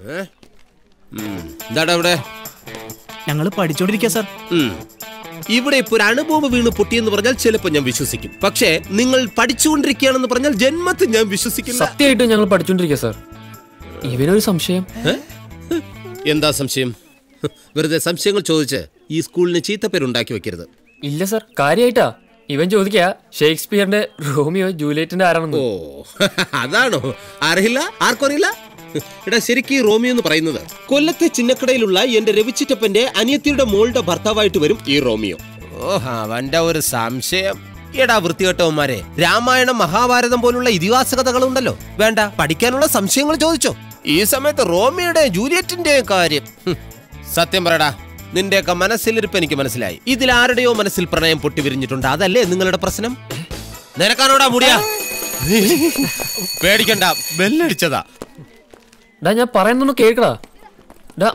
എന്താടാ ഇവിടെ ഞങ്ങൾ പഠിച്ചോണ്ടിരിക്കുക സാർ ഇവിടെ ഇപ്പൊ ഒരു അണുബോംബ് വീണ് പൊട്ടിയെന്ന് പറഞ്ഞാൽ ചിലപ്പോൾ ഞാൻ വിശ്വസിക്കും പക്ഷേ നിങ്ങൾ പഠിച്ചുകൊണ്ടിരിക്കുകയാണെന്ന് പറഞ്ഞാൽ ജന്മത്തിൽ ഞാൻ വിശ്വസിക്കില്ല സത്യമായിട്ടും ഞങ്ങൾ പഠിച്ചോണ്ടിരിക്കുക സാർ ഇവനൊരു സംശയം ഏ? എന്താ സംശയം വെറുതെ സംശയങ്ങൾ ചോദിച്ച് ഈ സ്കൂളിന് ചീത്തപ്പേരുണ്ടാക്കി വെക്കരുത് ഇല്ല സാർ കാര്യമായിട്ടാ ഇവൻ ചോദിക്കാ ഷേക്സ്പിയറിന്റെ റോമിയോ ജൂലിയറ്റിന്റെ ആരാണെന്ന് ഓ അതാണോ അറിയില്ല ആർക്കും അറിയില്ല എടാ ശരിക്കും ഈ റോമിയോ എന്ന് പറയുന്നത് കൊല്ലത്തെ ചിന്നക്കടയിലുള്ള എന്റെ രവിച്ചിറ്റപ്പന്റെ അനിയത്തിയുടെ മോളുടെ ഭർത്താവായിട്ട് വരും ഈ റോമിയോ ഓ അവന്റെ ഒരു സംശയം എടാ വൃത്തികെട്ടവന്മാരെ രാമായണം മഹാഭാരതം പോലുള്ള ഇതിഹാസ കഥകളുണ്ടല്ലോ വേണ്ട പഠിക്കാനുള്ള സംശയങ്ങൾ ചോദിച്ചോ ഈ സമയത്ത് റോമിയുടെ ജൂലിയറ്റിന്റെ കാര്യം ഹും. സത്യം പറയടാ നിന്റെയൊക്കെ മനസ്സിലിരിപ്പ് എനിക്ക് മനസ്സിലായി ഇതിൽ ആരുടെയോ മനസ്സിൽ പ്രണയം പൊട്ടിവിരിഞ്ഞിട്ടുണ്ട് അതല്ലേ നിങ്ങളുടെ പ്രശ്നം നിനക്കാണോടാ മുടിയാ പേടിക്കണ്ട ബെല്ലടിച്ചതാ ഡാ ഞാൻ പറയുന്നൊന്ന് കേൾക്കടാ ഡാ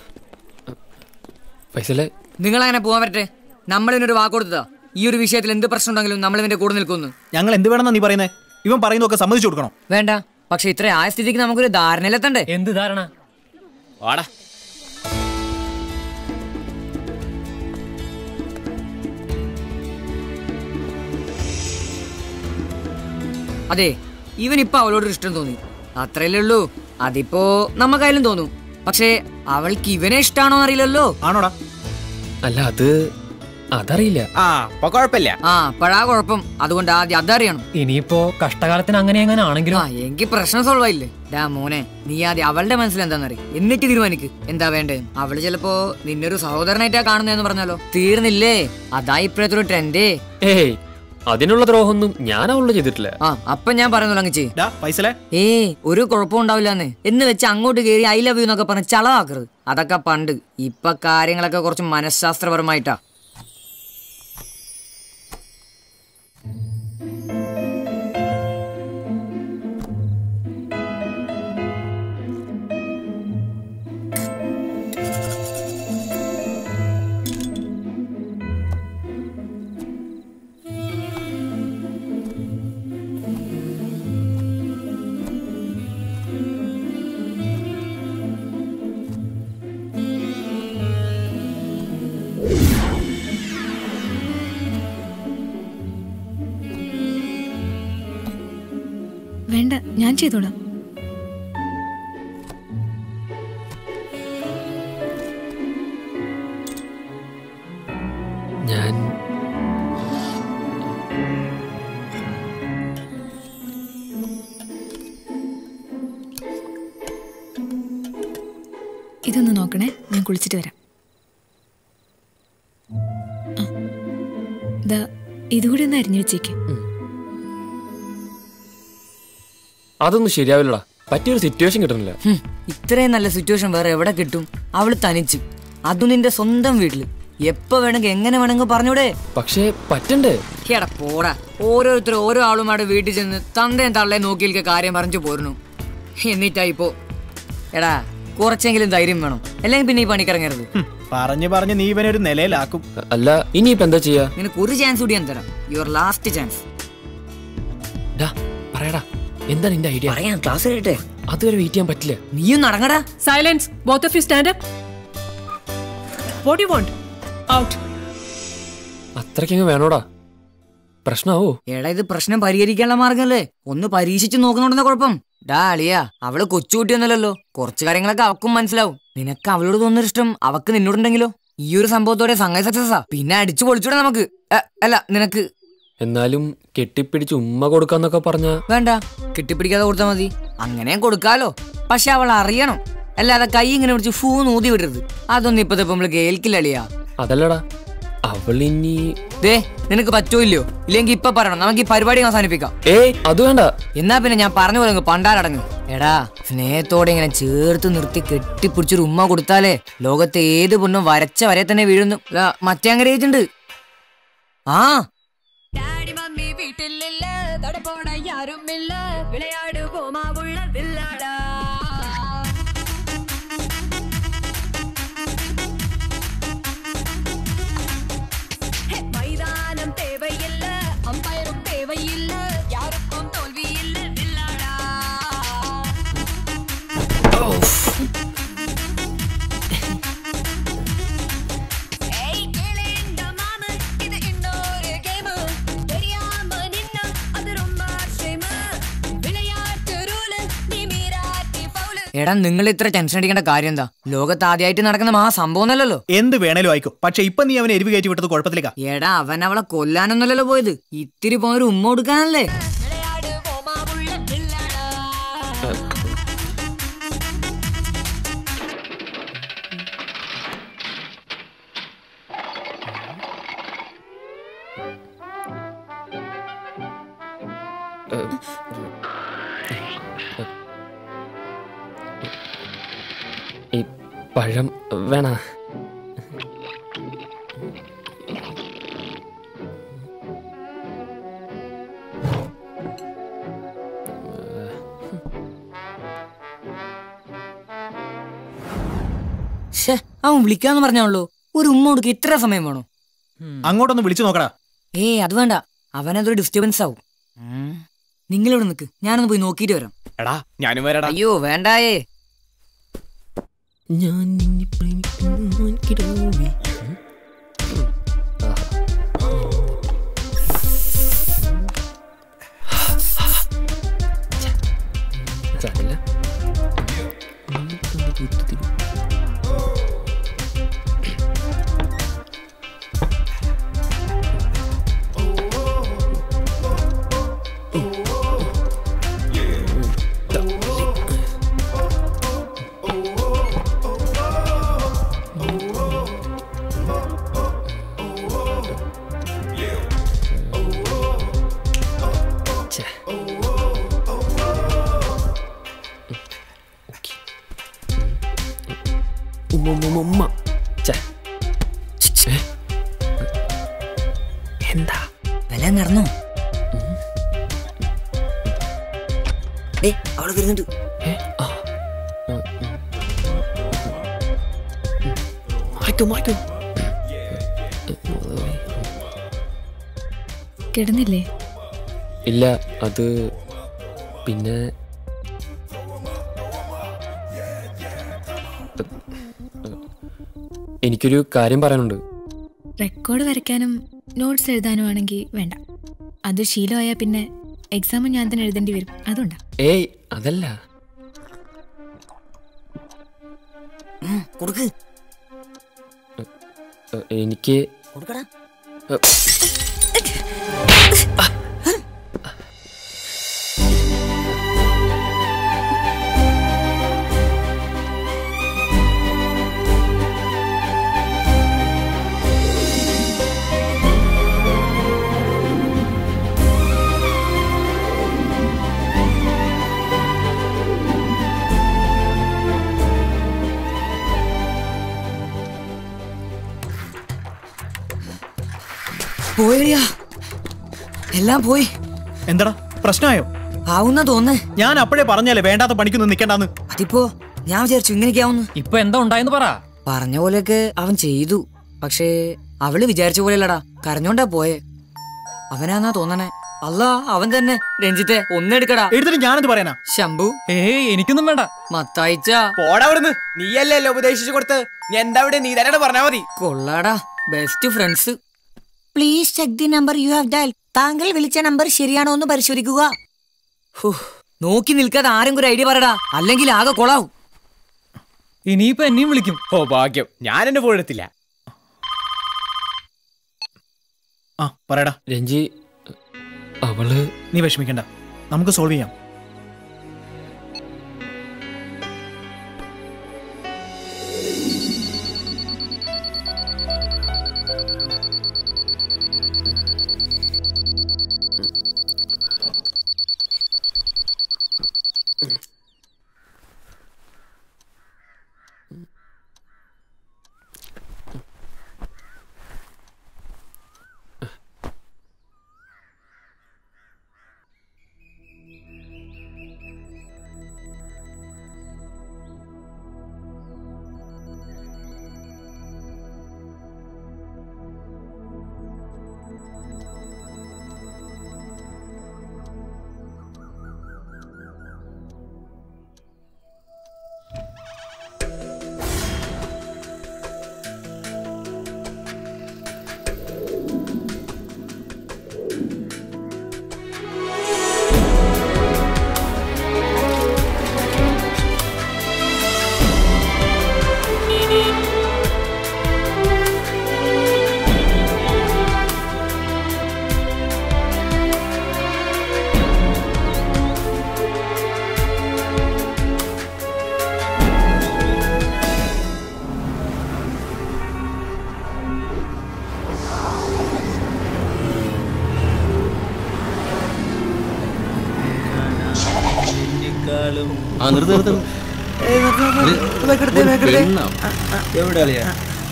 ഫൈസലെ നിങ്ങൾ അങ്ങനെ പോകാൻ പറ്റേ നമ്മൾ ഇതിനൊരു വാക്ക് കൊടുത്തതാ ഈ ഒരു വിഷയത്തിൽ എന്ത് പ്രശ്നം ഉണ്ടെങ്കിലും നമ്മൾ ഇതിന്റെ കൂടെ നിൽക്കുന്നു ഞങ്ങൾ എന്ത് വേണമെന്നാ നീ പറയുന്നേ ഇവൻ പറയുന്നതൊക്കെ സമ്മതിച്ചു കൊടുക്കണം വേണ്ട പക്ഷെ ഇത്ര ആയ സ്ഥിതിക്ക് നമുക്കൊരു ധാരണയിലെത്തണ്ടേ എന്ത് ധാരണ വാടാ അതെ ഇവൻ ഇപ്പൊ അവളോട് ഒരു ഇഷ്ടം തോന്നി അത്രയല്ലേ ഉള്ളൂ അതിപ്പോ നമുക്കായാലും തോന്നും പക്ഷേ അവൾക്ക് ഇവനെ ഇഷ്ടാണോ അറിയില്ലല്ലോ ആണോടാ അല്ല അത് അതറിയില്ല ആ അപ്പൊ കുഴപ്പമില്ല ആ അപ്പഴാ കുഴപ്പം അതുകൊണ്ട് ആദ്യം അതറിയണം ഇനിയിപ്പോ കഷ്ടകാലത്തിന് അങ്ങനെ എങ്ങനെ ആണെങ്കിലും ആ എങ്കിൽ പ്രശ്നം സോൾവ് ആയില്ലേ ഡാ മോനെ നീ ആദ്യം അവളുടെ മനസ്സിൽ എന്താണെന്നറി എന്നിട്ട് തീരുമാനിക്ക് എന്താ വേണ്ടേ അവള് ചിലപ്പോ നിന്നൊരു സഹോദരനായിട്ടാ കാണുന്നതെന്ന് പറഞ്ഞാലോ തീർന്നില്ലേ അതാ ഇപ്പോഴത്തെ ഒരു ട്രെൻഡേ ഏയ് അതിനുള്ള ദ്രോഹമൊന്നും ഞാൻ അവളോട് ചെയ്തിട്ടില്ല ആ അപ്പൊ ഞാൻ പറയുന്നു അങ്ങ് ചെയ് പൈസലെ ഏ ഒരു കുഴപ്പം ഉണ്ടാവില്ലെന്ന് എന്ന് വെച്ച് അങ്ങോട്ട് കയറി ഐ ലവ് യു എന്നൊക്കെ പറഞ്ഞ് ചളവാക്കരുത് അതൊക്കെ പണ്ട് ഇപ്പൊ കാര്യങ്ങളൊക്കെ കുറച്ച് മനഃശാസ്ത്രപരമായിട്ടാ വേണ്ട ഞാൻ ചെയ്തോളാം ഞാൻ ഇതൊന്ന് നോക്കണേ ഞാൻ കുളിച്ചിട്ട് വരാം ആ. ദാ ഇതുകൂടി ഒന്ന് അരിഞ്ഞു വെച്ചേക്ക് അതൊന്നും ശരിയാവില്ലടാ പറ്റിയൊരു സിറ്റുവേഷൻ കിട്ടുന്നില്ല ഹും, ഇത്രയും നല്ല സിറ്റുവേഷൻ വേറെ എവിടെ കിട്ടും അവള് തനിച്ച് അതും നിന്റെ സ്വന്തം വീട്ടില് എപ്പോ വേണമെങ്കിൽ എങ്ങനെ വേണമെങ്കിൽ പറഞ്ഞൂടെ പക്ഷേ പറ്റണ്ടേ എടാ പോടാ ഓരോരുത്തർ ഓരോ ആളുമാരുടെ വീട്ടിൽ ചെന്ന് തന്തയും തള്ളയെ നോക്കിയിരിക്കെ കാര്യം പറഞ്ഞു പോരുന്നു എന്നിട്ടാ ഇപ്പോ എടാ കുറച്ചെങ്കിലും ധൈര്യം വേണം അല്ലെങ്കിൽ പിന്നെ ഈ പണിക്കിറങ്ങരുത് പറഞ്ഞു പറഞ്ഞ് നീ ഇവനെ ഒരു നിലയിലാക്കും അല്ല ഇനിയിപ്പോ എന്താ ചെയ്യാ നിനക്ക് ഒരു ചാൻസ് കൂടി ഞാൻ തരാം യുവർ ലാസ്റ്റ് ചാൻസ് ഡാ പറയടാ എന്താ നിന്റെ ഐഡിയ പറയാം ക്ലാസ് കേട്ടെ അതുവരെ വെയിറ്റ് ചെയ്യാൻ പറ്റില്ല നീയും നടങ്ങടാ silence both of you stand up what you want out അത്രയ്ക്കങ്ങ് വേണോടാ പ്രശ്നാവോ എടാ ഇത് പ്രശ്നം പരിഹരിക്കാനുള്ള മാർഗല്ലേ ഒന്ന് പരീക്ഷിച്ച് നോക്കുന്നുണ്ടെന്ന കുഴപ്പം ഡാ അളിയാ അവള് കൊച്ചുകുട്ടിയൊന്നുമല്ലല്ലോ കുറച്ച് കാര്യങ്ങളൊക്കെ അവക്കും മനസ്സിലാവും നിനക്ക് അവളോട് തോന്നുന്നൊരു ഇഷ്ടം അവക്ക് നിന്നോടുണ്ടെങ്കിലോ ഈ ഒരു സംഭവത്തോടെ സംഗതി സക്സസാ പിന്നെ അടിച്ചു പൊളിച്ചൂടെ നമുക്ക് എ, അല്ല നിനക്ക് എന്നാലും കെട്ടിപ്പിടിച്ച് ഉമ്മ കൊടുക്കാന്നൊക്കെ പറഞ്ഞ വേണ്ട കെട്ടിപ്പിടിക്കാതെ കൊടുത്താൽ മതി അങ്ങനെ കൊടുക്കാലോ പക്ഷെ അവൾ അറിയണം അല്ലാതെ കൈ ഇങ്ങനെ പിടിച്ച് ഫൂ നൂതി വിടരുത് അതൊന്നും ഇപ്പത്തെ ഇപ്പൊ നമ്മള് കേൾക്കില്ല അളിയാ അതല്ലടാ അവളിനി ദേ നിനക്ക് പറ്റോ ഇല്ലയോ ഇല്ലെങ്കിൽ ഇപ്പൊ പറയണം നമുക്ക് ഈ പരിപാടി അവസാനിപ്പിക്കാം ഏയ് അത് വേണ്ട എന്നാ പിന്നെ ഞാൻ പറഞ്ഞ പോലെ പണ്ടാരടങ്ങ് എടാ സ്നേഹത്തോടെ ഇങ്ങനെ ചേർത്ത് നിർത്തി കെട്ടിപ്പിടിച്ചൊരു ഉമ്മ കൊടുത്താലേ ലോകത്തെ ഏത് പെണ്ണും വരച്ച വരെ തന്നെ വീഴുന്നു ദാ, മറ്റേ അങ്ങനെ എഴുതിണ്ട് ആ வீட்டில் தடப்போட யாரும் இல்ல விளையாடுவோமா உள்ள வில்லாடா ஹே, மைதானம் தேவையில்ல அம்பயரும் தேவையில்ல யாருக்கும் தோல்வி இல்ல வில்லாடா ஏய், கேளு இந்த மாமு, இது இன்னொரு game. தெரியாம நின்னா அது ரொம்ப shame. விளையாட்டு rule, நீ மீறாட்டி foul. എടാ നിങ്ങൾ ഇത്ര ടെൻഷൻ അടിക്കേണ്ട കാര്യം എന്താ ലോകത്ത് ആദ്യമായിട്ട് നടക്കുന്ന മഹാ സംഭവം ഒന്നല്ലല്ലോ എന്ത് വേണേലും ആയിക്കോ പക്ഷെ ഇപ്പൊ നീ അവനെ എരിവ് കയറ്റി വിട്ടത് കുഴപ്പത്തിലേക്കാ എടാ അവൻ അവളെ കൊല്ലാനൊന്നല്ലല്ലോ പോയത് ഇത്തിരി പോയൊരു ഉമ്മ കൊടുക്കാനല്ലേ പഴം വേണ ശ്ശേ, അവൻ വിളിക്കാന്ന് പറഞ്ഞാണല്ലോ ഒരു ഉമ്മ കൊടുക്ക് ഇത്ര സമയം വേണോ അങ്ങോട്ടൊന്ന് വിളിച്ചു നോക്കടാ ഏയ് അത് വേണ്ട അവനതൊരു ഡിസ്റ്റർബൻസ് ആവും നിങ്ങളിവിടെ നിൽക്ക് ഞാനൊന്ന് പോയി നോക്കിയിട്ട് വരാം എടാ ഞാനും വരടാ അയ്യോ വേണ്ടായേ ഞാൻ നിന്നെ പ്രേമിക്കുന്നു എനിക്കിടോവി. ചാടില്ല ഉമ്മ ഛെ. ഛെ. എന്താ വില നടന്നോ ഏ അവിടെ വരുന്നുണ്ട് മാറ്റോ മാറ്റോ കിടന്നില്ലേ ഇല്ല അത് പിന്നെ എനിക്കൊരു കാര്യം പറയാനുണ്ട് റെക്കോർഡ് വരയ്ക്കാനും നോട്ട്സ് എഴുതാനും ആണെങ്കിൽ വേണ്ട അത് ശീലമായാൽ പിന്നെ എക്സാം ഞാൻ തന്നെ എഴുതേണ്ടി വരും അതുകൊണ്ടാ ഏയ് അതല്ല കൊടുക്ക് എ, എനിക്ക് കൊടുക്കടാ എ, പോയാ എല്ലാം പോയി എന്താടാ പ്രശ്നമായോ ആവുന്ന തോന്നേ ഞാൻ അപ്പോഴേ പറഞ്ഞല്ലേ വേണ്ടാത്ത പണിക്കൊന്നും നിൽക്കണ്ടെന്ന് അതിപ്പോ ഞാൻ വിചാരിച്ചു ഇങ്ങനെയൊക്കെ ആവുന്നു ഇപ്പൊ എന്താ ഉണ്ടായെന്ന് പറ പറഞ്ഞ പോലെയൊക്കെ അവൻ ചെയ്തു പക്ഷേ അവള് വിചാരിച്ച പോലെയല്ലടാ കരഞ്ഞോണ്ടാ പോയെ അവനാന്നാ തോന്നണേ അല്ല അവൻ തന്നെ രഞ്ജിത്തെ ഒന്നെടുക്കടാ എടുത്തിട്ട് ഞാനെന്ത് പറയാനാ ശംഭു ഏയ് എനിക്കൊന്നും വേണ്ട മത്തായിച്ച പോടാ അവിടുന്ന് നീയല്ലേ അല്ലേ ഉപദേശിച്ചു കൊടുത്ത് നീ എന്താ ഇവിടെ നീ തന്നെ പറഞ്ഞാ മതി കൊള്ളാടാ best friends please check the number you have dial താങ്കൾ വിളിച്ച നമ്പർ ശരിയാണോ എന്ന് പരിശോധിക്കുക ഹോ, നോക്കി നിൽക്കാതെ ആരെങ്കിലും ഒരു ഐഡിയ പറയടാ അല്ലെങ്കിൽ ആകെ കൊളാവും ഇനിയിപ്പോ എന്നെയും വിളിക്കും ഓ ഭാഗ്യം ഞാൻ എന്റെ ഫോൺ എടുത്തില്ല ആ പറയടാ രഞ്ജി അവള് നീ വിഷമിക്കണ്ട നമുക്ക് സോൾവ് ചെയ്യാം ആ നിർത്ത് നിർത്ത് എവിടെ അളിയാ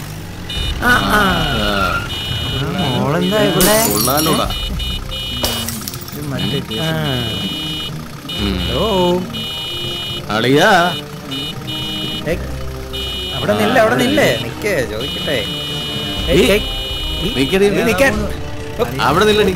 മോളെന്താ ഇവിടെ കൊള്ളാലോടാ ഹലോ അളിയാ ഏയ്, അവിടെ നില്ല അവിടെ നില്ലേ നിക്കേ ചോദിക്കട്ടെ ഏയ്, ഏയ്, ഏയ്, നീ- നിക്കടി, നീ നിക്കാൻ. അവിടെ നില്ലടി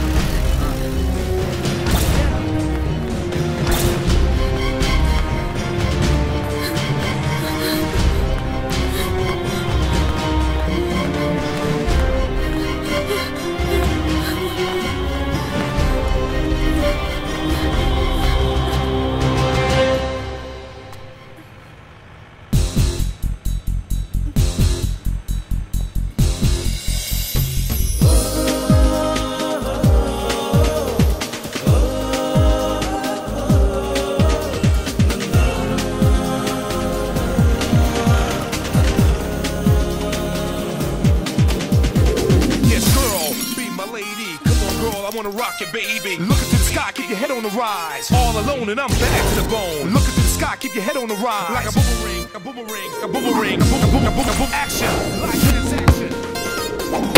Yes, girl, be my lady. Come on, girl, I wanna rock it, baby. Look into the sky, keep your head on the rise. All alone, and I'm back to the bone. Look into the sky, keep your head on the rise. Like a boomerang, a boomerang, a boomerang, a boom, a boom, a boom, a boom. Action, like transaction.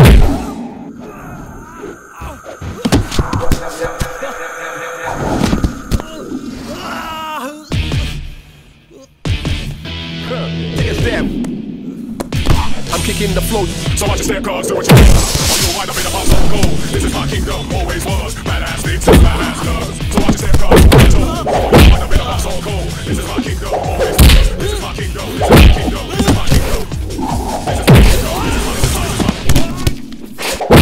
Take a step. I'm kicking the flow, so watch your step, cause do what you can. You wind up in the box of gold. This is my kingdom, always was. Badass things, badass does. So watch your step, cause do what you can. You wind up in the box of gold. This is my kingdom, always was. This is my kingdom, this is my kingdom, this is my kingdom. This is my kingdom, this is my, this is my, this is my.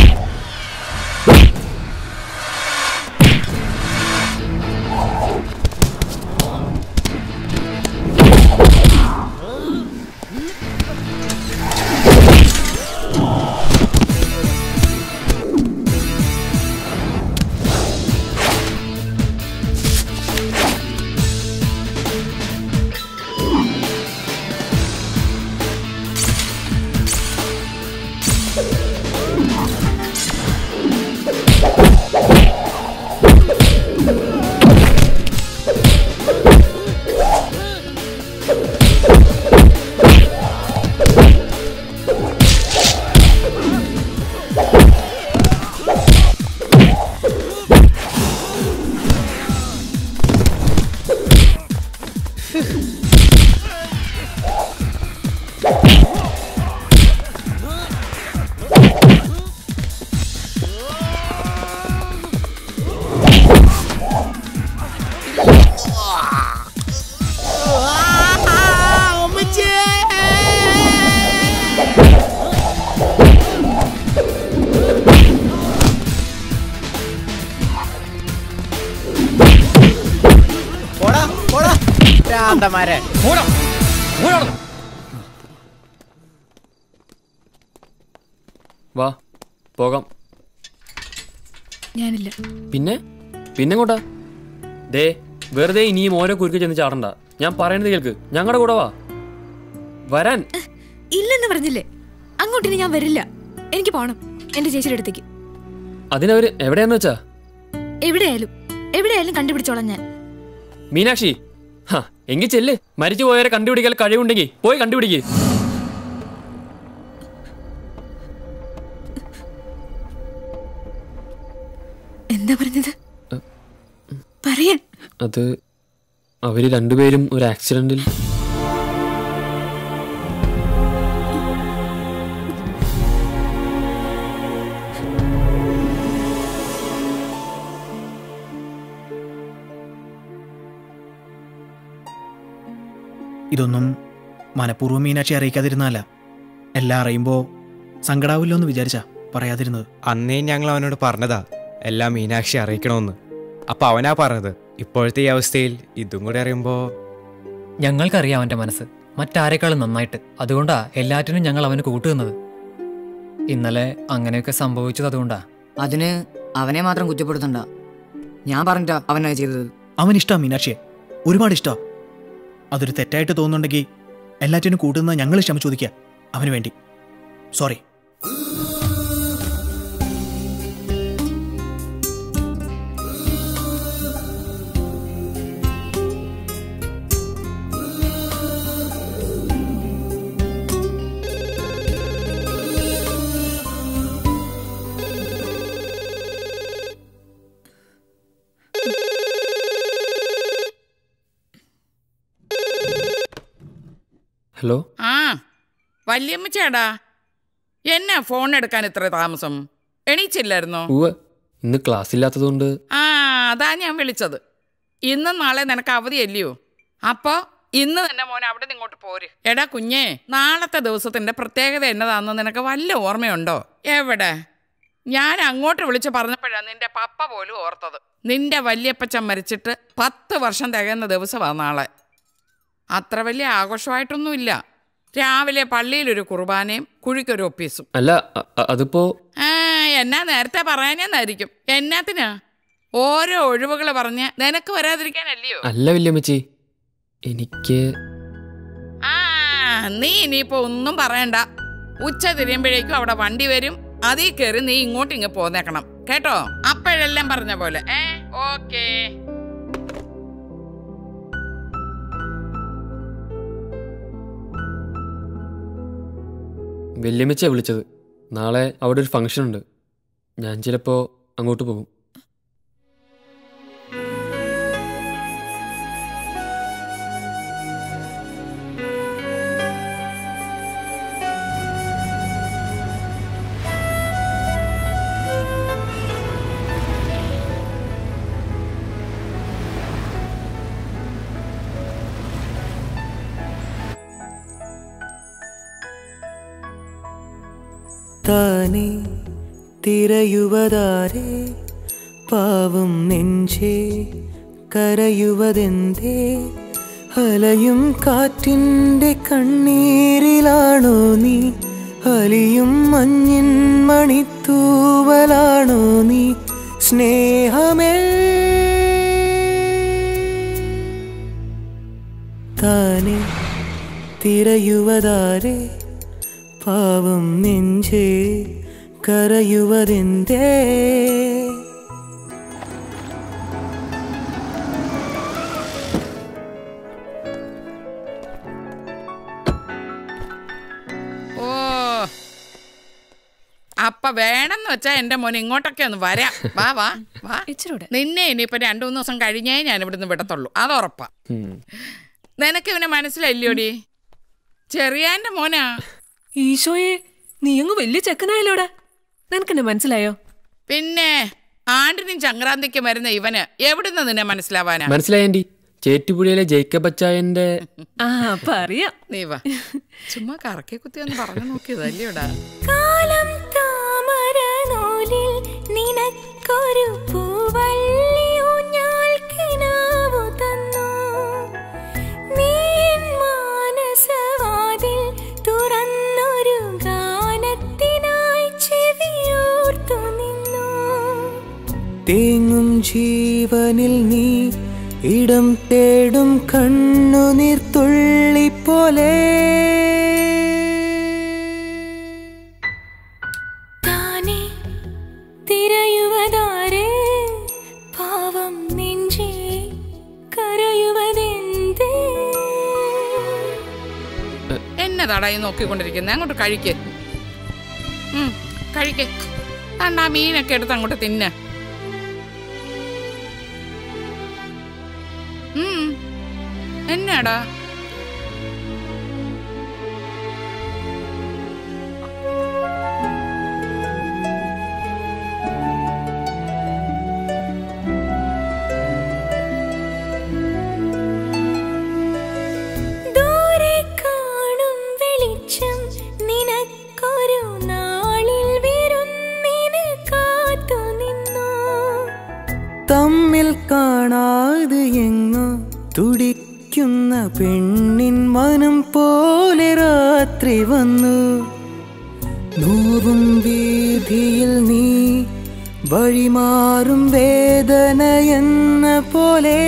പോടാ പോടാ ഭ്രാന്തന്മാരെ വാ പോകാം ഞാനില്ല പിന്നെ പിന്നെങ്ങോട്ടാ ദേ വെറുതെ ഇനിയും ഓരോ കുരുക്ക് ചെന്ന് ചാടണ്ട ഞാൻ പറയുന്നത് കേൾക്ക് ഞങ്ങളുടെ കൂടെ വാ വരാൻ ഇല്ലെന്ന് പറഞ്ഞില്ലേ അങ്ങോട്ടിനി ഞാൻ വരില്ല എനിക്ക് പോണം എന്റെ ചേച്ചിയുടെ അടുത്തേക്ക് അതിനവര് എവിടെയാന്ന് വെച്ചാ എവിടെയായാലും എവിടെയായാലും കണ്ടുപിടിച്ചോളാം ഞാൻ മീനാക്ഷി ഹാ എങ്കിൽ ചെല്ല് മരിച്ചു പോയവരെ കണ്ടുപിടിക്കാൻ കഴിവുണ്ടെങ്കിൽ പോയി കണ്ടുപിടിക്ക് എന്താ പറഞ്ഞത് പറയാൻ അത് അവര് രണ്ടുപേരും ഒരു ആക്സിഡന്റിൽ ഇതൊന്നും മനഃപൂർവ്വം മീനാക്ഷി അറിയിക്കാതിരുന്നല്ല എല്ലാം അറിയുമ്പോൾ സങ്കടാവില്ലോ എന്ന് വിചാരിച്ചാ പറയാതിരുന്നത് അന്നേ ഞങ്ങൾ അവനോട് പറഞ്ഞതാ എല്ലാം മീനാക്ഷി അറിയിക്കണമെന്ന് അപ്പൊ അവനാ പറഞ്ഞത് ഇപ്പോഴത്തെ ഈ അവസ്ഥയിൽ ഇതും കൂടെ അറിയുമ്പോ ഞങ്ങൾക്കറിയാം അവന്റെ മനസ്സ് മറ്റാരെക്കാളും നന്നായിട്ട് അതുകൊണ്ടാ എല്ലാറ്റിനും ഞങ്ങൾ അവന് കൂട്ടുന്നത് ഇന്നലെ അങ്ങനെയൊക്കെ സംഭവിച്ചത് അതുകൊണ്ടാ അതിന് അവനെ മാത്രം കുറ്റപ്പെടുത്തണ്ട ഞാൻ പറഞ്ഞിട്ടാ അവനത് ചെയ്തത് അവൻ ഇഷ്ടാ മീനാക്ഷിയെ ഒരുപാട് ഇഷ്ടാ അതൊരു തെറ്റായിട്ട് തോന്നുന്നുണ്ടെങ്കിൽ എല്ലാറ്റിനും കൂട്ടുന്ന ഞങ്ങൾ ക്ഷമ ചോദിക്കുക അവന് വേണ്ടി സോറി ഹലോ ആ വല്യമ്മച്ചേടാ എന്നാ ഫോൺ എടുക്കാൻ ഇത്ര താമസം എണീച്ചില്ലായിരുന്നോ ഉവ്വ് ഇന്ന് ക്ലാസ് ഇല്ലാത്തതുകൊണ്ട് ആ അതാ ഞാൻ വിളിച്ചത് ഇന്നും നാളെ നിനക്ക് അവധിയല്ലയോ അപ്പോ ഇന്ന് തന്നെ മോൻ അവിടെ നിന്ന് ഇങ്ങോട്ട് പോര് എടാ കുഞ്ഞേ നാളത്തെ ദിവസത്തിന്റെ പ്രത്യേകത എന്നതാണെന്ന് നിനക്ക് വല്ല ഓർമ്മയുണ്ടോ എവിടെ ഞാൻ അങ്ങോട്ട് വിളിച്ച് പറഞ്ഞപ്പോഴാണ് നിന്റെ പപ്പ പോലും ഓർത്തത് നിന്റെ വല്യപ്പച്ചൻ മരിച്ചിട്ട് പത്ത് വർഷം തികയുന്ന ദിവസമാണ് നാളെ അത്ര വലിയ ആഘോഷമായിട്ടൊന്നുമില്ല രാവിലെ പള്ളിയിലൊരു കുർബാനയും കുഴിക്കൊരു ഒപ്പീസും അല്ല അ- അ- അതിപ്പോ ആ എന്നാ നേരത്തെ പറയാനെന്നായിരിക്കും എന്നാത്തിനാ ഓരോ ഒഴിവുകൾ പറഞ്ഞ് നിനക്ക് വരാതിരിക്കാനല്ലയോ അല്ല വല്യമ്മച്ചി എനിക്ക് ആ നീ ഇനിയിപ്പോ ഒന്നും പറയണ്ട ഉച്ച തിരിയുമ്പോഴേക്കും അവിടെ വണ്ടി വരും അതിൽ കയറി നീ ഇങ്ങോട്ട് ഇങ്ങ് പോന്നേക്കണം കേട്ടോ അപ്പോഴെല്ലാം പറഞ്ഞ പോലെ ഏ ഓക്കേ വല്യമ്മച്ചിയാ വിളിച്ചത് നാളെ അവിടെ ഒരു ഫംഗ്ഷൻ ഉണ്ട് ഞാൻ ചിലപ്പോ അങ്ങോട്ട് പോകും താനെ തിരയുവതാരേ പാവം നെഞ്ചേ കരയുവതെന്തേ അലയും കാറ്റിൻ്റെ കണ്ണീരിലാണോ നീ അലിയും മഞ്ഞിൻ മണിത്തൂവലാണോ നീ സ്നേഹമേ താനെ തിരയുവതാരേ പാവം നെഞ്ചേ കരയുവതെന്തേ ഓ അപ്പ വേണമെന്ന് വെച്ചാ എന്റെ മോൻ ഇങ്ങോട്ടൊക്കെ ഒന്ന് വരാം വാ വാ വാ നിന്നെ ഇനിയിപ്പോ രണ്ടു മൂന്ന് ദിവസം കഴിഞ്ഞേ ഞാൻ ഇവിടുന്ന് വിടത്തുള്ളൂ അത് ഉറപ്പാ നിനക്ക് ഇവനെ മനസ്സിലായില്ലോടി ചെറിയാന്റെ മോനാ ഈശോയെ നീ അങ്ങ് വലിയ ചെക്കനായല്ലോടാ നിനക്കെന്നെ മനസ്സിലായോ പിന്നെ ആണ്ടിനും സംക്രാന്തിക്കും വരുന്ന ഇവന് എവിടുന്ന് നിന്നെ മനസ്സിലാവാനാ മനസ്സിലായി ആൻറ്റി ചേറ്റുപുഴയിലെ ജേക്കബ് അച്ചായന്റെ ആ അപ്പൊ അറിയാം നീ വാ ചുമ്മാ കറക്കി കുത്തി ഒന്ന് പറഞ്ഞു നോക്കിയതല്ലേടാ കാലം താമര നൂലിൽ നിനക്കൊരു പൂവല്ലിയൂഞ്ഞാൽ കിനാവു തന്നു നീ എൻ മാനസവാതിൽ തുറന്നൊരു ഗാനത്തിനായി ചെവിയോർത്തു നിന്നു തേങ്ങും ജീവനിൽ നീ ഇടം തേടും കണ്ണുനീർ തുള്ളി പോലെ താനെ തിരയുവതാരേ പാവം നെഞ്ചേ കരയുവതെന്തേ എന്നതാടാ ഈ നോക്കിക്കൊണ്ടിരിക്കുന്നത് അങ്ങോട്ട് കഴിക്ക് ഉം, കഴിക്ക് കണ്ടാ മീനൊക്കെ എടുത്ത് അങ്ങോട്ട് തിന്ന ഉം, എന്നാടാ ദൂരെ കാണും വെളിച്ചം നിനക്കൊരു നാളിൽ വിരുന്നിന് കാത്തു നിന്നു തമ്മിൽ കാണാതെ എങ്ങോ തുടിക്കുന്ന പെണ്ണിൻ മനം പോലെ രാത്രി വന്നു നോവും വീതിയിൽ നീ വഴിമാറും വേദന എന്ന പോലെ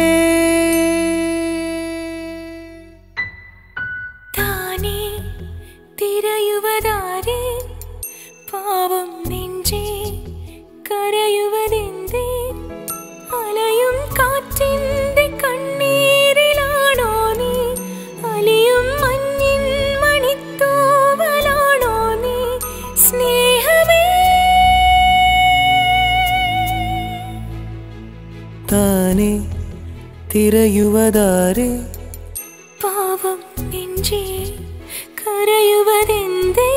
താനേ തിരയുവതാരേ പാവം നെഞ്ചേ കരയുവതെന്തേ അലയും കാറ്റിന്റെ കണ്ണീരിലാണോ നീ അലിയും മഞ്ഞിൻ മണിത്തൂവലാണോ നീ സ്നേഹമേ താനെ തിരയുവതാരേ പാവം നെഞ്ചേ കരയുവതെന്തേ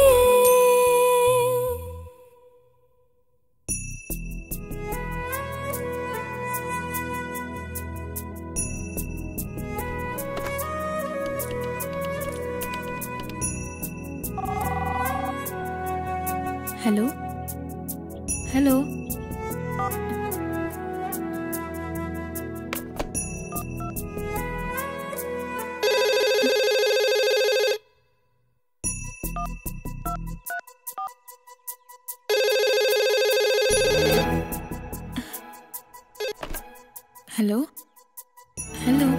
hello hello hello hello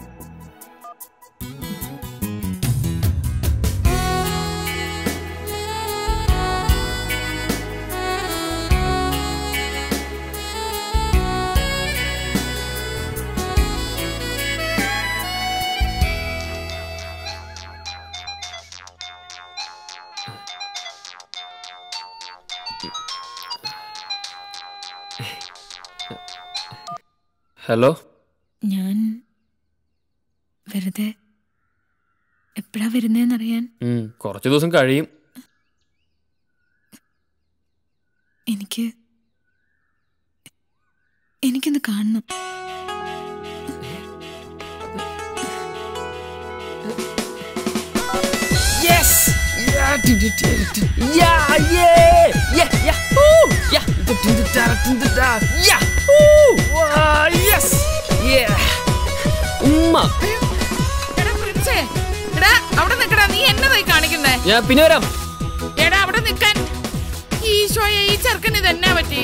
hello ഞാൻ വെറുതെ എപ്പോഴാ വരുന്നതെന്നറിയാൻ ഉം, കുറച്ച് ദിവസം കഴിയും എനിക്ക് എനിക്കൊന്ന് കാണണം Yes! Yeah! Yeah! Yeah! Yeah! Yeah! Woo! Yeah! Yeah! Woo! Wow! Yes! Yeah! ഉമ്മ എടാ പ്രിൻസേ എടാ അവിടെ നിക്കടാ നീ എന്നതായി കാണിക്കുന്നേ ഞാൻ പിന്നെ വരാം എടാ അവിടെ നിക്കാൻ ഈശോയെ ഈ ചെറുക്കന് ഇതെന്നാ പറ്റി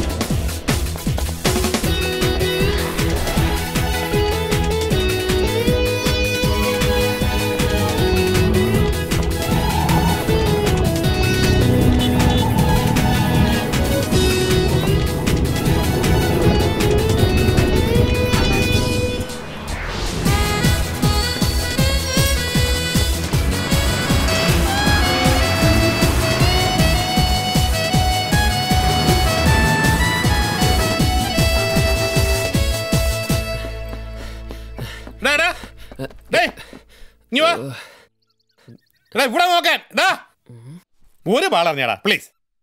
ഡാ, ഡാ. ഡേയ്, ഇങ്ങ് വാ. എടാ, ഇവിടെ നോക്കാൻ ഡാ. ഒരു പാളറിഞ്ഞാടാ പ്ലീസ്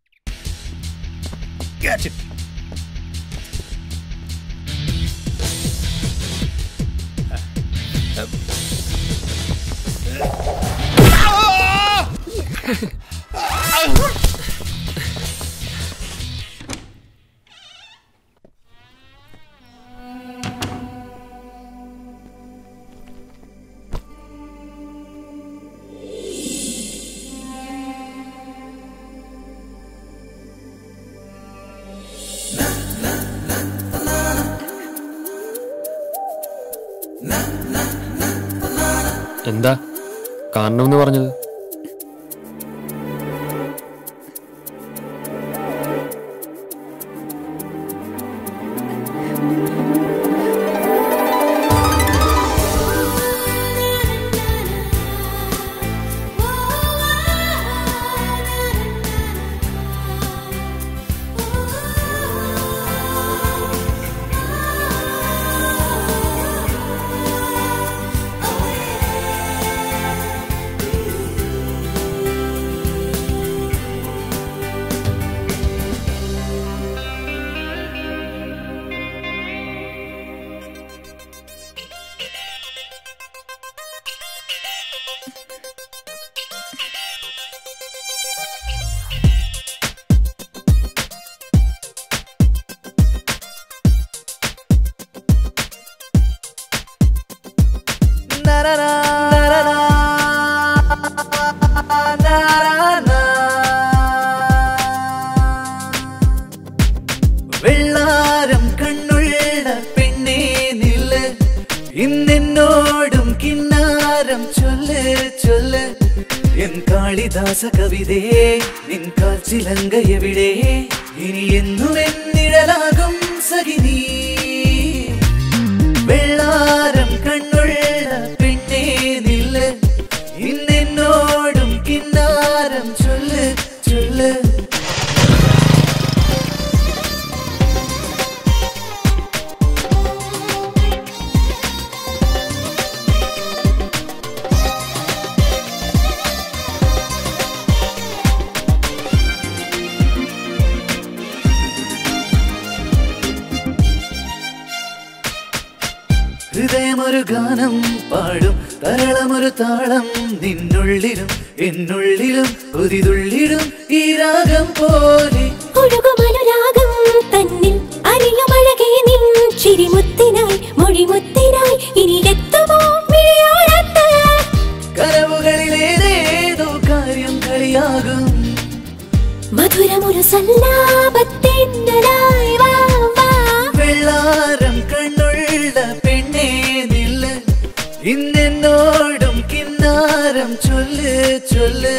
എന്താ കാണണമെന്ന് പറഞ്ഞത് വെള്ളാരം കണ്ണുള്ള പെണ്ണേ നില്ല് ഇന്നെന്നോടും കിന്നാരം ചൊല്ല് ചൊല്ല് എൻ കാളിദാസ കവിതേ നിൻ കാൽച്ചിലങ്ക എവിടെ ഇനി എന്നും എന്നിഴലാകും സഖിനീ വെള്ളാരം കണ്ണുള്ള പെണ്ണേ നില്ല് ഇന്നെന്നോടും കിന്നാരം ചൊല്ല് ചൊല്ല് ഹൃദയമൊരു ഗാനം പാടും തരളമൊരു താളം നിന്നുള്ളിലും എന്നുള്ളിലും ഒരിതുള്ളിലും ഈ രാഗം പോലെ ഒഴുകുമനുരാഗം തന്നിൽ അറിയുമഴകേ നിൻ ചിരിമുത്തിനായി മൊഴിമുത്തിനായി ഇനി എത്തുമോ വിളിയോരത്ത് കനവുകളിലേതേതോ കാര്യം കളിയാകും മധുരമൊരു സല്ലാപത്തിന്നലായി വാ വാ വെള്ളാരം കണ്ണുള്ള പെണ്ണേ നില്ല് ഇന്നെന്നോടും കിന്നാരം ചൊല്ല് ചൊല്ല്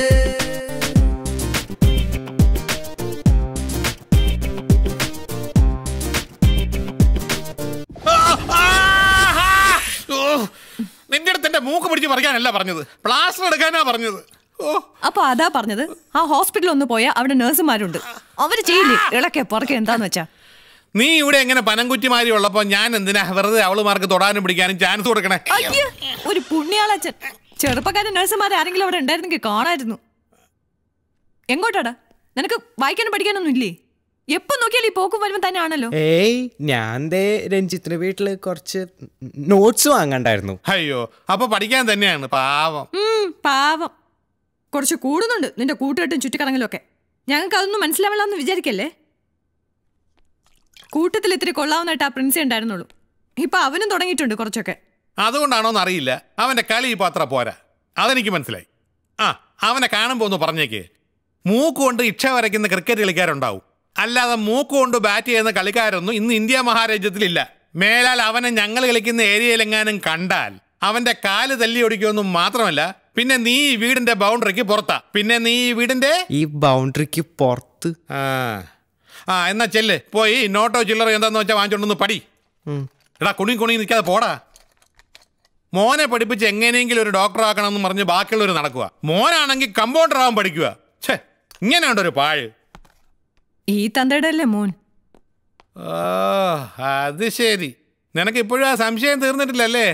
ഓ, നിന്റെ അടുത്ത് എന്റെ മൂക്ക് പിടിച്ച് പറിക്കാനല്ല പറഞ്ഞത് പ്ലാസ്റ്റർ എടുക്കാനാ പറഞ്ഞത് അപ്പൊ അതാ പറഞ്ഞത് ആ ഹോസ്പിറ്റലിൽ ഒന്ന് പോയാ അവിടെ നഴ്സുമാരുണ്ട് അവര് ചെയ്യില്ലേ ഇളക്കെ പുറക്കെ എന്താന്ന് വെച്ചാ നീ ഇവിടെ എങ്ങനെ പനംകുറ്റിമാരി ഉള്ളപ്പോ ഞാൻ എന്തിനാ വെറുതെ അവളുമാർക്ക് തൊടാനും പിടിക്കാനും ചാൻസ് കൊടുക്കണേ അയ്യോ ഒരു പുണ്യാളച്ചൻ ചെറുപ്പക്കാരൻ നഴ്സുമാർ ആരെങ്കിലും അവിടെ ഉണ്ടായിരുന്നെങ്കിൽ കാണായിരുന്നു എങ്ങോട്ടാടാ നിനക്ക് വായിക്കാനും പഠിക്കാനൊന്നും ഇല്ലേ എപ്പോ നോക്കിയാലും ഈ പോക്കും വരവും തന്നെയാണല്ലോ ഏയ് ഞാൻ ദേ രഞ്ജിത്തിന്റെ വീട്ടില് കുറച്ച് നോട്ട്സ് വാങ്ങണ്ടായിരുന്നു അയ്യോ അപ്പൊ പഠിക്കാൻ തന്നെയാണ് പാവം ഉം, പാവം കുറച്ച് കൂടുന്നുണ്ട് നിന്റെ കൂട്ടുകെട്ടും ചുറ്റിക്കറങ്ങലും ഒക്കെ ഞങ്ങൾക്ക് അതൊന്നും മനസ്സിലാവില്ല എന്ന് വിചാരിക്കല്ലേ കൂട്ടത്തിൽ ഇത്തിരി കൊള്ളാവുന്നതായിട്ട് ആ പ്രിൻസേ ഉണ്ടായിരുന്നുള്ളൂ ഇപ്പൊ അവനും തുടങ്ങിയിട്ടുണ്ട് കുറച്ചൊക്കെ അതുകൊണ്ടാണോന്ന് അറിയില്ല അവന്റെ കളി ഇപ്പൊ അത്ര പോരാ അതെനിക്ക് മനസ്സിലായി ആ അവനെ കാണുമ്പോ ഒന്ന് പറഞ്ഞേക്ക് മൂക്ക് കൊണ്ട് ഇച്ഛ വരയ്ക്കുന്ന ക്രിക്കറ്റ് കളിക്കാരുണ്ടാവും അല്ലാതെ മൂക്ക് കൊണ്ട് ബാറ്റ് ചെയ്യുന്ന കളിക്കാരൊന്നും ഇന്ന് ഇന്ത്യ മഹാരാജ്യത്തിലില്ല മേലാൽ അവനെ ഞങ്ങൾ കളിക്കുന്ന ഏരിയയിലെങ്ങാനും കണ്ടാൽ അവന്റെ കാല് തല്ലി ഒടിക്കുമെന്നും മാത്രമല്ല പിന്നെ നീ ഈ വീടിന്റെ ബൗണ്ടറിക്ക് പുറത്താ പിന്നെ നീ ഈ വീടിന്റെ ഈ ബൗണ്ടറിക്ക് പുറത്ത് ആ ആ എന്നാ ചെല്ല് പോയി നോട്ടോ ചില്ലറ എന്താന്ന് വെച്ചാൽ വാങ്ങിച്ചോണ്ടൊന്ന് പടി എടാ കുണി കുണി നിൽക്കാതെ പോടാ മോനെ പഠിപ്പിച്ച് എങ്ങനെയെങ്കിലും ഒരു ഡോക്ടർ ആക്കണമെന്ന് പറഞ്ഞ് ബാക്കിയുള്ളവർ നടക്കുക മോനാണെങ്കിൽ കമ്പൗണ്ടർ ആവാൻ പഠിക്കുക ഛേ ഇങ്ങനെയുണ്ട് ഒരു പാഴ് ഈ തന്തയുടെ അല്ലേ മോൻ ഓ അത് ശരി നിനക്ക് ഇപ്പോഴും ആ സംശയം തീർന്നിട്ടില്ലല്ലേ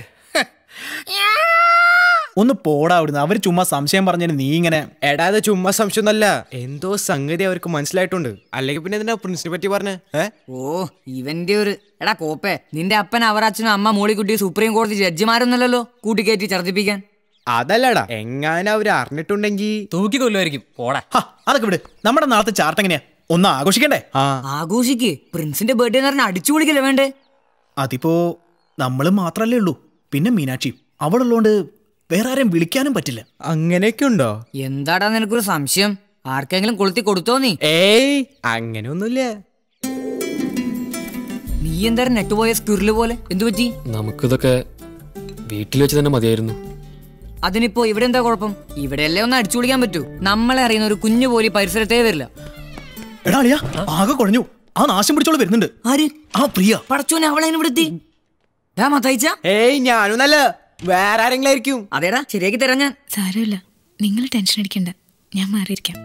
ഒന്ന് പോടാ അവിടുന്ന് അവര് ചുമ്മാ സംശയം പറഞ്ഞതിന് നീ ഇങ്ങനെ എടാ അത് ചുമ്മാ സംശയമൊന്നല്ല എന്തോ സംഗതി അവർക്ക് മനസ്സിലായിട്ടുണ്ട് അല്ലെങ്കിൽ പിന്നെ ഇതിന്റെ പ്രിൻസിനെ പറ്റി പറഞ്ഞേ ഏ ഓ ഇവന്റെ ഒരു എടാ കോപ്പേ നിന്റെ അപ്പൻ അവറച്ഛനും അമ്മ മോളിക്കുട്ടി സുപ്രീം കോടതി ജഡ്ജിമാരൊന്നല്ലോ കൂട്ടിക്കയറ്റി ഛർദ്ദിപ്പിക്കാൻ അതല്ലടാ എങ്ങാനും അവര് അറിഞ്ഞിട്ടുണ്ടെങ്കിൽ തൂക്കി കൊല്ലുമായിരിക്കും പോടാ അതൊക്കെ വിട് നമ്മുടെ നാളത്തെ ചാർട്ട് എങ്ങനെയാ ഒന്ന് ആഘോഷിക്കണ്ടേ ആഘോഷിക്ക് പ്രിൻസിന്റെ ബർത്ത്ഡേ എന്ന് പറഞ്ഞാൽ അടിച്ചു പൊളിക്കല്ലേ വേണ്ടേ അതിപ്പോ നമ്മള് മാത്രല്ലേ ഉള്ളൂ പിന്നെ മീനാക്ഷി അവളുള്ളോണ്ട് വേറെ ആരെയും വിളിക്കാനും പറ്റില്ല അങ്ങനെയൊക്കെ ഉണ്ടോ എന്താടാ നിനക്കൊരു സംശയം ആർക്കെങ്കിലും കൊളുത്തി കൊടുത്തോ നീ ഏയ് അങ്ങനെയൊന്നുമില്ല നീ എന്താ നെറ്റ് പോയ സ്ക്യൂരില് പോലെ എന്തു പറ്റി നമുക്കിതൊക്കെ വീട്ടിൽ വെച്ച് തന്നെ മതിയായിരുന്നു അതിനിപ്പോ ഇവിടെ എന്താ കുഴപ്പം ഇവിടെയല്ലേ ഒന്ന് അടിച്ചു പൊളിക്കാൻ പറ്റൂ നമ്മളെ അറിയുന്ന ഒരു കുഞ്ഞു പോലും ഈ പരിസരത്തേ വരില്ല എടാ അളിയാ ആകെ കുഴഞ്ഞു ആ നാശം പിടിച്ചോള് വരുന്നുണ്ട് ആര് ആ പ്രിയ പടച്ചോനെ അവളെ ഇവിടെ എത്തി ഡാ മത്തയച്ച ഏയ് ഞാനും നല്ല വേറെ ആരെങ്കിലും ആയിരിക്കും അതേടാ ശരിയാക്കി തരാം ഞാൻ സാരമില്ല നിങ്ങൾ ടെൻഷൻ അടിക്കണ്ട ഞാൻ മാറിയിരിക്കാം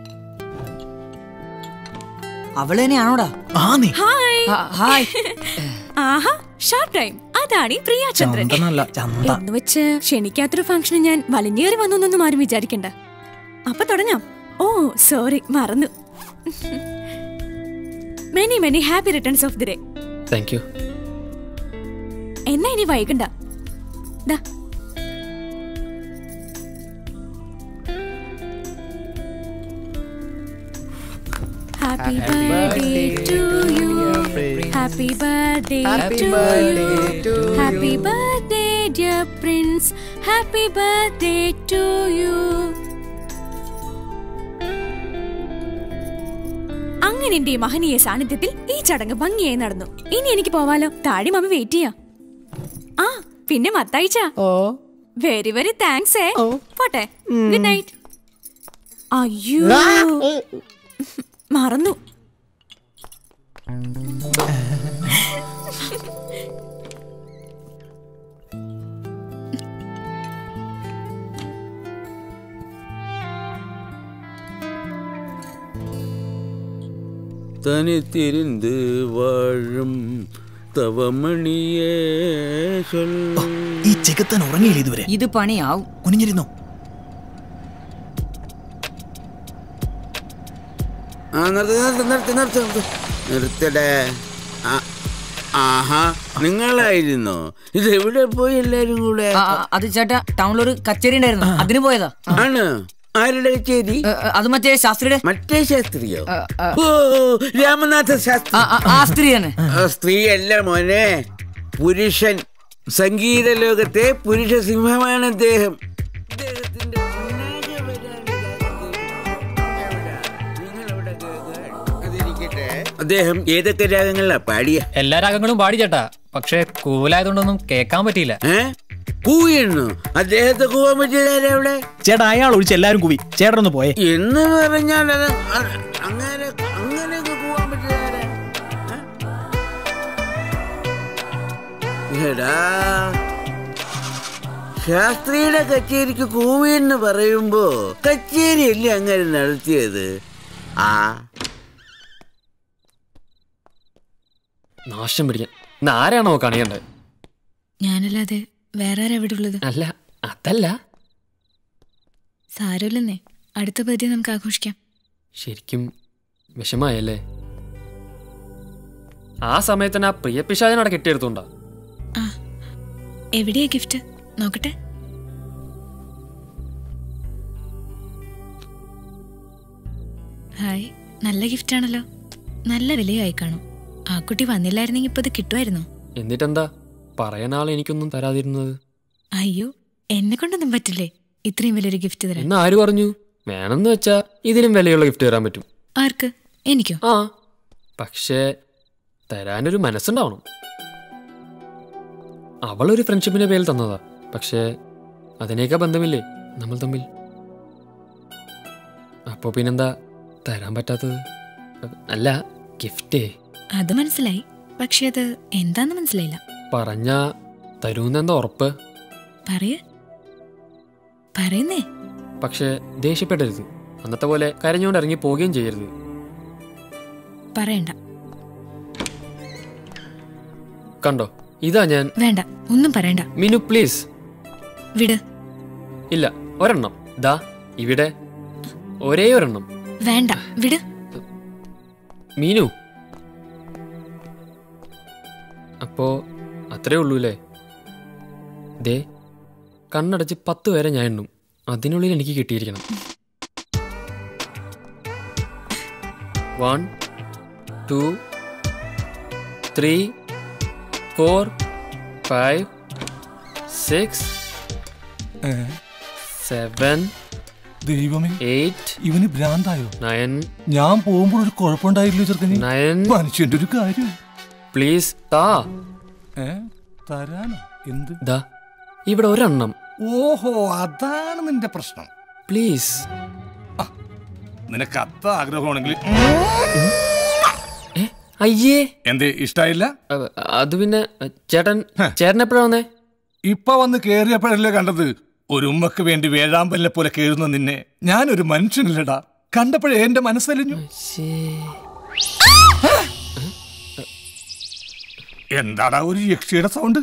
അവള് തന്നെയാണോടാ ആന്നേ ഹായ് ഹായ് ആഹാ ഷാർപ്പ് ടൈം അതാണ് ഈ പ്രിയ ചന്ദ്രൻ ചന്തനല്ല ചന്ത എന്ന് വെച്ച് ക്ഷണിക്കാത്തൊരു ഫംഗ്ഷന് ഞാൻ വലിഞ്ഞേറി വന്നൊന്നും ആരും വിചാരിക്കണ്ട അപ്പൊ തുടങ്ങാം ഓ സോറി മറന്നു many many happy returns of the day thank you എന്നാ ഇനി വൈകണ്ട ദാ happy birthday to you happy birthday to you happy birthday dear Prince happy birthday to you അങ്ങനെ എന്റെ ഈ മഹനീയ സാന്നിധ്യത്തിൽ ഈ ചടങ്ങ് ഭംഗിയായി നടന്നു ഇനി എനിക്ക് പോവാലോ താഴെ മമ്മി വെയിറ്റ് ചെയ്യാം ആ പിന്നെ മത്തായിച്ച വെരി വെരി താങ്ക്സ് ഏ പോട്ടെ ഗുഡ് നൈറ്റ് അയ്യോ മറന്നു தனித்திருந்து வாழும் തവമണിയേ ഈ ചെകുത്താൻ ഉറങ്ങിയില്ല ഇതുവരെ ഇത് പണിയാവും കുനിഞ്ഞിരുന്നോ ആ നിർത്തി നിർത്തി നിർത്തി നിർത്തി നിർത്തി നിർത്തടേ ആ ആഹാ നിങ്ങളായിരുന്നോ ഇത് എവിടെ പോയി എല്ലാരും കൂടെ ആ, ആ, അത് ചേട്ടാ ടൗണിലൊരു കച്ചേരി ഉണ്ടായിരുന്നു അതിന് പോയതാ ആണ് ആരുടെ കച്ചേരി അത് മറ്റേ ശാസ്ത്രിയുടെ മറ്റേ ശാസ്ത്രിയോ ഓ രാമനാഥ ശാസ്ത്രി ആ സ്ത്രീ തന്നെ ആ സ്ത്രീ അല്ല മോനെ പുരുഷൻ സംഗീത ലോകത്തെ പുരുഷ സിംഹമാണ് അദ്ദേഹം അദ്ദേഹം ഏതൊക്കെ രാഗങ്ങളിലാ പാടിയ എല്ലാ രാഗങ്ങളും പാടി ചേട്ടാ പക്ഷെ കൂലായതുകൊണ്ടൊന്നും കേൾക്കാൻ പറ്റിയില്ല കൂയെണ്ണു അദ്ദേഹത്തെ കൂവാൻ പറ്റിയതാരാ അവിടെ ചേട്ടാ അയാൾ ഒഴിച്ച് എല്ലാരും കൂവി ചേട്ടനൊന്ന് പോയേ എന്ന് പറഞ്ഞാൽ അത് അ- അങ്ങനെ അങ്ങനെയൊക്കെ കൂവാൻ പറ്റിയതാരാ ഏ? എടാ ശാസ്ത്രിയുടെ കച്ചേരിക്ക് കൂവിയെന്ന് പറയുമ്പോ കച്ചേരിയല്ലേ അങ്ങനെ നടത്തിയത് ആ നാശം പിടിക്കാൻ ഇന്ന് ആരാണോ കണിയണ്ടത് ഞാനല്ലാതെ വേറെ ആരാ ഇവിടെ ഉള്ളത് അല്ല അതല്ല സാരമില്ലെന്നേ അടുത്ത ബർത്ത്ഡേ നമുക്ക് ആഘോഷിക്കാം ശരിക്കും വിഷമായല്ലേ ആ സമയത്ത് തന്നെ ആ പ്രിയ പിശാചനോടെ കെട്ടിയെടുത്തോണ്ടാ എവിടെയാ ഗിഫ്റ്റ് നോക്കട്ടെ ഹായ് നല്ല ഗിഫ്റ്റ് ആണല്ലോ നല്ല വിലയായി കാണും ആ കുട്ടി വന്നില്ലായിരുന്നെങ്കിൽ ഇപ്പൊ ഇത് കിട്ടുമായിരുന്നോ എന്നിട്ടെന്താ പറയാൻ ആൾ എനിക്കൊന്നും തരാതിരുന്നത് അയ്യോ എന്നെ കൊണ്ടൊന്നും പറ്റില്ലേ ഇത്രയും വലിയൊരു ഗിഫ്റ്റ് തരാൻ എന്ന് ആര് പറഞ്ഞു വേണമെന്ന് വെച്ചാ ഇതിലും വിലയുള്ള ഗിഫ്റ്റ് തരാൻ പറ്റും ആർക്ക് എനിക്കോ ആ പക്ഷേ തരാനൊരു മനസ്സുണ്ടാവണം അവളൊരു ഫ്രണ്ട്ഷിപ്പിന്റെ പേരിൽ തന്നതാ പക്ഷേ അതിനേക്കാ ബന്ധമില്ലേ നമ്മൾ തമ്മിൽ അപ്പോ പിന്നെന്താ തരാൻ പറ്റാത്തത് അല്ല ഗിഫ്റ്റേ അത് മനസ്സിലായി പക്ഷെ അത് എന്താന്ന് മനസ്സിലായില്ല പറഞ്ഞ തരൂന്നെന്താ ഉറപ്പ് പറയ പറയുന്നേ പക്ഷേ ദേഷ്യപ്പെടരുത് അന്നത്തെ പോലെ കരഞ്ഞുകൊണ്ട് ഇറങ്ങി പോവുകയും ചെയ്യരുത് പറയണ്ട കണ്ടോ ഇതാ ഞാൻ വേണ്ട ഒന്നും പറയണ്ട മിനു പ്ലീസ് വിട് ഇല്ല ഒരെണ്ണം ദാ ഇവിടെ ഒരേ ഒരെണ്ണം വേണ്ട വിട് മീനു അപ്പോ അത്രേ ഉള്ളൂല്ലേ ദേ കണ്ണടച്ച് പത്ത് വരെ ഞാൻ എണ്ണും അതിനുള്ളിൽ എനിക്ക് കിട്ടിയിരിക്കണം one two three four five six seven ദൈവമേ എയ്റ്റ് ഇവന് ഭ്രാന്തായോ നയൻ ഞാൻ പോകുമ്പോൾ ഒരു കുഴപ്പമുണ്ടായില്ലോ ചെറുക്കന് നയൻ മനുഷ്യന്റെ ഒരു കാര്യം പ്ലീസ് താ ഏ തരാനോ എന്ത് ദാ ഇവിടെ ഒരെണ്ണം ഓഹോ അതാണ് നിന്റെ പ്രശ്നം പ്ലീസ് നിനക്ക് അത്ത ആഗ്രഹമാണെങ്കിൽ അയ്യേ എന്ത് ഇഷ്ടായില്ല അത് പിന്നെ ചേട്ടൻ ചേട്ടൻ എപ്പോഴാ വന്നേ ഇപ്പൊ വന്ന് കേറിയപ്പോഴല്ലേ കണ്ടത് ഒരു ഉമ്മക്ക് വേണ്ടി വേഴാമ്പലിനെ പോലെ കേഴുന്ന നിന്നെ ഞാനൊരു മനുഷ്യനില്ലടാ കണ്ടപ്പോഴേ എന്റെ മനസ്സലിഞ്ഞു എന്താടാ ഒരു യക്ഷിയുടെ സൗണ്ട്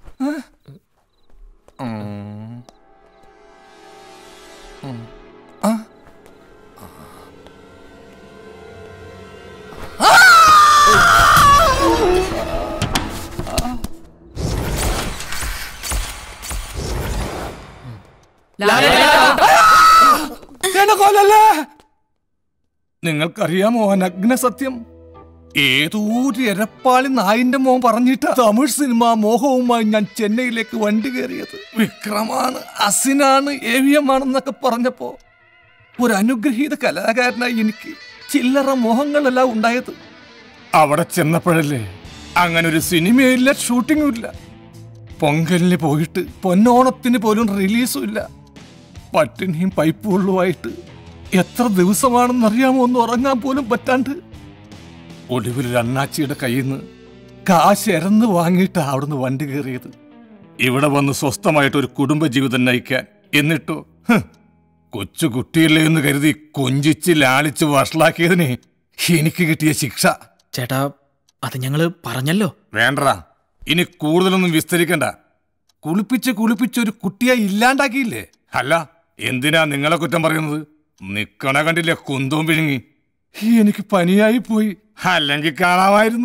എന്നെ കൊല്ലല്ലേ നിങ്ങൾക്കറിയാമോ അനഗ്ന സത്യം ഏതൂര് എരപ്പാളി നായിന്റെ മോൻ പറഞ്ഞിട്ട് തമിഴ് സിനിമ മോഹവുമായി ഞാൻ ചെന്നൈയിലേക്ക് വണ്ടി കയറിയത് വിക്രമാണ് അസിനാണ് ഏവിയമാണെന്നൊക്കെ പറഞ്ഞപ്പോ ഒരു അനുഗ്രഹീത കലാകാരനായി എനിക്ക് ചില്ലറ മോഹങ്ങളെല്ലാം ഉണ്ടായത് അവിടെ ചെന്നപ്പോഴല്ലേ അങ്ങനെ ഒരു സിനിമയില്ല ഷൂട്ടിങ്ങും ഇല്ല പൊങ്കലിന് പോയിട്ട് പൊന്നോണത്തിന് പോലും റിലീസും ഇല്ല പട്ടിണിയും പൈപ്പുള്ളുമായിട്ട് എത്ര ദിവസമാണെന്നറിയാമോ ഒന്ന് ഉറങ്ങാൻ പോലും പറ്റാണ്ട് ഒടുവിൽ ഒരു അണ്ണാച്ചിയുടെ കയ്യിൽ നിന്ന് കാശ് എരന്ന് വാങ്ങിയിട്ട് അവിടുന്ന് വണ്ടി കയറിയത് ഇവിടെ വന്ന് സ്വസ്ഥമായിട്ട് ഒരു കുടുംബജീവിതം നയിക്കാൻ എന്നിട്ടോ ഹ്, കൊച്ചു കുട്ടിയല്ലേ എന്ന് കരുതി കൊഞ്ചിച്ച് ലാളിച്ച് വഷളാക്കിയതിന് എനിക്ക് കിട്ടിയ ശിക്ഷ ചേട്ടാ അത് ഞങ്ങള് പറഞ്ഞല്ലോ വേണ്ടടാ ഇനി കൂടുതലൊന്നും വിസ്തരിക്കണ്ട കുളിപ്പിച്ച് കുളിപ്പിച്ച് ഒരു കുട്ടിയെ ഇല്ലാണ്ടാക്കിയില്ലേ അല്ല എന്തിനാ നിങ്ങളെ കുറ്റം പറയുന്നത് നിക്കണ കണ്ടില്ലേ കുന്തവും വിഴുങ്ങി എനിക്ക് പനിയായി പോയി അല്ലെങ്കിൽ കാണാമായിരുന്നു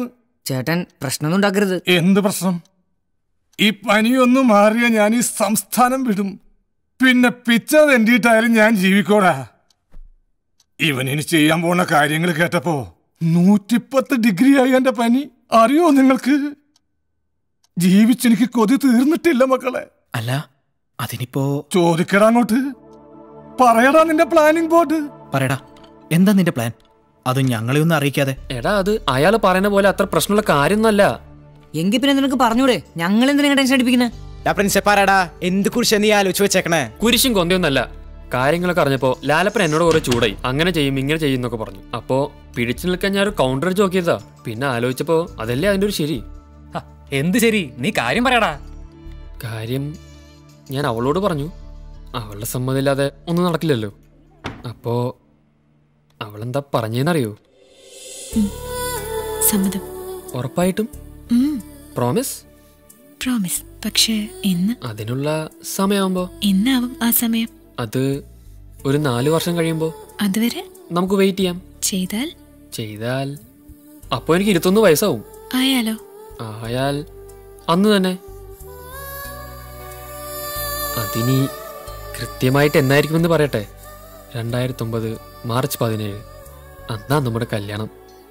ചേട്ടൻ പ്രശ്നമൊന്നും ഉണ്ടാക്കരുത് എന്ത് പ്രശ്നം ഈ പനിയൊന്ന് മാറിയ ഞാൻ ഈ സംസ്ഥാനം വിടും പിന്നെ പിച്ച തെണ്ടിയിട്ടായാലും ഞാൻ ജീവിക്കോടാ ഇവൻ ഇനി ചെയ്യാൻ പോണ കാര്യങ്ങൾ കേട്ടപ്പോ നൂറ്റിപ്പത്ത് ഡിഗ്രി ആയി എന്റെ പനി അറിയോ നിങ്ങൾക്ക് ജീവിച്ചെനിക്ക് കൊതി തീർന്നിട്ടില്ല മക്കളെ അല്ല അതിനിപ്പോ ചോദിക്കടാ അങ്ങോട്ട് പറയടാ നിന്റെ പ്ലാനിങ് ബോർഡ് പറയടാ എന്താ നിന്റെ പ്ലാൻ അത് ഞങ്ങളെ ഒന്നും അറിയിക്കാതെ എടാ അത് അയാൾ പറയുന്ന പോലെ അത്ര പ്രശ്നമുള്ള കാര്യമൊന്നുമല്ല എങ്കിൽ പിന്നെ നിനക്ക് പറഞ്ഞൂടെ ഞങ്ങൾ എന്തിനാ ടെൻഷൻ അടിപ്പിക്കുന്നത് പ്രിൻസിപ്പാറാടാ എന്ത് കുറിച്ച് നീ ആലോചിച്ച് വെച്ചേക്കണേ കുരിശും കൊന്തയൊന്നല്ല കാര്യങ്ങളൊക്കെ അറിഞ്ഞപ്പോ ലാലപ്പൻ എന്നോട് കുറെ ചൂടായി അങ്ങനെ ചെയ്യും ഇങ്ങനെ ചെയ്യും എന്നൊക്കെ പറഞ്ഞു അപ്പോ പിടിച്ചു നിൽക്കാൻ ഞാൻ ഒരു കൗണ്ടർ നോക്കിയതാ പിന്നെ ആലോചിച്ചപ്പോ അതല്ലേ അതിന്റെ ഒരു ശരി എന്ത് ശരി നീ കാര്യം പറയടാ കാര്യം ഞാൻ അവളോട് പറഞ്ഞു അവളുടെ സമ്മതമില്ലാതെ ഒന്നും നടക്കില്ലല്ലോ അപ്പോ അവളെന്താ പറഞ്ഞേന്നറിയോ സമ്മതം ഉറപ്പായിട്ടും പ്രോമിസ് പ്രോമിസ് പക്ഷേ എന്ന് അതിനുള്ള സമയമാകുമ്പോ എന്നാവും ആ സമയം അത് ഒരു നാല് വർഷം കഴിയുമ്പോ അതുവരെ നമുക്ക് വെയിറ്റ് ചെയ്യാം ചെയ്താൽ ചെയ്താൽ അപ്പോ എനിക്ക് ഇരുപത്തൊന്ന് വയസ്സാവും ആയാലോ ആയാൽ അന്ന് തന്നെ അതിനി കൃത്യമായിട്ട് എന്നായിരിക്കുമെന്ന് പറയട്ടെ രണ്ടായിരത്തി ഒമ്പത് മാർച്ച് പതിനേഴ് അന്നാ നമ്മുടെ കല്യാണം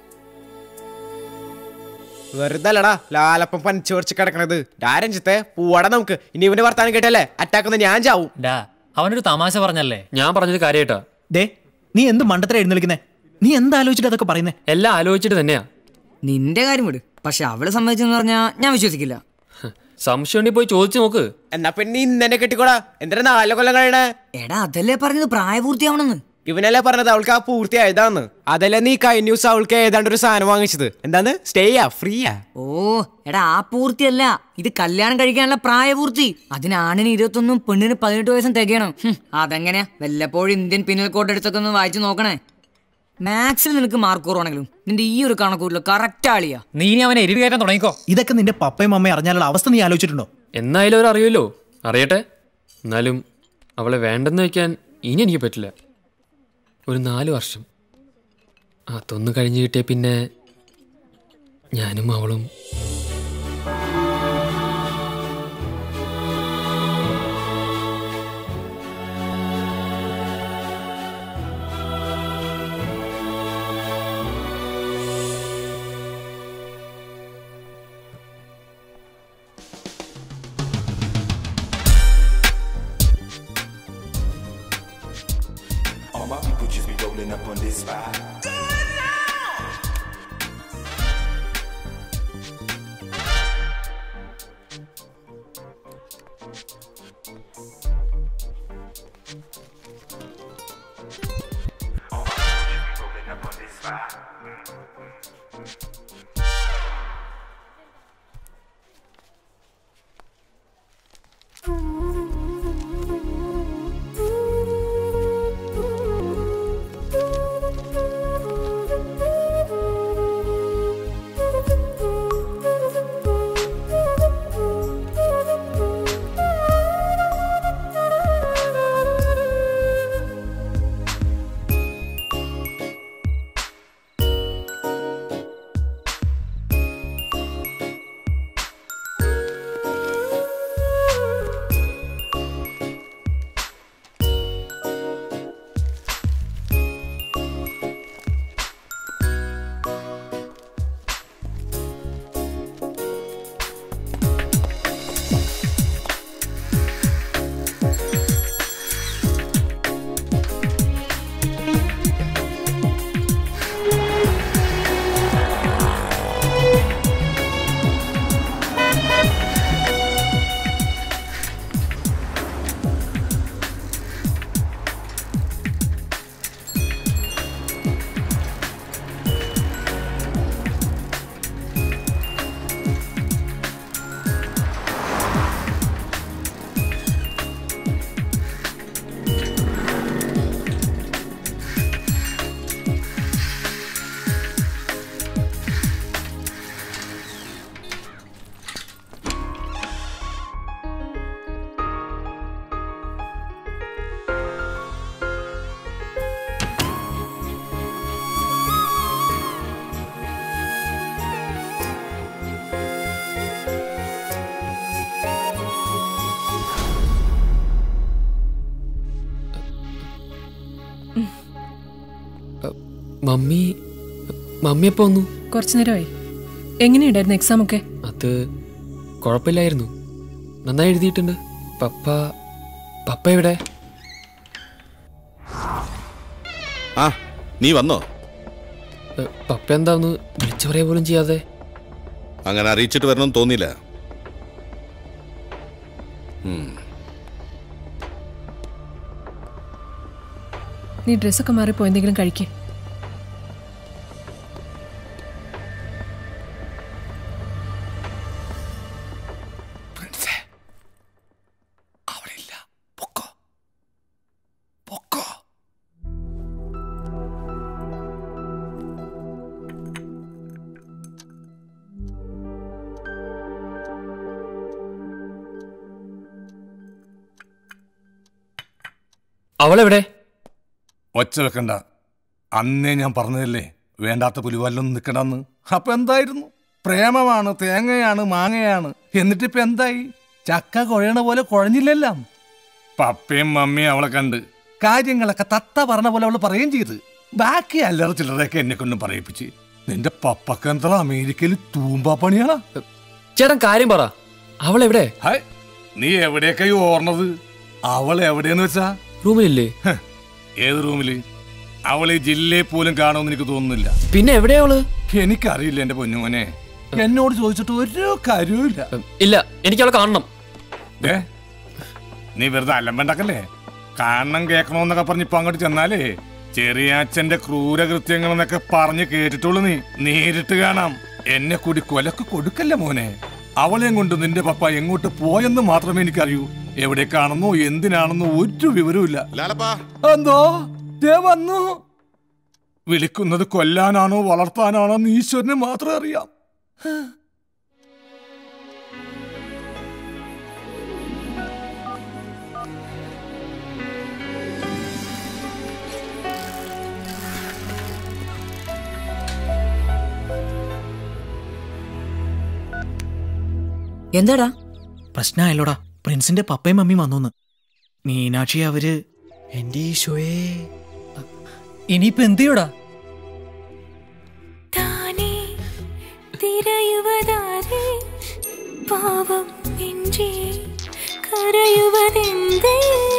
വെറുതെ അല്ലടാ ലാലപ്പം പനിച്ചു കുറച്ച് കിടക്കണത് ഡാരഞ്ജിത്തെ പൂവാടാ നമുക്ക് ഇനി ഇവന്റെ വർത്താനം കേട്ടല്ലേ അറ്റാക്ക് ഒന്ന് ഞാൻ ചാവും ഡാ അവനൊരു തമാശ പറഞ്ഞല്ലേ ഞാൻ പറഞ്ഞത് കാര്യമായിട്ടാ ദേ നീ എന്ത് മണ്ടത്തര എഴുന്നള്ളിക്കുന്നേ നീ എന്താ ആലോചിച്ചിട്ട് അതൊക്കെ പറയുന്നേ എല്ലാം ആലോചിച്ചിട്ട് തന്നെയാ നിന്റെ കാര്യം വിട് പക്ഷെ അവള് സമ്മതിച്ചെന്ന് പറഞ്ഞാ ഞാൻ വിശ്വസിക്കില്ല സംശയം ഉണ്ടെങ്കിൽ പോയി ചോദിച്ചു നോക്ക് എന്നാ പിന്നെ ഇന്നെ കെട്ടിക്കോടാ എന്തിനാ നാല് കൊല്ലം കഴിയണേ എടാ അതല്ലേ പറഞ്ഞത് പ്രായപൂർത്തിയാവണമെന്ന് ഇവനല്ലേ പറഞ്ഞത് അവൾക്ക് ആ പൂർത്തിയായതാന്ന് അതല്ലേ നീ കഴിഞ്ഞ ദിവസം അവൾക്ക് ഏതാണ്ട് ഒരു സാധനം വാങ്ങിച്ചത് എന്താന്ന് സ്റ്റേയാ ഫ്രീയാ ഓ എടാ ആ പൂർത്തിയല്ല ഇത് കല്യാണം കഴിക്കാനുള്ള പ്രായപൂർത്തി അതിന് ആണിന് ഇരുപത്തൊന്നും പെണ്ണിന് പതിനെട്ട് വയസ്സും തികയണം ഹും, അതെങ്ങനെയാ വല്ലപ്പോഴും ഇന്ത്യൻ പിന്നൽ കോഡ് എടുത്തൊക്കെ ഒന്ന് വായിച്ചു നോക്കണേ മാത്സിൽ നിനക്ക് മാർക്ക് കുറവാണെങ്കിലും നിന്റെ ഈ ഒരു കണക്കൂട്ടില് കറക്റ്റ് ആളിയാ നീ ഇനി അവനെ എരിവ് കയറ്റാൻ തുടങ്ങിക്കോ ഇതൊക്കെ നിന്റെ പപ്പയും അമ്മയും അറിഞ്ഞാലുള്ള അവസ്ഥ നീ ആലോചിച്ചിട്ടുണ്ടോ എന്നായാലും അവർ അറിയുമല്ലോ അറിയട്ടെ എന്നാലും അവളെ വേണ്ടെന്ന് വെക്കാൻ ഇനി എനിക്ക് പറ്റില്ല ഒരു നാല് വർഷം അതൊന്ന് കഴിഞ്ഞ് കിട്ടിയ പിന്നെ ഞാനും അവളും All my people just be rolling up on this spot. Mummy mummy എപ്പോ വന്നു കുറച്ചു നേരമായി എങ്ങനെയുണ്ടായിരുന്നു എക്സാം ഒക്കെ അത് കുഴപ്പമില്ലായിരുന്നു നന്നായി എഴുതിയിട്ടുണ്ട് പപ്പ പപ്പ എവിടെ ആ നീ വന്നോ എ, പപ്പ എന്താന്ന് വിളിച്ചു പറയാ പോലും ചെയ്യാതെ അങ്ങനെ അറിയിച്ചിട്ട് വരണമെന്ന് തോന്നിയില്ല ഉം. നീ ഡ്രസ്സൊക്കെ മാറിപ്പോ എന്തെങ്കിലും കഴിക്കേ അവളെവിടെ ഒച്ച വെക്കണ്ട അന്നേ ഞാൻ പറഞ്ഞതല്ലേ വേണ്ടാത്ത പുലിവല്ലൊന്നും നിൽക്കണമെന്ന് അപ്പൊ എന്തായിരുന്നു പ്രേമമാണ് തേങ്ങയാണ് മാങ്ങയാണ് എന്നിട്ടിപ്പോ എന്തായി ചക്ക കുഴയണ പോലെ കുഴഞ്ഞില്ലെല്ലാം പപ്പയും മമ്മിയും അവളെ കണ്ട് കാര്യങ്ങളൊക്കെ തത്ത പറഞ്ഞ പോലെ അവള് പറയുകയും ചെയ്ത് ബാക്കി അല്ലറ ചില്ലറയൊക്കെ എന്നെ കൊണ്ടും പറയിപ്പിച്ച് നിന്റെ പപ്പക്ക് എന്താ അമേരിക്കയിൽ തൂമ്പാ പണിയാണോ ചേട്ടൻ കാര്യം പറ അവളെവിടെ ഹായ് നീ എവിടെയൊക്കെ ഈ ഓർണത് അവൾ എവിടെയെന്ന് വെച്ചാ റൂമിലില്ലേ ഏത് റൂമില് അവൾ ഈ ജില്ലയിൽ പോലും കാണുമെന്ന് എനിക്ക് തോന്നുന്നില്ല പിന്നെ എവിടെയാ അവള് എനിക്കറിയില്ല എന്റെ പൊന്നുമോനെ എന്നോട് ചോദിച്ചിട്ട് ഒരു കാര്യവും ഇല്ല ഇല്ല എനിക്ക് അവളെ കാണണം ദേ, നീ വെറുതെ അലമ്പണ്ടാക്കല്ലേ കാണണം കേൾക്കണമെന്നൊക്കെ പറഞ്ഞ് ഇപ്പൊ അങ്ങോട്ട് ചെന്നാലേ ചെറിയാച്ചന്റെ ക്രൂരകൃത്യങ്ങൾ എന്നൊക്കെ പറഞ്ഞ് കേട്ടിട്ടുള്ളൂ നീ നേരിട്ട് കാണാം എന്നെ കൂടി കൊലക്ക് കൊടുക്കല്ല മോനെ അവളെയും കൊണ്ട് നിന്റെ പപ്പ എങ്ങോട്ട് പോയെന്ന് മാത്രമേ എനിക്കറിയൂ എവിടേക്കാണെന്നോ എന്തിനാണെന്നോ ഒരു വിവരവുമില്ല എന്തോ ദേ വന്നു വിളിക്കുന്നത് കൊല്ലാനാണോ വളർത്താനാണോ എന്ന് ഈശ്വരന് മാത്രം അറിയാം എന്താടാ പ്രശ്നമായല്ലോടാ പ്രിൻസിന്റെ പപ്പയും മമ്മിയും വന്നു മീനാക്ഷി അവര് എന്റെ ഈശോയെ ഇനിയിപ്പോ എന്ത് ചെയ്യൂടാ താനേ തിരയുവതാരേ പാവം നെഞ്ചേ കരയുവതെന്തേ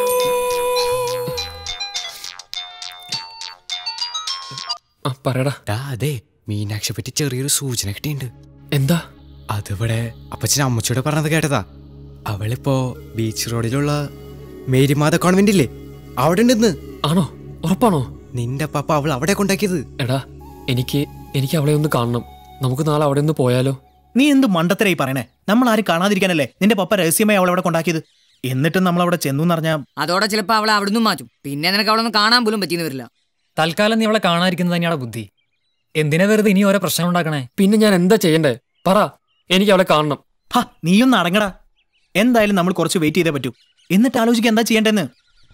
ആ പറയടാ അതെ മീനാക്ഷി പറ്റി ചെറിയൊരു സൂചന കിട്ടിയിട്ടുണ്ട് എന്താ അതിവിടെ അപ്പച്ചൻ അമ്മച്ചോട് പറഞ്ഞത് കേട്ടതാ അവളിപ്പോ ബീച്ച് റോഡിലുള്ള മേരിമാത കോൺവെന്റ് ഇല്ലേ അവിടെ ഉണ്ടെന്ന് ആണോ ഉറപ്പാണോ നിന്റെ പപ്പ അവൾ അവിടെ കൊണ്ടാക്കിയത് എടാ എനിക്ക് എനിക്ക് അവളെ ഒന്ന് കാണണം നമുക്ക് നാളെ അവിടെ ഒന്ന് പോയാലോ നീ എന്ത് മണ്ടത്തരായി പറയണേ നമ്മൾ ആരും കാണാതിരിക്കാനല്ലേ നിന്റെ പപ്പ രഹസ്യമായി അവളെ അവിടെ കൊണ്ടാക്കിയത് എന്നിട്ടും നമ്മൾ അവിടെ ചെന്നു എന്നറിഞ്ഞാ അതോടെ ചിലപ്പോ അവളെ അവിടുന്ന് മാറ്റും പിന്നെ നിനക്ക് അവളൊന്നും കാണാൻ പോലും പറ്റിയെന്ന് വരില്ല തൽക്കാലം നീ അവളെ കാണാതിരിക്കുന്നത് തന്നെയാണ് ബുദ്ധി എന്തിനാ വെറുതെ ഇനി ഓരോ പ്രശ്നം ഉണ്ടാക്കണേ പിന്നെ ഞാൻ എന്താ ചെയ്യണ്ടേ പറ എനിക്ക് അവളെ കാണണം ഹാ നീയൊന്ന് അടങ്ങടാ എന്തായാലും നമ്മൾ കുറച്ച് വെയിറ്റ് ചെയ്തേ പറ്റൂ എന്നിട്ട് ആലോചിക്കുക എന്താ ചെയ്യേണ്ടെന്ന്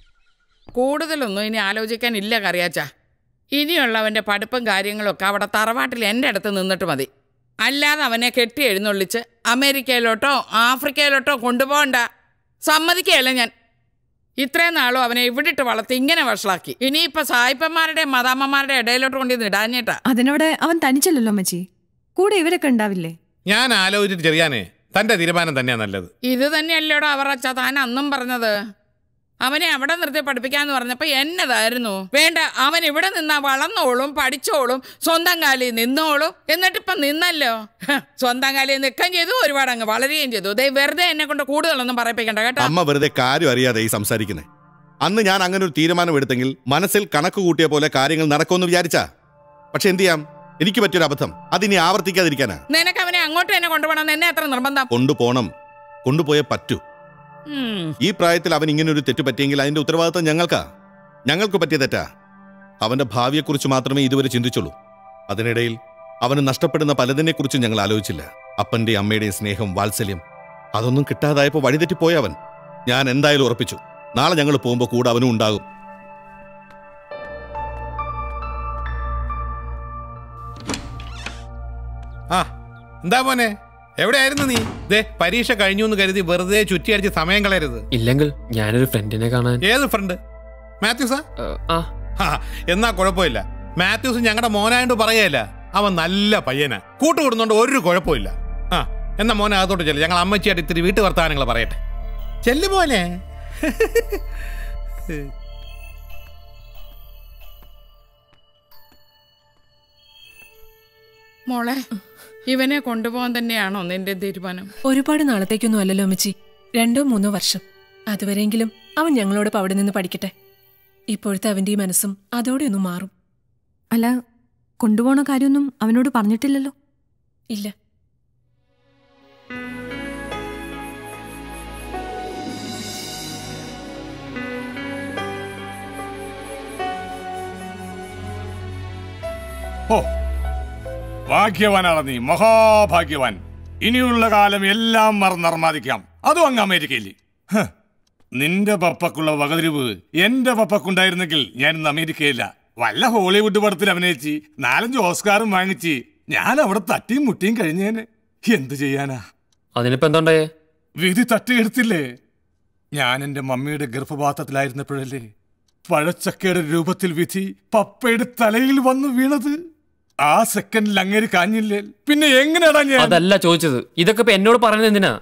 കൂടുതലൊന്നും ഇനി ആലോചിക്കാനില്ല കറിയാച്ച ഇനിയുള്ളവൻ്റെ പഠിപ്പും കാര്യങ്ങളൊക്കെ അവിടെ തറവാട്ടിൽ എൻ്റെ അടുത്ത് നിന്നിട്ട് മതി അല്ലാതെ അവനെ കെട്ടി എഴുന്നള്ളിച്ച് അമേരിക്കയിലോട്ടോ ആഫ്രിക്കയിലോട്ടോ കൊണ്ടുപോകണ്ട സമ്മതിക്കുകയല്ല ഞാൻ ഇത്രയും നാളും അവനെ ഇവിടിട്ട് വളർത്തി ഇങ്ങനെ വഷളാക്കി ഇനിയിപ്പോൾ സായിപ്പന്മാരുടെ മതാമ്മമാരുടെ ഇടയിലോട്ട് കൊണ്ടുവന്ന് ഇടാഞ്ഞിട്ടാ അതിനവിടെ അവൻ തനിച്ചല്ലല്ലോ അമ്മച്ചി കൂടെ ഇവരൊക്കെ ഉണ്ടാവില്ലേ ഞാൻ ആലോചിച്ചിട്ട് ചെറിയാനേ തന്റെ തീരുമാനം തന്നെയാ നല്ലത് ഇത് തന്നെയല്ലോടോ അവർ അച്ഛാ താൻ അന്നും പറഞ്ഞത് അവനെ അവിടെ നിർത്തി പഠിപ്പിക്കാന്ന് പറഞ്ഞപ്പോ എന്നതായിരുന്നു വേണ്ട അവൻ ഇവിടെ നിന്നാ വളർന്നോളും പഠിച്ചോളും സ്വന്തം കാലിൽ നിന്നോളും എന്നിട്ടിപ്പം നിന്നല്ലോ ഹ, സ്വന്തം കാലിൽ നിൽക്കുകയും ചെയ്തു ഒരുപാട് അങ്ങ് വളരുകയും ചെയ്തു ദേ വെറുതെ എന്നെ കൊണ്ട് കൂടുതലൊന്നും പറയിപ്പിക്കണ്ട കേട്ടോ അമ്മ വെറുതെ കാര്യം അറിയാതെ ഈ സംസാരിക്കുന്നത് അന്ന് ഞാൻ അങ്ങനെ ഒരു തീരുമാനം എടുത്തെങ്കിൽ മനസ്സിൽ കണക്ക് കൂട്ടിയ പോലെ കാര്യങ്ങൾ നടക്കുമെന്ന് വിചാരിച്ചാ പക്ഷെ എന്ത് ചെയ്യാം എനിക്ക് പറ്റിയൊരു അബദ്ധം അതിനി ആവർത്തിക്കാതിരിക്കാനാ നിനക്ക് അവനെ അങ്ങോട്ട് തന്നെ കൊണ്ടുപോകണം എന്നെ എത്ര നിർബന്ധം കൊണ്ടുപോണം കൊണ്ടുപോയേ പറ്റൂ ഉം. ഈ പ്രായത്തിൽ അവൻ ഇങ്ങനെ ഒരു തെറ്റ് പറ്റിയെങ്കിൽ അതിന്റെ ഉത്തരവാദിത്തം ഞങ്ങൾക്കാ ഞങ്ങൾക്ക് പറ്റിയ തെറ്റാ അവന്റെ ഭാവിയെക്കുറിച്ച് മാത്രമേ ഇതുവരെ ചിന്തിച്ചുള്ളൂ അതിനിടയിൽ അവന് നഷ്ടപ്പെടുന്ന പലതിനെക്കുറിച്ചും ഞങ്ങൾ ആലോചിച്ചില്ല അപ്പന്റെയും അമ്മയുടെയും സ്നേഹം വാത്സല്യം അതൊന്നും കിട്ടാതായപ്പോൾ വഴിതെറ്റിപ്പോയ അവൻ ഞാൻ എന്തായാലും ഉറപ്പിച്ചു നാളെ ഞങ്ങൾ പോകുമ്പോൾ കൂടെ അവനും ഉണ്ടാകും ആ എന്താ മോനെ എവിടെയായിരുന്നു നീ ദേ പരീക്ഷ കഴിഞ്ഞു എന്ന് കരുതി വെറുതെ ചുറ്റിയടിച്ച് സമയം കളയരുത് ഇല്ലെങ്കിൽ ഞാനൊരു ഫ്രണ്ടിനെ കാണാൻ ഏത് ഫ്രണ്ട് മാത്യൂസാ ആ ആ, എന്നാ കുഴപ്പമില്ല മാത്യൂസ് ഞങ്ങളുടെ മോനായോണ്ട് പറയല്ല അവൻ നല്ല പയ്യനാ കൂട്ടുകൂടുന്നോണ്ട് ഒരു കുഴപ്പമില്ല ആ എന്നാ മോനെ അതോട്ട് ചെല്ലു ഞങ്ങൾ അമ്മച്ചിയായിട്ട് ഇത്തിരി വീട്ടു വർത്താനങ്ങൾ പറയട്ടെ ചെല്ലു മോനെ മോളെ ഇവനെ കൊണ്ടുപോകാൻ തന്നെയാണോ നിന്റെ തീരുമാനം ഒരുപാട് നാളത്തേക്കൊന്നും അല്ലല്ലോ അമ്മച്ചി രണ്ടോ മൂന്നോ വർഷം അതുവരെയെങ്കിലും അവൻ ഞങ്ങളോടൊപ്പം അവിടെ നിന്ന് പഠിക്കട്ടെ ഇപ്പോഴത്തെ അവന്റെ ഈ മനസ്സും അതോടെ ഒന്ന് മാറും അല്ല കൊണ്ടുപോണ കാര്യമൊന്നും അവനോട് പറഞ്ഞിട്ടില്ലല്ലോ ഇല്ല ഓ ഭാഗ്യവാനാണ് നീ മഹാഭാഗ്യവാൻ ഇനിയുള്ള കാലം എല്ലാം മറന്നർമാദിക്കാം അതും അങ്ങ് അമേരിക്കയിൽ ഹ്. നിന്റെ പപ്പക്കുള്ള വകതിരിവ് എന്റെ പപ്പക്കുണ്ടായിരുന്നെങ്കിൽ ഞാൻ ഇന്ന് അമേരിക്കയില്ല വല്ല ഹോളിവുഡ് പടത്തിൽ അഭിനയിച്ച് നാലഞ്ച് ഓസ്കാറും വാങ്ങിച്ച് ഞാൻ അവിടെ തട്ടിയും മുട്ടിയും കഴിഞ്ഞേനെ എന്ത് ചെയ്യാനാ അതിനിപ്പോ എന്താണ്ടായേ വിധി തട്ടിയെടുത്തില്ലേ ഞാൻ എന്റെ മമ്മിയുടെ ഗർഭപാത്രത്തിലായിരുന്നപ്പോഴല്ലേ പഴച്ചക്കയുടെ രൂപത്തിൽ വിധി പപ്പയുടെ തലയിൽ വന്ന് വീണത് ആ സെക്കൻഡിൽ അങ്ങേര് കാഞ്ഞില്ലേ പിന്നെ എങ്ങനെയാടാ ഞാൻ അതല്ല ചോദിച്ചത് ഇതൊക്കെ ഇപ്പൊ എന്നോട് പറയുന്നത് എന്തിനാ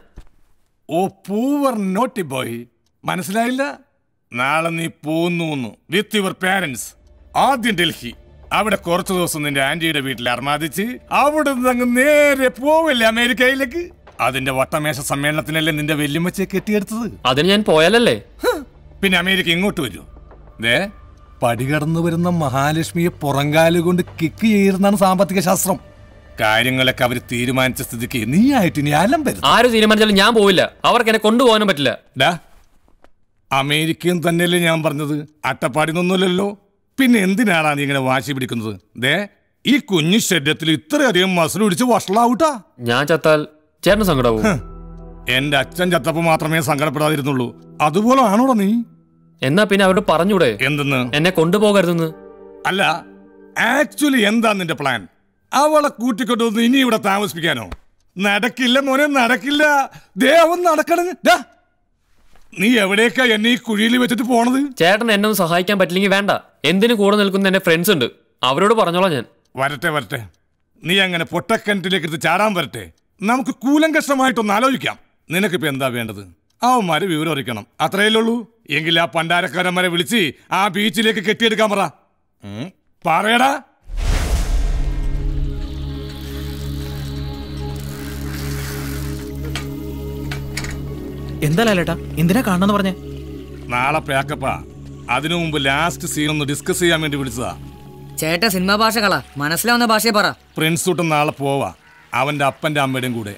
ഓ പൂവർ നോട്ടി ബോയ് മനസ്സിലായില്ല നാളെ നീ പോന്നു വിത്ത് യുവർ പാരന്റ്സ് ആദ്യം ഡൽഹി അവിടെ കുറച്ചു ദിവസം നിന്റെ ആന്റിയുടെ വീട്ടിൽ അർമാദിച്ച് അവിടെ നിന്ന് അങ്ങ് നേരെ പോവല്ലേ അമേരിക്കയിലേക്ക് അതിന്റെ വട്ടമേശ സമ്മേളനത്തിനല്ലേ നിന്റെ വെല്ലുമ്മച്ചയെ കെട്ടിയെടുത്തത് അതിന് ഞാൻ പോയാലല്ലേ പിന്നെ അമേരിക്ക ഇങ്ങോട്ട് വരൂ ദേ പടികടന്നു വരുന്ന മഹാലക്ഷ്മിയെ പുറങ്കാല് കൊണ്ട് കിക്ക് ചെയ്യുന്നതാണ് സാമ്പത്തിക ശാസ്ത്രം കാര്യങ്ങളൊക്കെ അവർ തീരുമാനിച്ച സ്ഥിതിക്ക് നീ ആയിട്ട് ഇനി അലമ്പരുത് ആര് തീരുമാനിച്ചാലും ഞാൻ പോവില്ല അവർക്ക് എന്നെ കൊണ്ടുപോകാനും പറ്റില്ല ഡാ അമേരിക്കയും തന്നെയല്ലേ ഞാൻ പറഞ്ഞത് അട്ടപ്പാടിനൊന്നുമല്ലല്ലോ പിന്നെ എന്തിനാണ് നീ ഇങ്ങനെ വാശി പിടിക്കുന്നത് ദേ ഈ കുഞ്ഞു ശരീരത്തിൽ ഇത്രയധികം മസിൽ പിടിച്ച് വഷളാവൂട്ടാ ഞാൻ ചത്താൽ ചേട്ടന് സങ്കടാവും എന്റെ അച്ഛൻ ചത്തപ്പോ മാത്രമേ സങ്കടപ്പെടാതിരുന്നുള്ളൂ അതുപോലെ ആണോടാ നീ എന്നാ പിന്നെ അവരോട് പറഞ്ഞൂടെ എന്തെന്ന് എന്നെ കൊണ്ടുപോകരുതെന്ന് അല്ല ആക്ച്വലി എന്താ നിന്റെ പ്ലാൻ അവളെ കൂട്ടിക്കൊണ്ടുവന്ന് ഇനി ഇവിടെ താമസിപ്പിക്കാനോ നടക്കില്ല മോനെ നടക്കില്ല ദേ അവൻ നടക്കണം ദാ, നീ എവിടേക്കാ എന്നെ ഈ കുഴിയിൽ വെച്ചിട്ട് പോണത് ചേട്ടൻ എന്നെ ഒന്ന് സഹായിക്കാൻ പറ്റില്ലെങ്കിൽ വേണ്ട എന്തിനു കൂടെ നിൽക്കുന്ന എന്റെ ഫ്രണ്ട്സ് ഉണ്ട് അവരോട് പറഞ്ഞോളാം ഞാൻ വരട്ടെ വരട്ടെ നീ അങ്ങനെ പൊട്ടക്കിണറ്റിലേക്ക് എടുത്ത് ചാടാൻ വരട്ടെ നമുക്ക് കൂലങ്കഷമായിട്ടൊന്ന് ആലോചിക്കാം നിനക്കിപ്പോ എന്താ വേണ്ടത് അവന്മാര് വിവരം അറിയിക്കണം അത്രയല്ലേ ഉള്ളൂ എങ്കിൽ ആ പണ്ടാരക്കാരന്മാരെ വിളിച്ച് ആ ബീച്ചിലേക്ക് കെട്ടിയെടുക്കാൻ പറ ഉം, പറയടാ എന്താ ലാലേട്ടാ എന്തിനാ കാണണമെന്ന് പറഞ്ഞേ നാളെ പാക്കപ്പാ അതിനു മുമ്പ് ലാസ്റ്റ് സീൻ ഒന്ന് ഡിസ്കസ് ചെയ്യാൻ വേണ്ടി വിളിച്ചതാ ചേട്ടാ സിനിമാ ഭാഷ കള മനസ്സിലാവുന്ന ഭാഷയെ പറ പ്രിൻസ് തൊട്ട് നാളെ പോവാ അവന്റെ അപ്പന്റെ അമ്മയുടെയും കൂടെ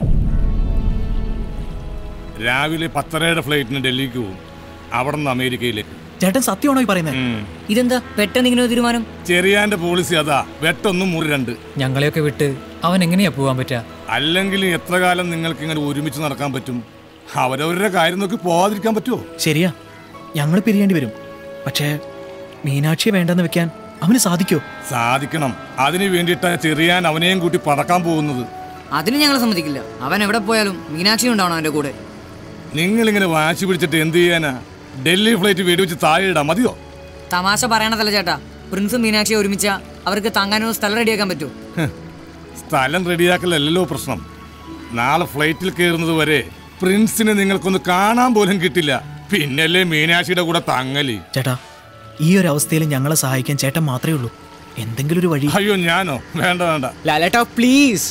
രാവിലെ പത്തരയുടെ ഫ്ലൈറ്റിന് ഡൽഹിക്ക് പോകും അവിടെ നിന്ന് അമേരിക്കയിലേക്ക് ചേട്ടൻ സത്യമാണോ ഈ പറയുന്നത് ഇതെന്താ പെട്ടെന്ന് ഇങ്ങനെ ഒരു തീരുമാനം ചെറിയാന്റെ പോളിസി അതാ വെട്ടൊന്നും മുറി രണ്ട് ഞങ്ങളെയൊക്കെ വിട്ട് അവൻ എങ്ങനെയാ പോകാൻ പറ്റുക അല്ലെങ്കിൽ എത്ര കാലം നിങ്ങൾക്ക് ഇങ്ങനെ ഒരുമിച്ച് നടക്കാൻ പറ്റും അവരവരുടെ കാര്യം നോക്കി പോവാതിരിക്കാൻ പറ്റുമോ ശരിയാ ഞങ്ങൾ പിരിയേണ്ടി വരും പക്ഷേ മീനാക്ഷിയെ വേണ്ടെന്ന് വെക്കാൻ അവന് സാധിക്കോ സാധിക്കണം അതിനു വേണ്ടിയിട്ടാണ് ചെറിയാൻ അവനെയും കൂട്ടി പടക്കാൻ പോകുന്നത് അതിന് ഞങ്ങൾ സമ്മതിക്കില്ല അവൻ എവിടെ പോയാലും മീനാക്ഷി ഉണ്ടാവണം അവന്റെ കൂടെ നിങ്ങളിങ്ങനെ വാശി പിടിച്ചിട്ട് എന്ത് ചെയ്യാനാ ഡൽഹി ഫ്ലൈറ്റ് വെടിവെച്ച് താഴെ ഇടാം മതിയോ തമാശ പറയണതല്ല ചേട്ടാ പ്രിൻസും മീനാക്ഷിയെ ഒരുമിച്ച അവർക്ക് തങ്ങാനോ സ്ഥലം റെഡിയാക്കാൻ പറ്റുമോ ഹ്, സ്ഥലം റെഡിയാക്കലല്ലോ പ്രശ്നം നാളെ ഫ്ലൈറ്റിൽ കയറുന്നത് വരെ പ്രിൻസിനെ നിങ്ങൾക്കൊന്ന് കാണാൻ പോലും കിട്ടില്ല പിന്നല്ലേ മീനാക്ഷിയുടെ കൂടെ തങ്ങലി ചേട്ടാ ഈ ഒരു അവസ്ഥയിൽ ഞങ്ങളെ സഹായിക്കാൻ ചേട്ടൻ മാത്രമേ ഉള്ളൂ എന്തെങ്കിലും ഒരു വഴി അയ്യോ ഞാനോ വേണ്ട വേണ്ട ലാലേട്ടാ പ്ലീസ്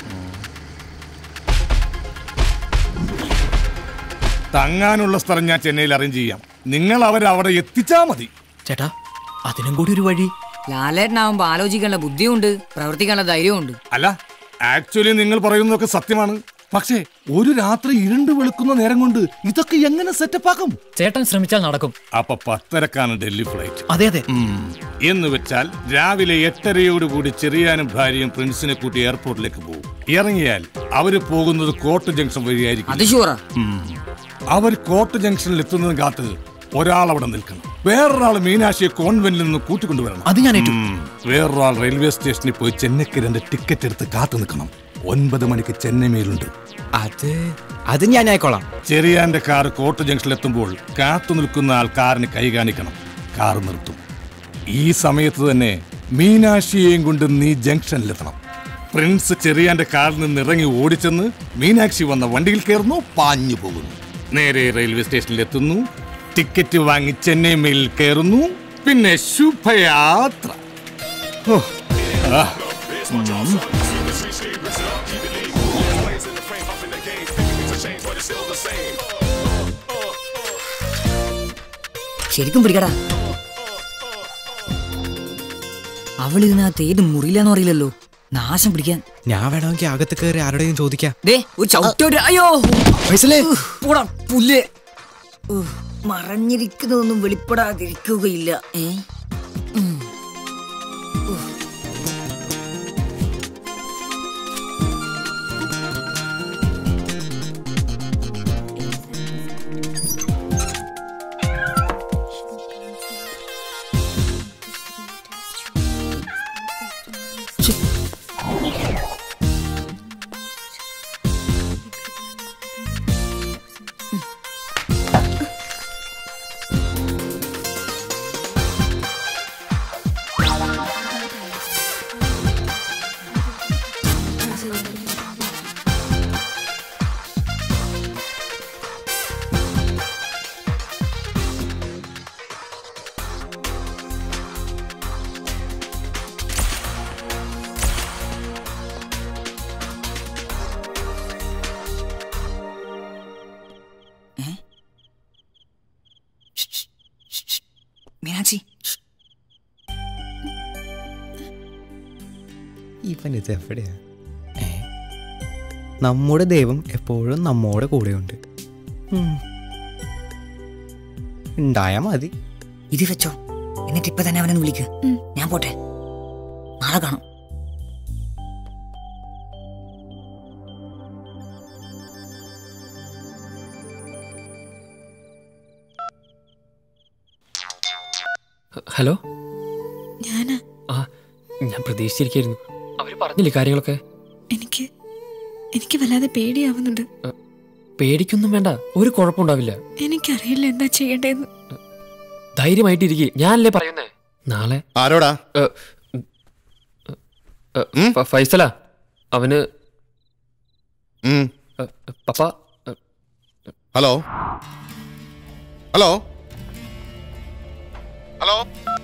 തങ്ങാനുള്ള സ്ഥലം ഞാൻ ചെന്നൈയിൽ അറേഞ്ച് ചെയ്യാം നിങ്ങൾ അവരെ അവിടെ എത്തിച്ചാ മതി ചേട്ടാ അതിനും കൂടി ഒരു വഴി ലാലേട്ടനാവുമ്പോ ആലോചിക്കാനുള്ള ബുദ്ധിയുണ്ട് പ്രവർത്തിക്കാനുള്ള ധൈര്യമുണ്ട് അല്ല ആക്ച്വലി നിങ്ങൾ പറയുന്നതൊക്കെ സത്യമാണ് പക്ഷേ ഒരു രാത്രി ഇരുണ്ട് വെളുക്കുന്ന നേരം കൊണ്ട് ഇതൊക്കെ എങ്ങനെ സെറ്റപ്പ് ആക്കും ചേട്ടൻ ശ്രമിച്ചാൽ നടക്കും അപ്പൊ പത്തരക്കാണ് ഡൽഹി ഫ്ലൈറ്റ് അതെ അതെ എന്ന് വെച്ചാൽ രാവിലെ എട്ടരയോടുകൂടി ചെറിയാനും ഭാര്യയും പ്രിൻസിനെ കൂട്ടി എയർപോർട്ടിലേക്ക് പോകും ഇറങ്ങിയാൽ അവര് പോകുന്നത് കോട്ട് ജംഗ്ഷൻ വഴിയായിരിക്കും അത് ഷുവറാ അവർ കോട്ട് ജംഗ്ഷനിൽ എത്തുന്നത് കാത്ത് ഒരാൾ അവിടെ നിൽക്കണം വേറൊരാൾ മീനാക്ഷിയെ കോൺവെന്റിൽ നിന്ന് കൂട്ടിക്കൊണ്ടുവരണം അത് ഞാൻ ഏറ്റു. ഉം. വേറൊരാൾ റെയിൽവേ സ്റ്റേഷനിൽ പോയി ചെന്നൈക്ക് രണ്ട് ടിക്കറ്റ് എടുത്ത് കാത്തു നിൽക്കണം ഒൻപത് മണിക്ക് ചെന്നൈ മേലുണ്ട് അത് അത് ഞാൻ ആയിക്കോളാം ചെറിയാന്റെ കാർ കോട്ട് ജംഗ്ഷനിൽ എത്തുമ്പോൾ കാത്തു നിൽക്കുന്ന ആൾ കാറിന് കൈ കാണിക്കണം കാർ നിർത്തും ഈ സമയത്ത് തന്നെ മീനാക്ഷിയെയും കൊണ്ട് നീ ജംഗ്ഷനിലെത്തണം പ്രിൻസ് ചെറിയാന്റെ കാറിൽ നിന്ന് ഇറങ്ങി ഓടിച്ചെന്ന് മീനാക്ഷി വന്ന വണ്ടിയിൽ കയറുന്നു പാഞ്ഞു പോകുന്നു നേരെ റെയിൽവേ സ്റ്റേഷനിൽ എത്തുന്നു ടിക്കറ്റ് വാങ്ങി ചെന്നൈ മെയിലിൽ കയറുന്നു പിന്നെ ശുഭയാത്ര ഓ, ആ, ഉം. ശരിക്കും പിടിക്കടാ അവളിതിനകത്ത് ഏത് മുറിയിലാന്ന് അറിയില്ലല്ലോ നാശം പിടിക്കാൻ ഞാൻ വേണമെങ്കിൽ അകത്ത് കയറി ആരുടെയും ചോദിക്കാം ദേ ഒരു ചവിട്ടോട് അയ്യോ ഫൈസലേ. ഉഹ്, പോടാ പുല്ല് ഉഹ്, മറഞ്ഞിരിക്കുന്നതൊന്നും വെളിപ്പെടാതിരിക്കുകയില്ല ഏ ഉം. ഉഹ്. മീനാക്ഷി ഇവൻ ഇത് എവിടെയാ ഏ? നമ്മുടെ ദൈവം എപ്പോഴും നമ്മോടെ കൂടെയുണ്ട് ഉം. ഉണ്ടായാ മതി ഇത് വെച്ചോ എന്നിട്ട് ഇപ്പൊ തന്നെ അവനെ വിളിക്ക് ഞാൻ പോട്ടെ നാളെ കാണാം ഹലോ ഞാനാ ആ ഞാൻ പ്രതീക്ഷിച്ചിരിക്കായിരുന്നു അവര് പറഞ്ഞില്ലേ കാര്യങ്ങളൊക്കെ എനിക്ക് എനിക്ക് വല്ലാതെ പേടിയാവുന്നുണ്ട് പേടിക്കൊന്നും വേണ്ട ഒരു കുഴപ്പമുണ്ടാവില്ല എനിക്കറിയില്ല എന്താ ചെയ്യേണ്ടതെന്ന് ധൈര്യമായിട്ടിരിക്കെ ഞാനല്ലേ പറയുന്നേ നാളെ ആരോടാ ഏ, ഏ, ഫ- ഫൈസലാ അവന് ഏ, പപ്പ ഏ, ഹലോ ഹലോ ഹലോ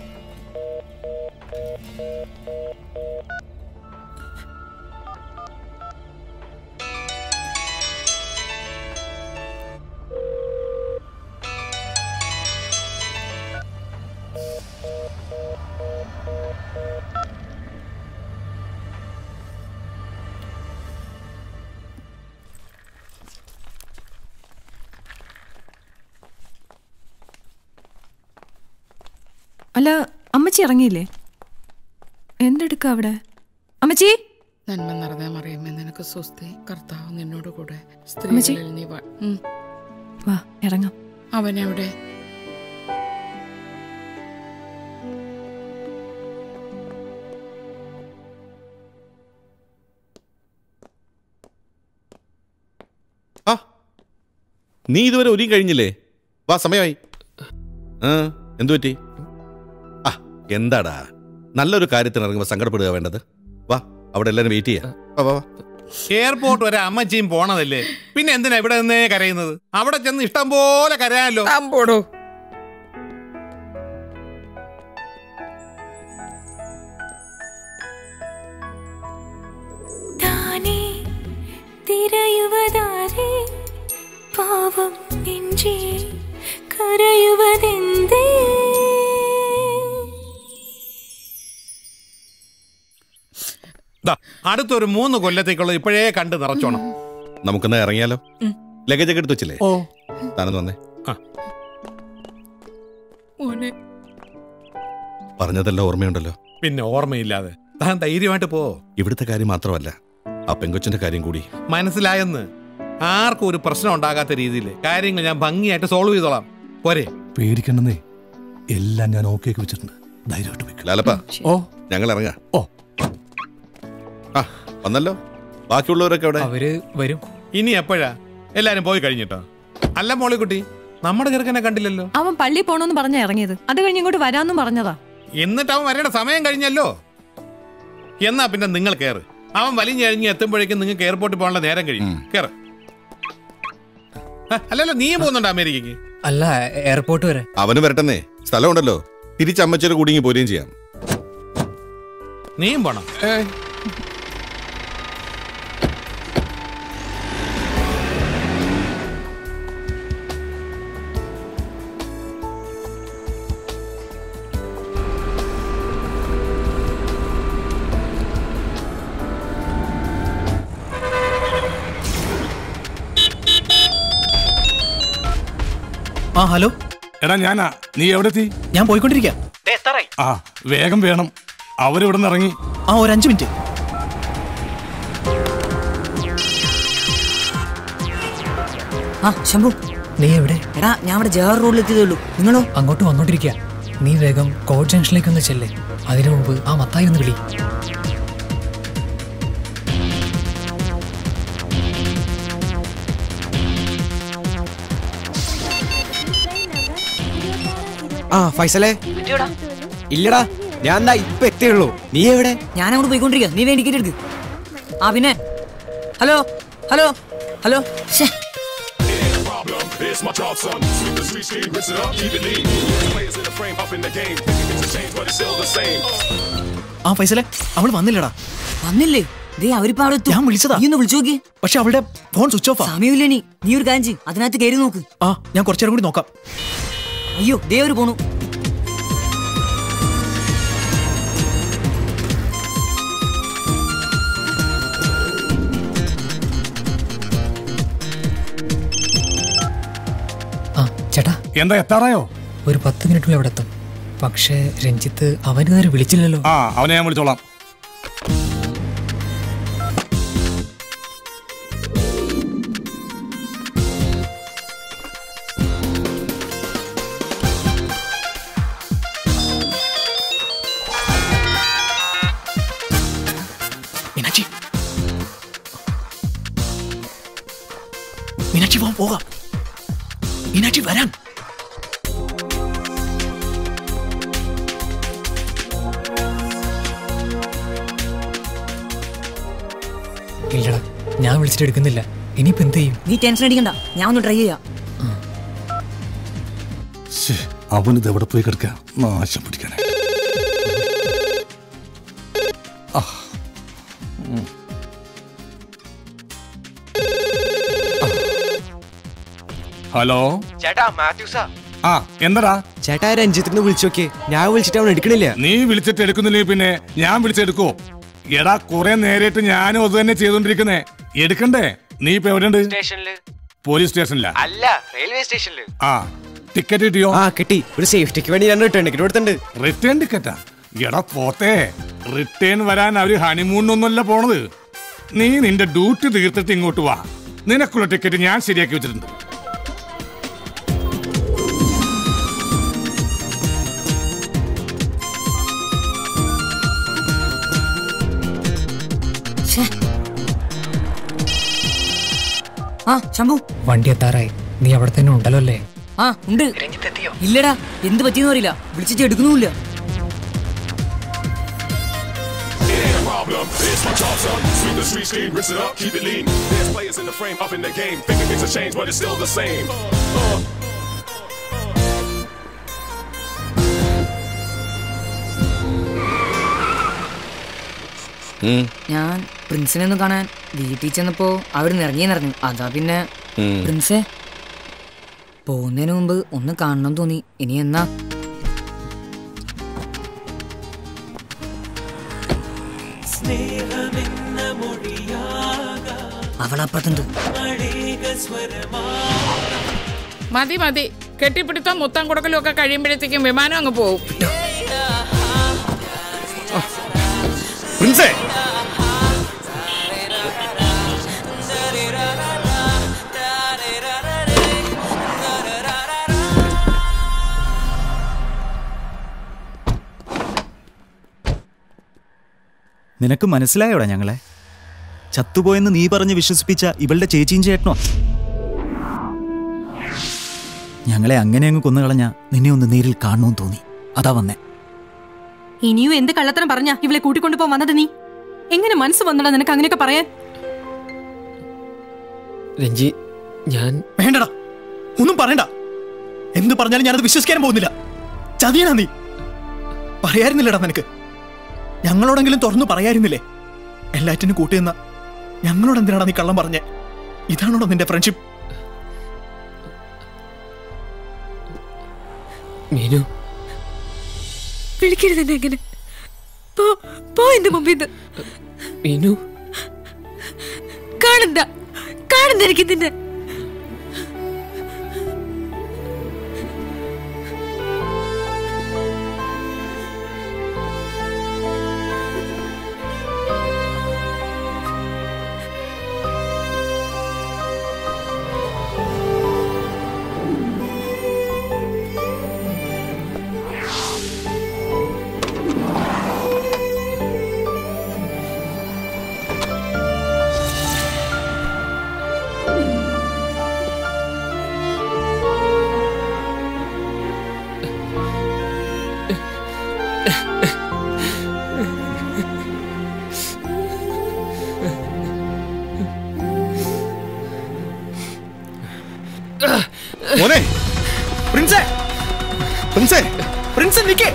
അല്ല അമ്മച്ചി ഇറങ്ങിയില്ലേ എന്തെടുക്ക അവിടെ അമ്മച്ചി നന്മ നിറഞ്ഞ മറിയമ്മേ നിനക്ക് സ്വസ്തി കർത്താവ് നിന്നോട് കൂടെ അമ്മച്ചി. സ്ത്രീകളിൽ നീ വാ- ഉം. വാ ഇറങ്ങാം അവനെവിടെ നീ ഇതുവരെ ഒരുങ്ങി കഴിഞ്ഞില്ലേ വാ സമയമായി ആ എന്തു പറ്റി ആ എന്താടാ നല്ലൊരു കാര്യത്തിന് ഇറങ്ങുമ്പോൾ സങ്കടപ്പെടുക വേണ്ടത് വാ അവിടെ എല്ലാവരും വെയിറ്റ് ചെയ്യാം വാ വാ വാ എയർപോർട്ട് വരെ അമ്മച്ചിയും പോണതല്ലേ പിന്നെ എന്തിനാ ഇവിടെ നിന്നേ കരയുന്നത് അവിടെ ചെന്ന് ഇഷ്ടം പോലെ കരയാമല്ലോ പോടോ താനേ തിരയുവതാരേ പാവം നെഞ്ചേ കരയുവതെന്തേ ദാ, അടുത്തൊരു മൂന്ന് കൊല്ലത്തേക്കുള്ള ഇപ്പോഴേ കണ്ട് നിറച്ചോണം നമുക്കെന്നാ ഇറങ്ങിയാലോ ലഗേജ് ഒക്കെ എടുത്ത് വെച്ചില്ലേ ഓ താനൊന്ന് വന്നേ മോനെ പറഞ്ഞതെല്ലാം ഓർമ്മയുണ്ടല്ലോ പിന്നെ ഓർമ്മയില്ലാതെ താൻ ധൈര്യമായിട്ട് പോ ഇവിടുത്തെ കാര്യം മാത്രമല്ല ആ പെങ്കൊച്ചിന്റെ കാര്യം കൂടി മനസ്സിലായെന്ന് ആർക്കും ഒരു പ്രശ്നം ഉണ്ടാകാത്ത രീതിയിൽ കാര്യങ്ങൾ ഞാൻ ഭംഗിയായിട്ട് സോൾവ് ചെയ്തോളാം പോരെ പേടിക്കണ്ടെന്നേ എല്ലാം ഞാൻ ഓക്കെ ആക്കി വെച്ചിട്ടുണ്ട് ധൈര്യമായിട്ട് വെക്കും ലാലപ്പ ഓ ഞങ്ങൾ ഇറങ്ങാം ഓ ആ വന്നല്ലോ ബാക്കിയുള്ളവരൊക്കെ അവിടെ അവര് വരും ഇനി എപ്പോഴാ എല്ലാരും പോയി കഴിഞ്ഞിട്ടോ അല്ല മോളിക്കുട്ടി നമ്മുടെ ചെറുക്കനെ കണ്ടില്ലല്ലോ അവൻ പള്ളി പോണോന്ന് പറഞ്ഞാ ഇറങ്ങിയത് അത് കഴിഞ്ഞ് ഇങ്ങോട്ട് വരാന്നും പറഞ്ഞതാ എന്നിട്ട് അവൻ വരേണ്ട സമയം കഴിഞ്ഞല്ലോ എന്നാ പിന്നെ നിങ്ങൾ കയറ് അവൻ വലിഞ്ഞു കഴിഞ്ഞ് എത്തുമ്പോഴേക്കും നിങ്ങൾക്ക് എയർപോർട്ടിൽ പോകാനുള്ള നേരം കഴിയും കയറ് ആ, അല്ലല്ല നീയും പോകുന്നുണ്ട് അമേരിക്കക്ക് അല്ല എയർപോർട്ട് വരെ അവന് വരട്ടെന്നേ സ്ഥലമുണ്ടല്ലോ തിരിച്ചമ്മച്ചേരെ കൂടിങ്ങി പോരുകയും ചെയ്യാം നീയും പോണം ആ ഹലോ എടാ ഞാനാ നീ എവിടെ എത്തി ഞാൻ പോയിക്കൊണ്ടിരിക്കാം ആ വേഗം വേണം അവരിവിടെ നിന്ന് ഇറങ്ങി ആ ഒരു അഞ്ചു മിനിറ്റ് ആ ശംഭു നീ എവിടെ എടാ ഞാൻ അവിടെ ജവഹർ റോഡിൽ എത്തിയതേ ഉള്ളൂ നിങ്ങളോ അങ്ങോട്ട് വന്നോണ്ടിരിക്കുക നീ വേഗം കോഡ് ജംഗ്ഷനിലേക്ക് ഒന്ന് ചെല്ലേ അതിനു മുമ്പ് ആ മത്തായി ഒന്ന് വിളി ആ ഫൈസലേ ഇല്ലടാ ഞാൻ എന്താ ഇപ്പൊ എത്തിയുള്ളൂ നീ എവിടെ ഞാൻ അങ്ങോട്ട് പോയിക്കൊണ്ടിരിക്കുക നീ വേണ്ടി ടിക്കറ്റ് എടുക്ക് ആ പിന്നെ ഹലോ ഹലോ ഹലോ ശ്ശേ It's my job, son. Sweep the street scheme, rinse it up, keep it lean. Players in the frame, up in the game. Thinking things have changed, but it's still the same. ആ ഫൈസലെ അവൾ വന്നില്ലടാ വന്നില്ലേ ദേ അവരിപ്പോ അവിടെ എത്തും. ഞാൻ വിളിച്ചതാ നീ ഒന്ന് വിളിച്ചു നോക്കി പക്ഷെ അവളുടെ ഫോൺ സ്വിച്ച് ഓഫ് സമയമില്ല നീ നീ ഒരു കാര്യം ചെയ്യ് അതിനകത്ത് കയറി നോക്ക് ആ ഞാൻ കുറച്ചേരം കൂടി നോക്കാം അയ്യോ ദേ ഒരു പോണു ആ ചേട്ടാ എന്താ എത്താറായോ ഒരു പത്ത് മിനിറ്റിൽ അവിടെ എത്തും പക്ഷേ രഞ്ജിത്ത് അവന് നേരെ വിളിച്ചില്ലല്ലോ ആ അവനെ ഞാൻ വിളിച്ചോളാം മീനാക്ഷി മീനാക്ഷി പോകാം പോകാം മീനാക്ഷി വരാൻ ഇല്ലടാ ഞാൻ വിളിച്ചിട്ട് എടുക്കുന്നില്ല ഇനിയിപ്പോ എന്ത് ചെയ്യും നീ ടെൻഷൻ അടിക്കണ്ട ഞാൻ ഒന്ന് ട്രൈ ചെയ്യാം ശ്ശേ, അവനിത് എവിടെ പോയി കിടക്കുക നാശം പിടിക്കണേ ആ. ഉം. ആ. ഹലോ ചേട്ടാ മാത്യൂസാ ആ എന്താടാ ചേട്ടാ രഞ്ജിത്തിനെ വിളിച്ചു നോക്കിയേ ഞാൻ വിളിച്ചിട്ട് അവൻ എടുക്കണില്ല നീ വിളിച്ചിട്ട് എടുക്കുന്നില്ലേ പിന്നെ ഞാൻ വിളിച്ചെടുക്കോ എടാ കുറെ നേരിട്ട് ഞാനും അത് തന്നെ ചെയ്തോണ്ടിരിക്കുന്നേ എടുക്കണ്ടേ നീ ഇപ്പൊ എവിടെയുണ്ട് സ്റ്റേഷനില് പോലീസ് സ്റ്റേഷനിലാ അല്ല റെയിൽവേ സ്റ്റേഷനില് ആ ടിക്കറ്റ് കിട്ടിയോ ആ കിട്ടി ഒരു സേഫ്റ്റിക്ക് വേണ്ടി ഞാൻ റിട്ടേൺ ടിക്കറ്റ് കൊടുത്തിട്ടുണ്ട് റിട്ടേൺ ടിക്കറ്റാ എടാ പോത്തെ റിട്ടേൺ വരാൻ അവര് ഹണിമൂണിനൊന്നുമല്ല പോണത് നീ നിന്റെ ഡ്യൂട്ടി തീർത്തിട്ട് ഇങ്ങോട്ട് വാ നിനക്കുള്ള ടിക്കറ്റ് ഞാൻ ശരിയാക്കി വെച്ചിട്ടുണ്ട് ശ്ശേ. ആ ശംഭു വണ്ടി എത്താറായി നീ അവിടെ തന്നെ ഉണ്ടല്ലോ അല്ലേ ആ ഉണ്ട് ഇല്ലടാ എന്ത് പറ്റിയെന്ന് അറിയില്ല വിളിച്ചിട്ട് എടുക്കുന്നുമില്ല Problem, it's my job, son. Sweep the street scheme, rinse it up, keep it lean. There's players in the frame, up in the game. Thinking things have changed, but it's still the same. Uh. ഞാൻ പ്രിൻസിനെ ഒന്ന് കാണാൻ വീട്ടിൽ ചെന്നപ്പോ അവിടെ നിന്ന് ഇറങ്ങിയെന്നിറങ്ങി അതാ പിന്നെ ഉം. പ്രിൻസേ പോകുന്നതിന് മുമ്പ് ഒന്ന് കാണണം തോന്നി ഇനി എന്നാ അവളപ്പുറത്തുണ്ട് മതി മതി കെട്ടിപ്പിടുത്തം മുത്തം കൊടുക്കലും ഒക്കെ കഴിയുമ്പോഴത്തേക്കും വിമാനം അങ്ങ് പോകും പ്രിൻസേ നിനക്ക് മനസ്സിലായോടാ ഞങ്ങളെ ചത്തുപോയെന്ന് നീ പറഞ്ഞ് വിശ്വസിപ്പിച്ച ഇവളുടെ ചേച്ചിയും ചേട്ടനോ ഞങ്ങളെ അങ്ങനെ അങ്ങ് കൊന്നുകളഞ്ഞ നിന്നെ ഒന്ന് നേരിൽ കാണണമെന്ന് തോന്നി അതാ വന്നേ ഇനിയും എന്ത് കള്ളത്തരം പറഞ്ഞാ ഇവളെ കൂട്ടിക്കൊണ്ടു പോകാൻ വന്നത് നീ എങ്ങനെ മനസ്സ് വന്നടാ നിനക്ക് അങ്ങനെയൊക്കെ പറയാൻ രഞ്ജി ഞാൻ വേണ്ടടാ ഒന്നും പറയണ്ട എന്ത് പറഞ്ഞാലും ഞാനത് വിശ്വസിക്കാനും പോകുന്നില്ല ചതിയനാ നീ പറയായിരുന്നില്ലടാ നിനക്ക് ഞങ്ങളോടെങ്കിലും തുറന്നു പറയായിരുന്നില്ലേ എല്ലാറ്റിനും കൂട്ടിയെന്ന ഞങ്ങളോട് എന്തിനാടാ നീ കള്ളം പറഞ്ഞേ ഇതാണോടാ നിന്റെ ഫ്രണ്ട്ഷിപ്പ് മീനു വിളിക്കരുത് എന്നെ അങ്ങനെ പോ പോ എന്റെ മുമ്പിൽ നിന്ന് മീനു കാണണ്ട കാണണ്ട എനിക്ക് നിന്നെ മോനെ പ്രിൻസേ പ്രിൻസേ പ്രിൻസേ നിക്കേ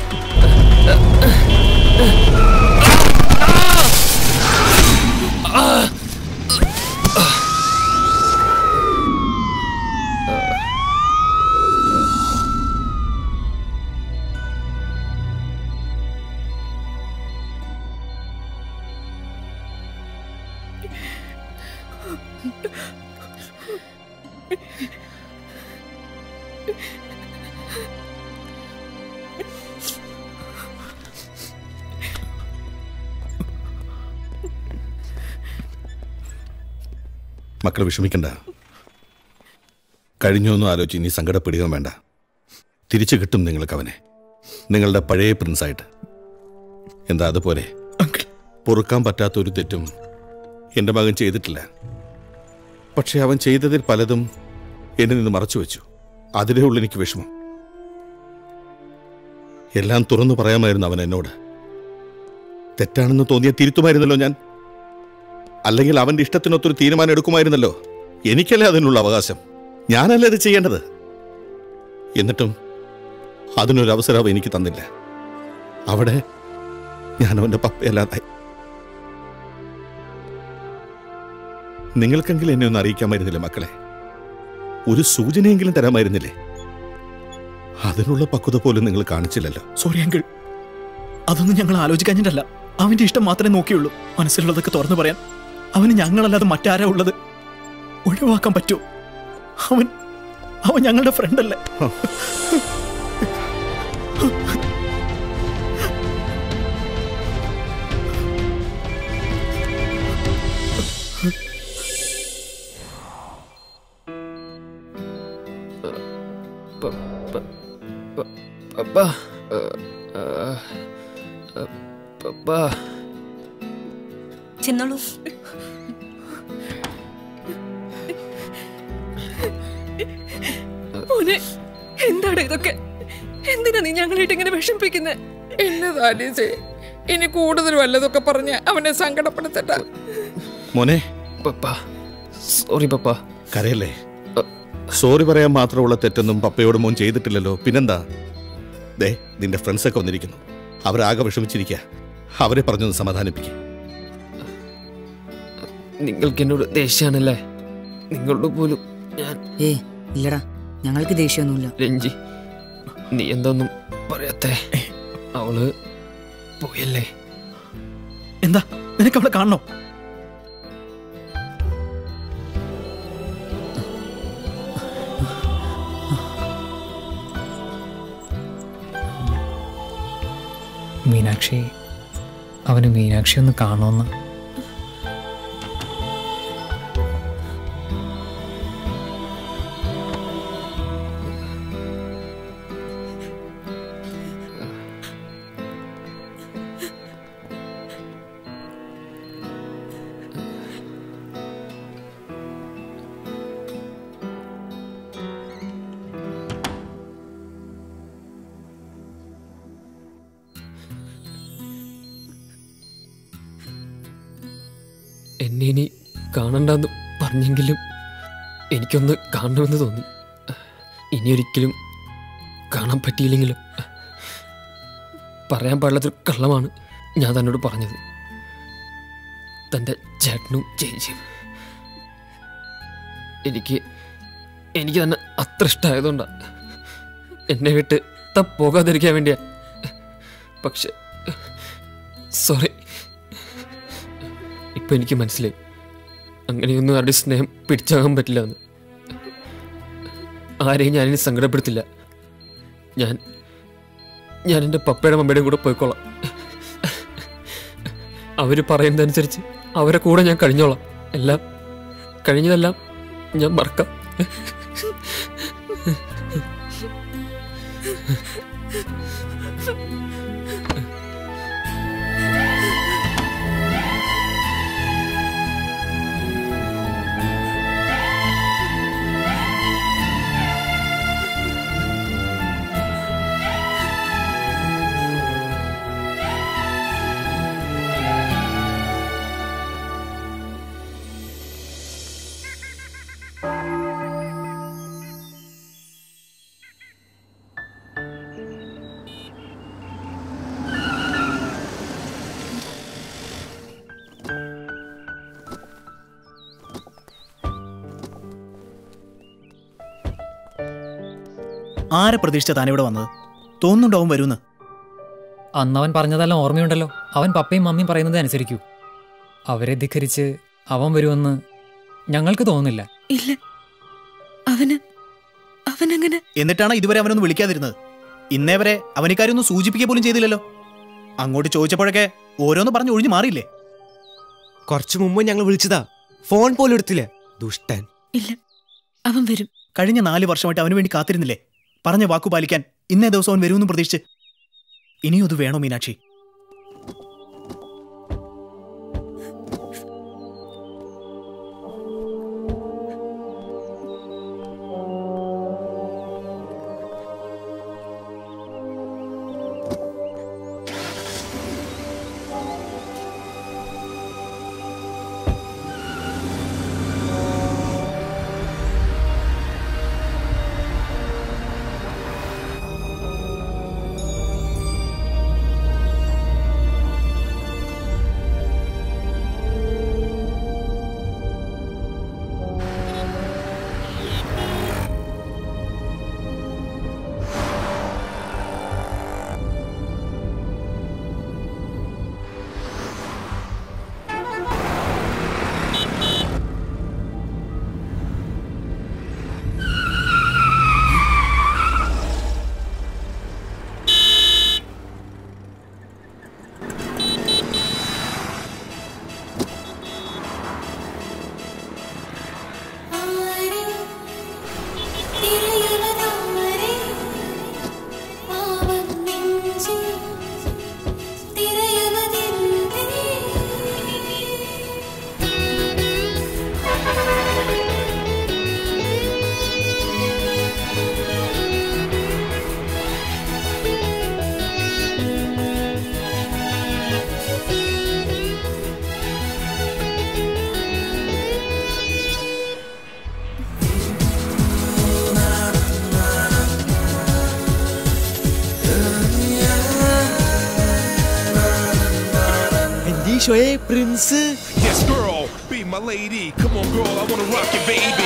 മക്കൾ വിഷമിക്കണ്ട കഴിഞ്ഞൊന്നും ആലോചിച്ച് ഇനി സങ്കടപ്പെടുകയും വേണ്ട തിരിച്ചു കിട്ടും നിങ്ങൾക്ക് അവനെ നിങ്ങളുടെ പഴയ പ്രിൻസായിട്ട് എന്താ അതുപോലെ പൊറുക്കാൻ പറ്റാത്ത ഒരു തെറ്റും എൻ്റെ മകൻ ചെയ്തിട്ടില്ല പക്ഷെ അവൻ ചെയ്തതിൽ പലതും എന്നെ നിന്ന് മറച്ചു വെച്ചു അതിലേ ഉള്ളു എനിക്ക് വിഷമം എല്ലാം തുറന്നു പറയാമായിരുന്നു അവൻ എന്നോട് തെറ്റാണെന്ന് തോന്നിയ തിരുത്തുമായിരുന്നല്ലോ ഞാൻ അല്ലെങ്കിൽ അവന്റെ ഇഷ്ടത്തിനൊത്തൊരു തീരുമാനം എടുക്കുമായിരുന്നല്ലോ എനിക്കല്ലേ അതിനുള്ള അവകാശം ഞാനല്ലേ അത് ചെയ്യേണ്ടത് എന്നിട്ടും അതിനൊരു അവസരം അവൻ എനിക്ക് തന്നില്ല അവിടെ ഞാൻ അവന്റെ പപ്പയല്ലാതായി നിങ്ങൾക്കെങ്കിലും എന്നെ ഒന്ന് അറിയിക്കാമായിരുന്നില്ലേ മക്കളെ ഒരു സൂചനയെങ്കിലും തരാമായിരുന്നില്ലേ അതിനുള്ള പക്വത പോലും നിങ്ങൾ കാണിച്ചില്ലല്ലോ സോറി അങ്കിൾ അതൊന്നും ഞങ്ങൾ ആലോചിക്കാഞ്ഞിട്ടല്ല അവന്റെ ഇഷ്ടം മാത്രമേ നോക്കിയുള്ളൂ മനസ്സിലുള്ളതൊക്കെ തുറന്നു പറയാൻ അവന് ഞങ്ങളല്ലാതെ മറ്റാരാ ഉള്ളത് ഒഴിവാക്കാൻ പറ്റുമോ അവൻ അവൻ ഞങ്ങളുടെ ഫ്രണ്ടല്ലേ പപ്പ പപ്പ ചെന്നോളൂ മോനെ എന്താണ് ഇതൊക്കെ എന്തിനാ നീ ഞങ്ങളായിട്ട് ഇങ്ങനെ വിഷമിപ്പിക്കുന്നത് എന്നതാലീസേ ഇനി കൂടുതൽ വല്ലതൊക്കെ പറഞ്ഞ് അവനെ സങ്കടപ്പെടുത്തട്ട മോനെ പപ്പ സോറി പപ്പ കരയല്ലേ സോറി പറയാൻ മാത്രമുള്ള തെറ്റൊന്നും പപ്പയോട് മോൻ ചെയ്തിട്ടില്ലല്ലോ പിന്നെന്താ ദേ നിന്റെ ഫ്രണ്ട്സൊക്കെ വന്നിരിക്കുന്നു അവരാകെ വിഷമിച്ചിരിക്കുക അവരെ പറഞ്ഞൊന്ന് സമാധാനിപ്പിക്കുക നിങ്ങൾക്ക് എന്നോട് ദേഷ്യാണല്ലേ നിങ്ങളോട് പോലും ഞാൻ ഏ ഇല്ലടാ ഞങ്ങൾക്ക് ദേഷ്യമൊന്നുമില്ല രഞ്ജി നീ എന്തൊന്നും പറയാത്തേ അവള് പോയല്ലേ എന്താ നിനക്ക് അവളെ കാണണോ മീനാക്ഷി അവന് മീനാക്ഷി ഒന്ന് കാണുമെന്ന് എന്നെ ഇനി കാണണ്ടെന്ന് പറഞ്ഞെങ്കിലും എനിക്കൊന്ന് കാണണമെന്ന് തോന്നി ഇനി ഒരിക്കലും കാണാൻ പറ്റിയില്ലെങ്കിലും പറയാൻ പാടില്ലാത്തൊരു കള്ളമാണ് ഞാൻ തന്നോട് പറഞ്ഞത് തൻ്റെ ചേട്ടനും ചേച്ചിയും എനിക്ക് എനിക്ക് തന്നെ അത്ര ഇഷ്ടമായതുകൊണ്ടാണ് എന്നെ വിട്ട് താൻ പോകാതിരിക്കാൻ വേണ്ടിയാ പക്ഷെ സോറി ഇപ്പൊ എനിക്ക് മനസ്സിലായി അങ്ങനെയൊന്നും ആരുടെ സ്നേഹം പിടിച്ചാകാൻ പറ്റില്ല എന്ന് ആരെയും ഞാനിനി സങ്കടപ്പെടുത്തില്ല ഞാൻ ഞാൻ എൻ്റെ പപ്പയുടെ മമ്മയുടെയും കൂടെ പോയിക്കോളാം അവർ പറയുന്നതനുസരിച്ച് അവരെ കൂടെ ഞാൻ കഴിഞ്ഞോളാം എല്ലാം കഴിഞ്ഞതെല്ലാം ഞാൻ മറക്കാം ആരെ പ്രതീക്ഷിച്ച താനിവിടെ വന്നത് തോന്നുന്നുണ്ടോ അവൻ വരുമെന്ന് അന്ന് അവൻ പറഞ്ഞതെല്ലാം ഓർമ്മയുണ്ടല്ലോ അവൻ പപ്പയും മമ്മിയും പറയുന്നത് അനുസരിക്കൂ അവരെ ധിഖരിച്ച് അവൻ വരുമെന്ന് ഞങ്ങൾക്ക് തോന്നുന്നില്ല ഇല്ല അവന് അവനങ്ങനെ എന്നിട്ടാണ് ഇതുവരെ അവനൊന്ന് വിളിക്കാതിരുന്നത് ഇന്നേ വരെ അവനിക്കാര്യം ഒന്നും സൂചിപ്പിക്കുക പോലും ചെയ്തില്ലല്ലോ അങ്ങോട്ട് ചോദിച്ചപ്പോഴൊക്കെ ഓരോന്ന് പറഞ്ഞ് ഒഴിഞ്ഞു മാറിയില്ലേ കുറച്ചു മുമ്പ് ഞങ്ങൾ വിളിച്ചതാ ഫോൺ പോലും എടുത്തില്ല ദുഷ്ടൻ ഇല്ല അവൻ വരും കഴിഞ്ഞ നാല് വർഷമായിട്ട് അവന് വേണ്ടി കാത്തിരുന്നില്ലേ പറഞ്ഞ വാക്കു പാലിക്കാൻ ഇന്നേ ദിവസം അവൻ വരുമെന്നും പ്രതീക്ഷിച്ച് ഇനിയും അത് വേണോ മീനാക്ഷി ഈശോയെ Prince Yes, girl, be my lady. Come on, girl, I wanna rock you, baby.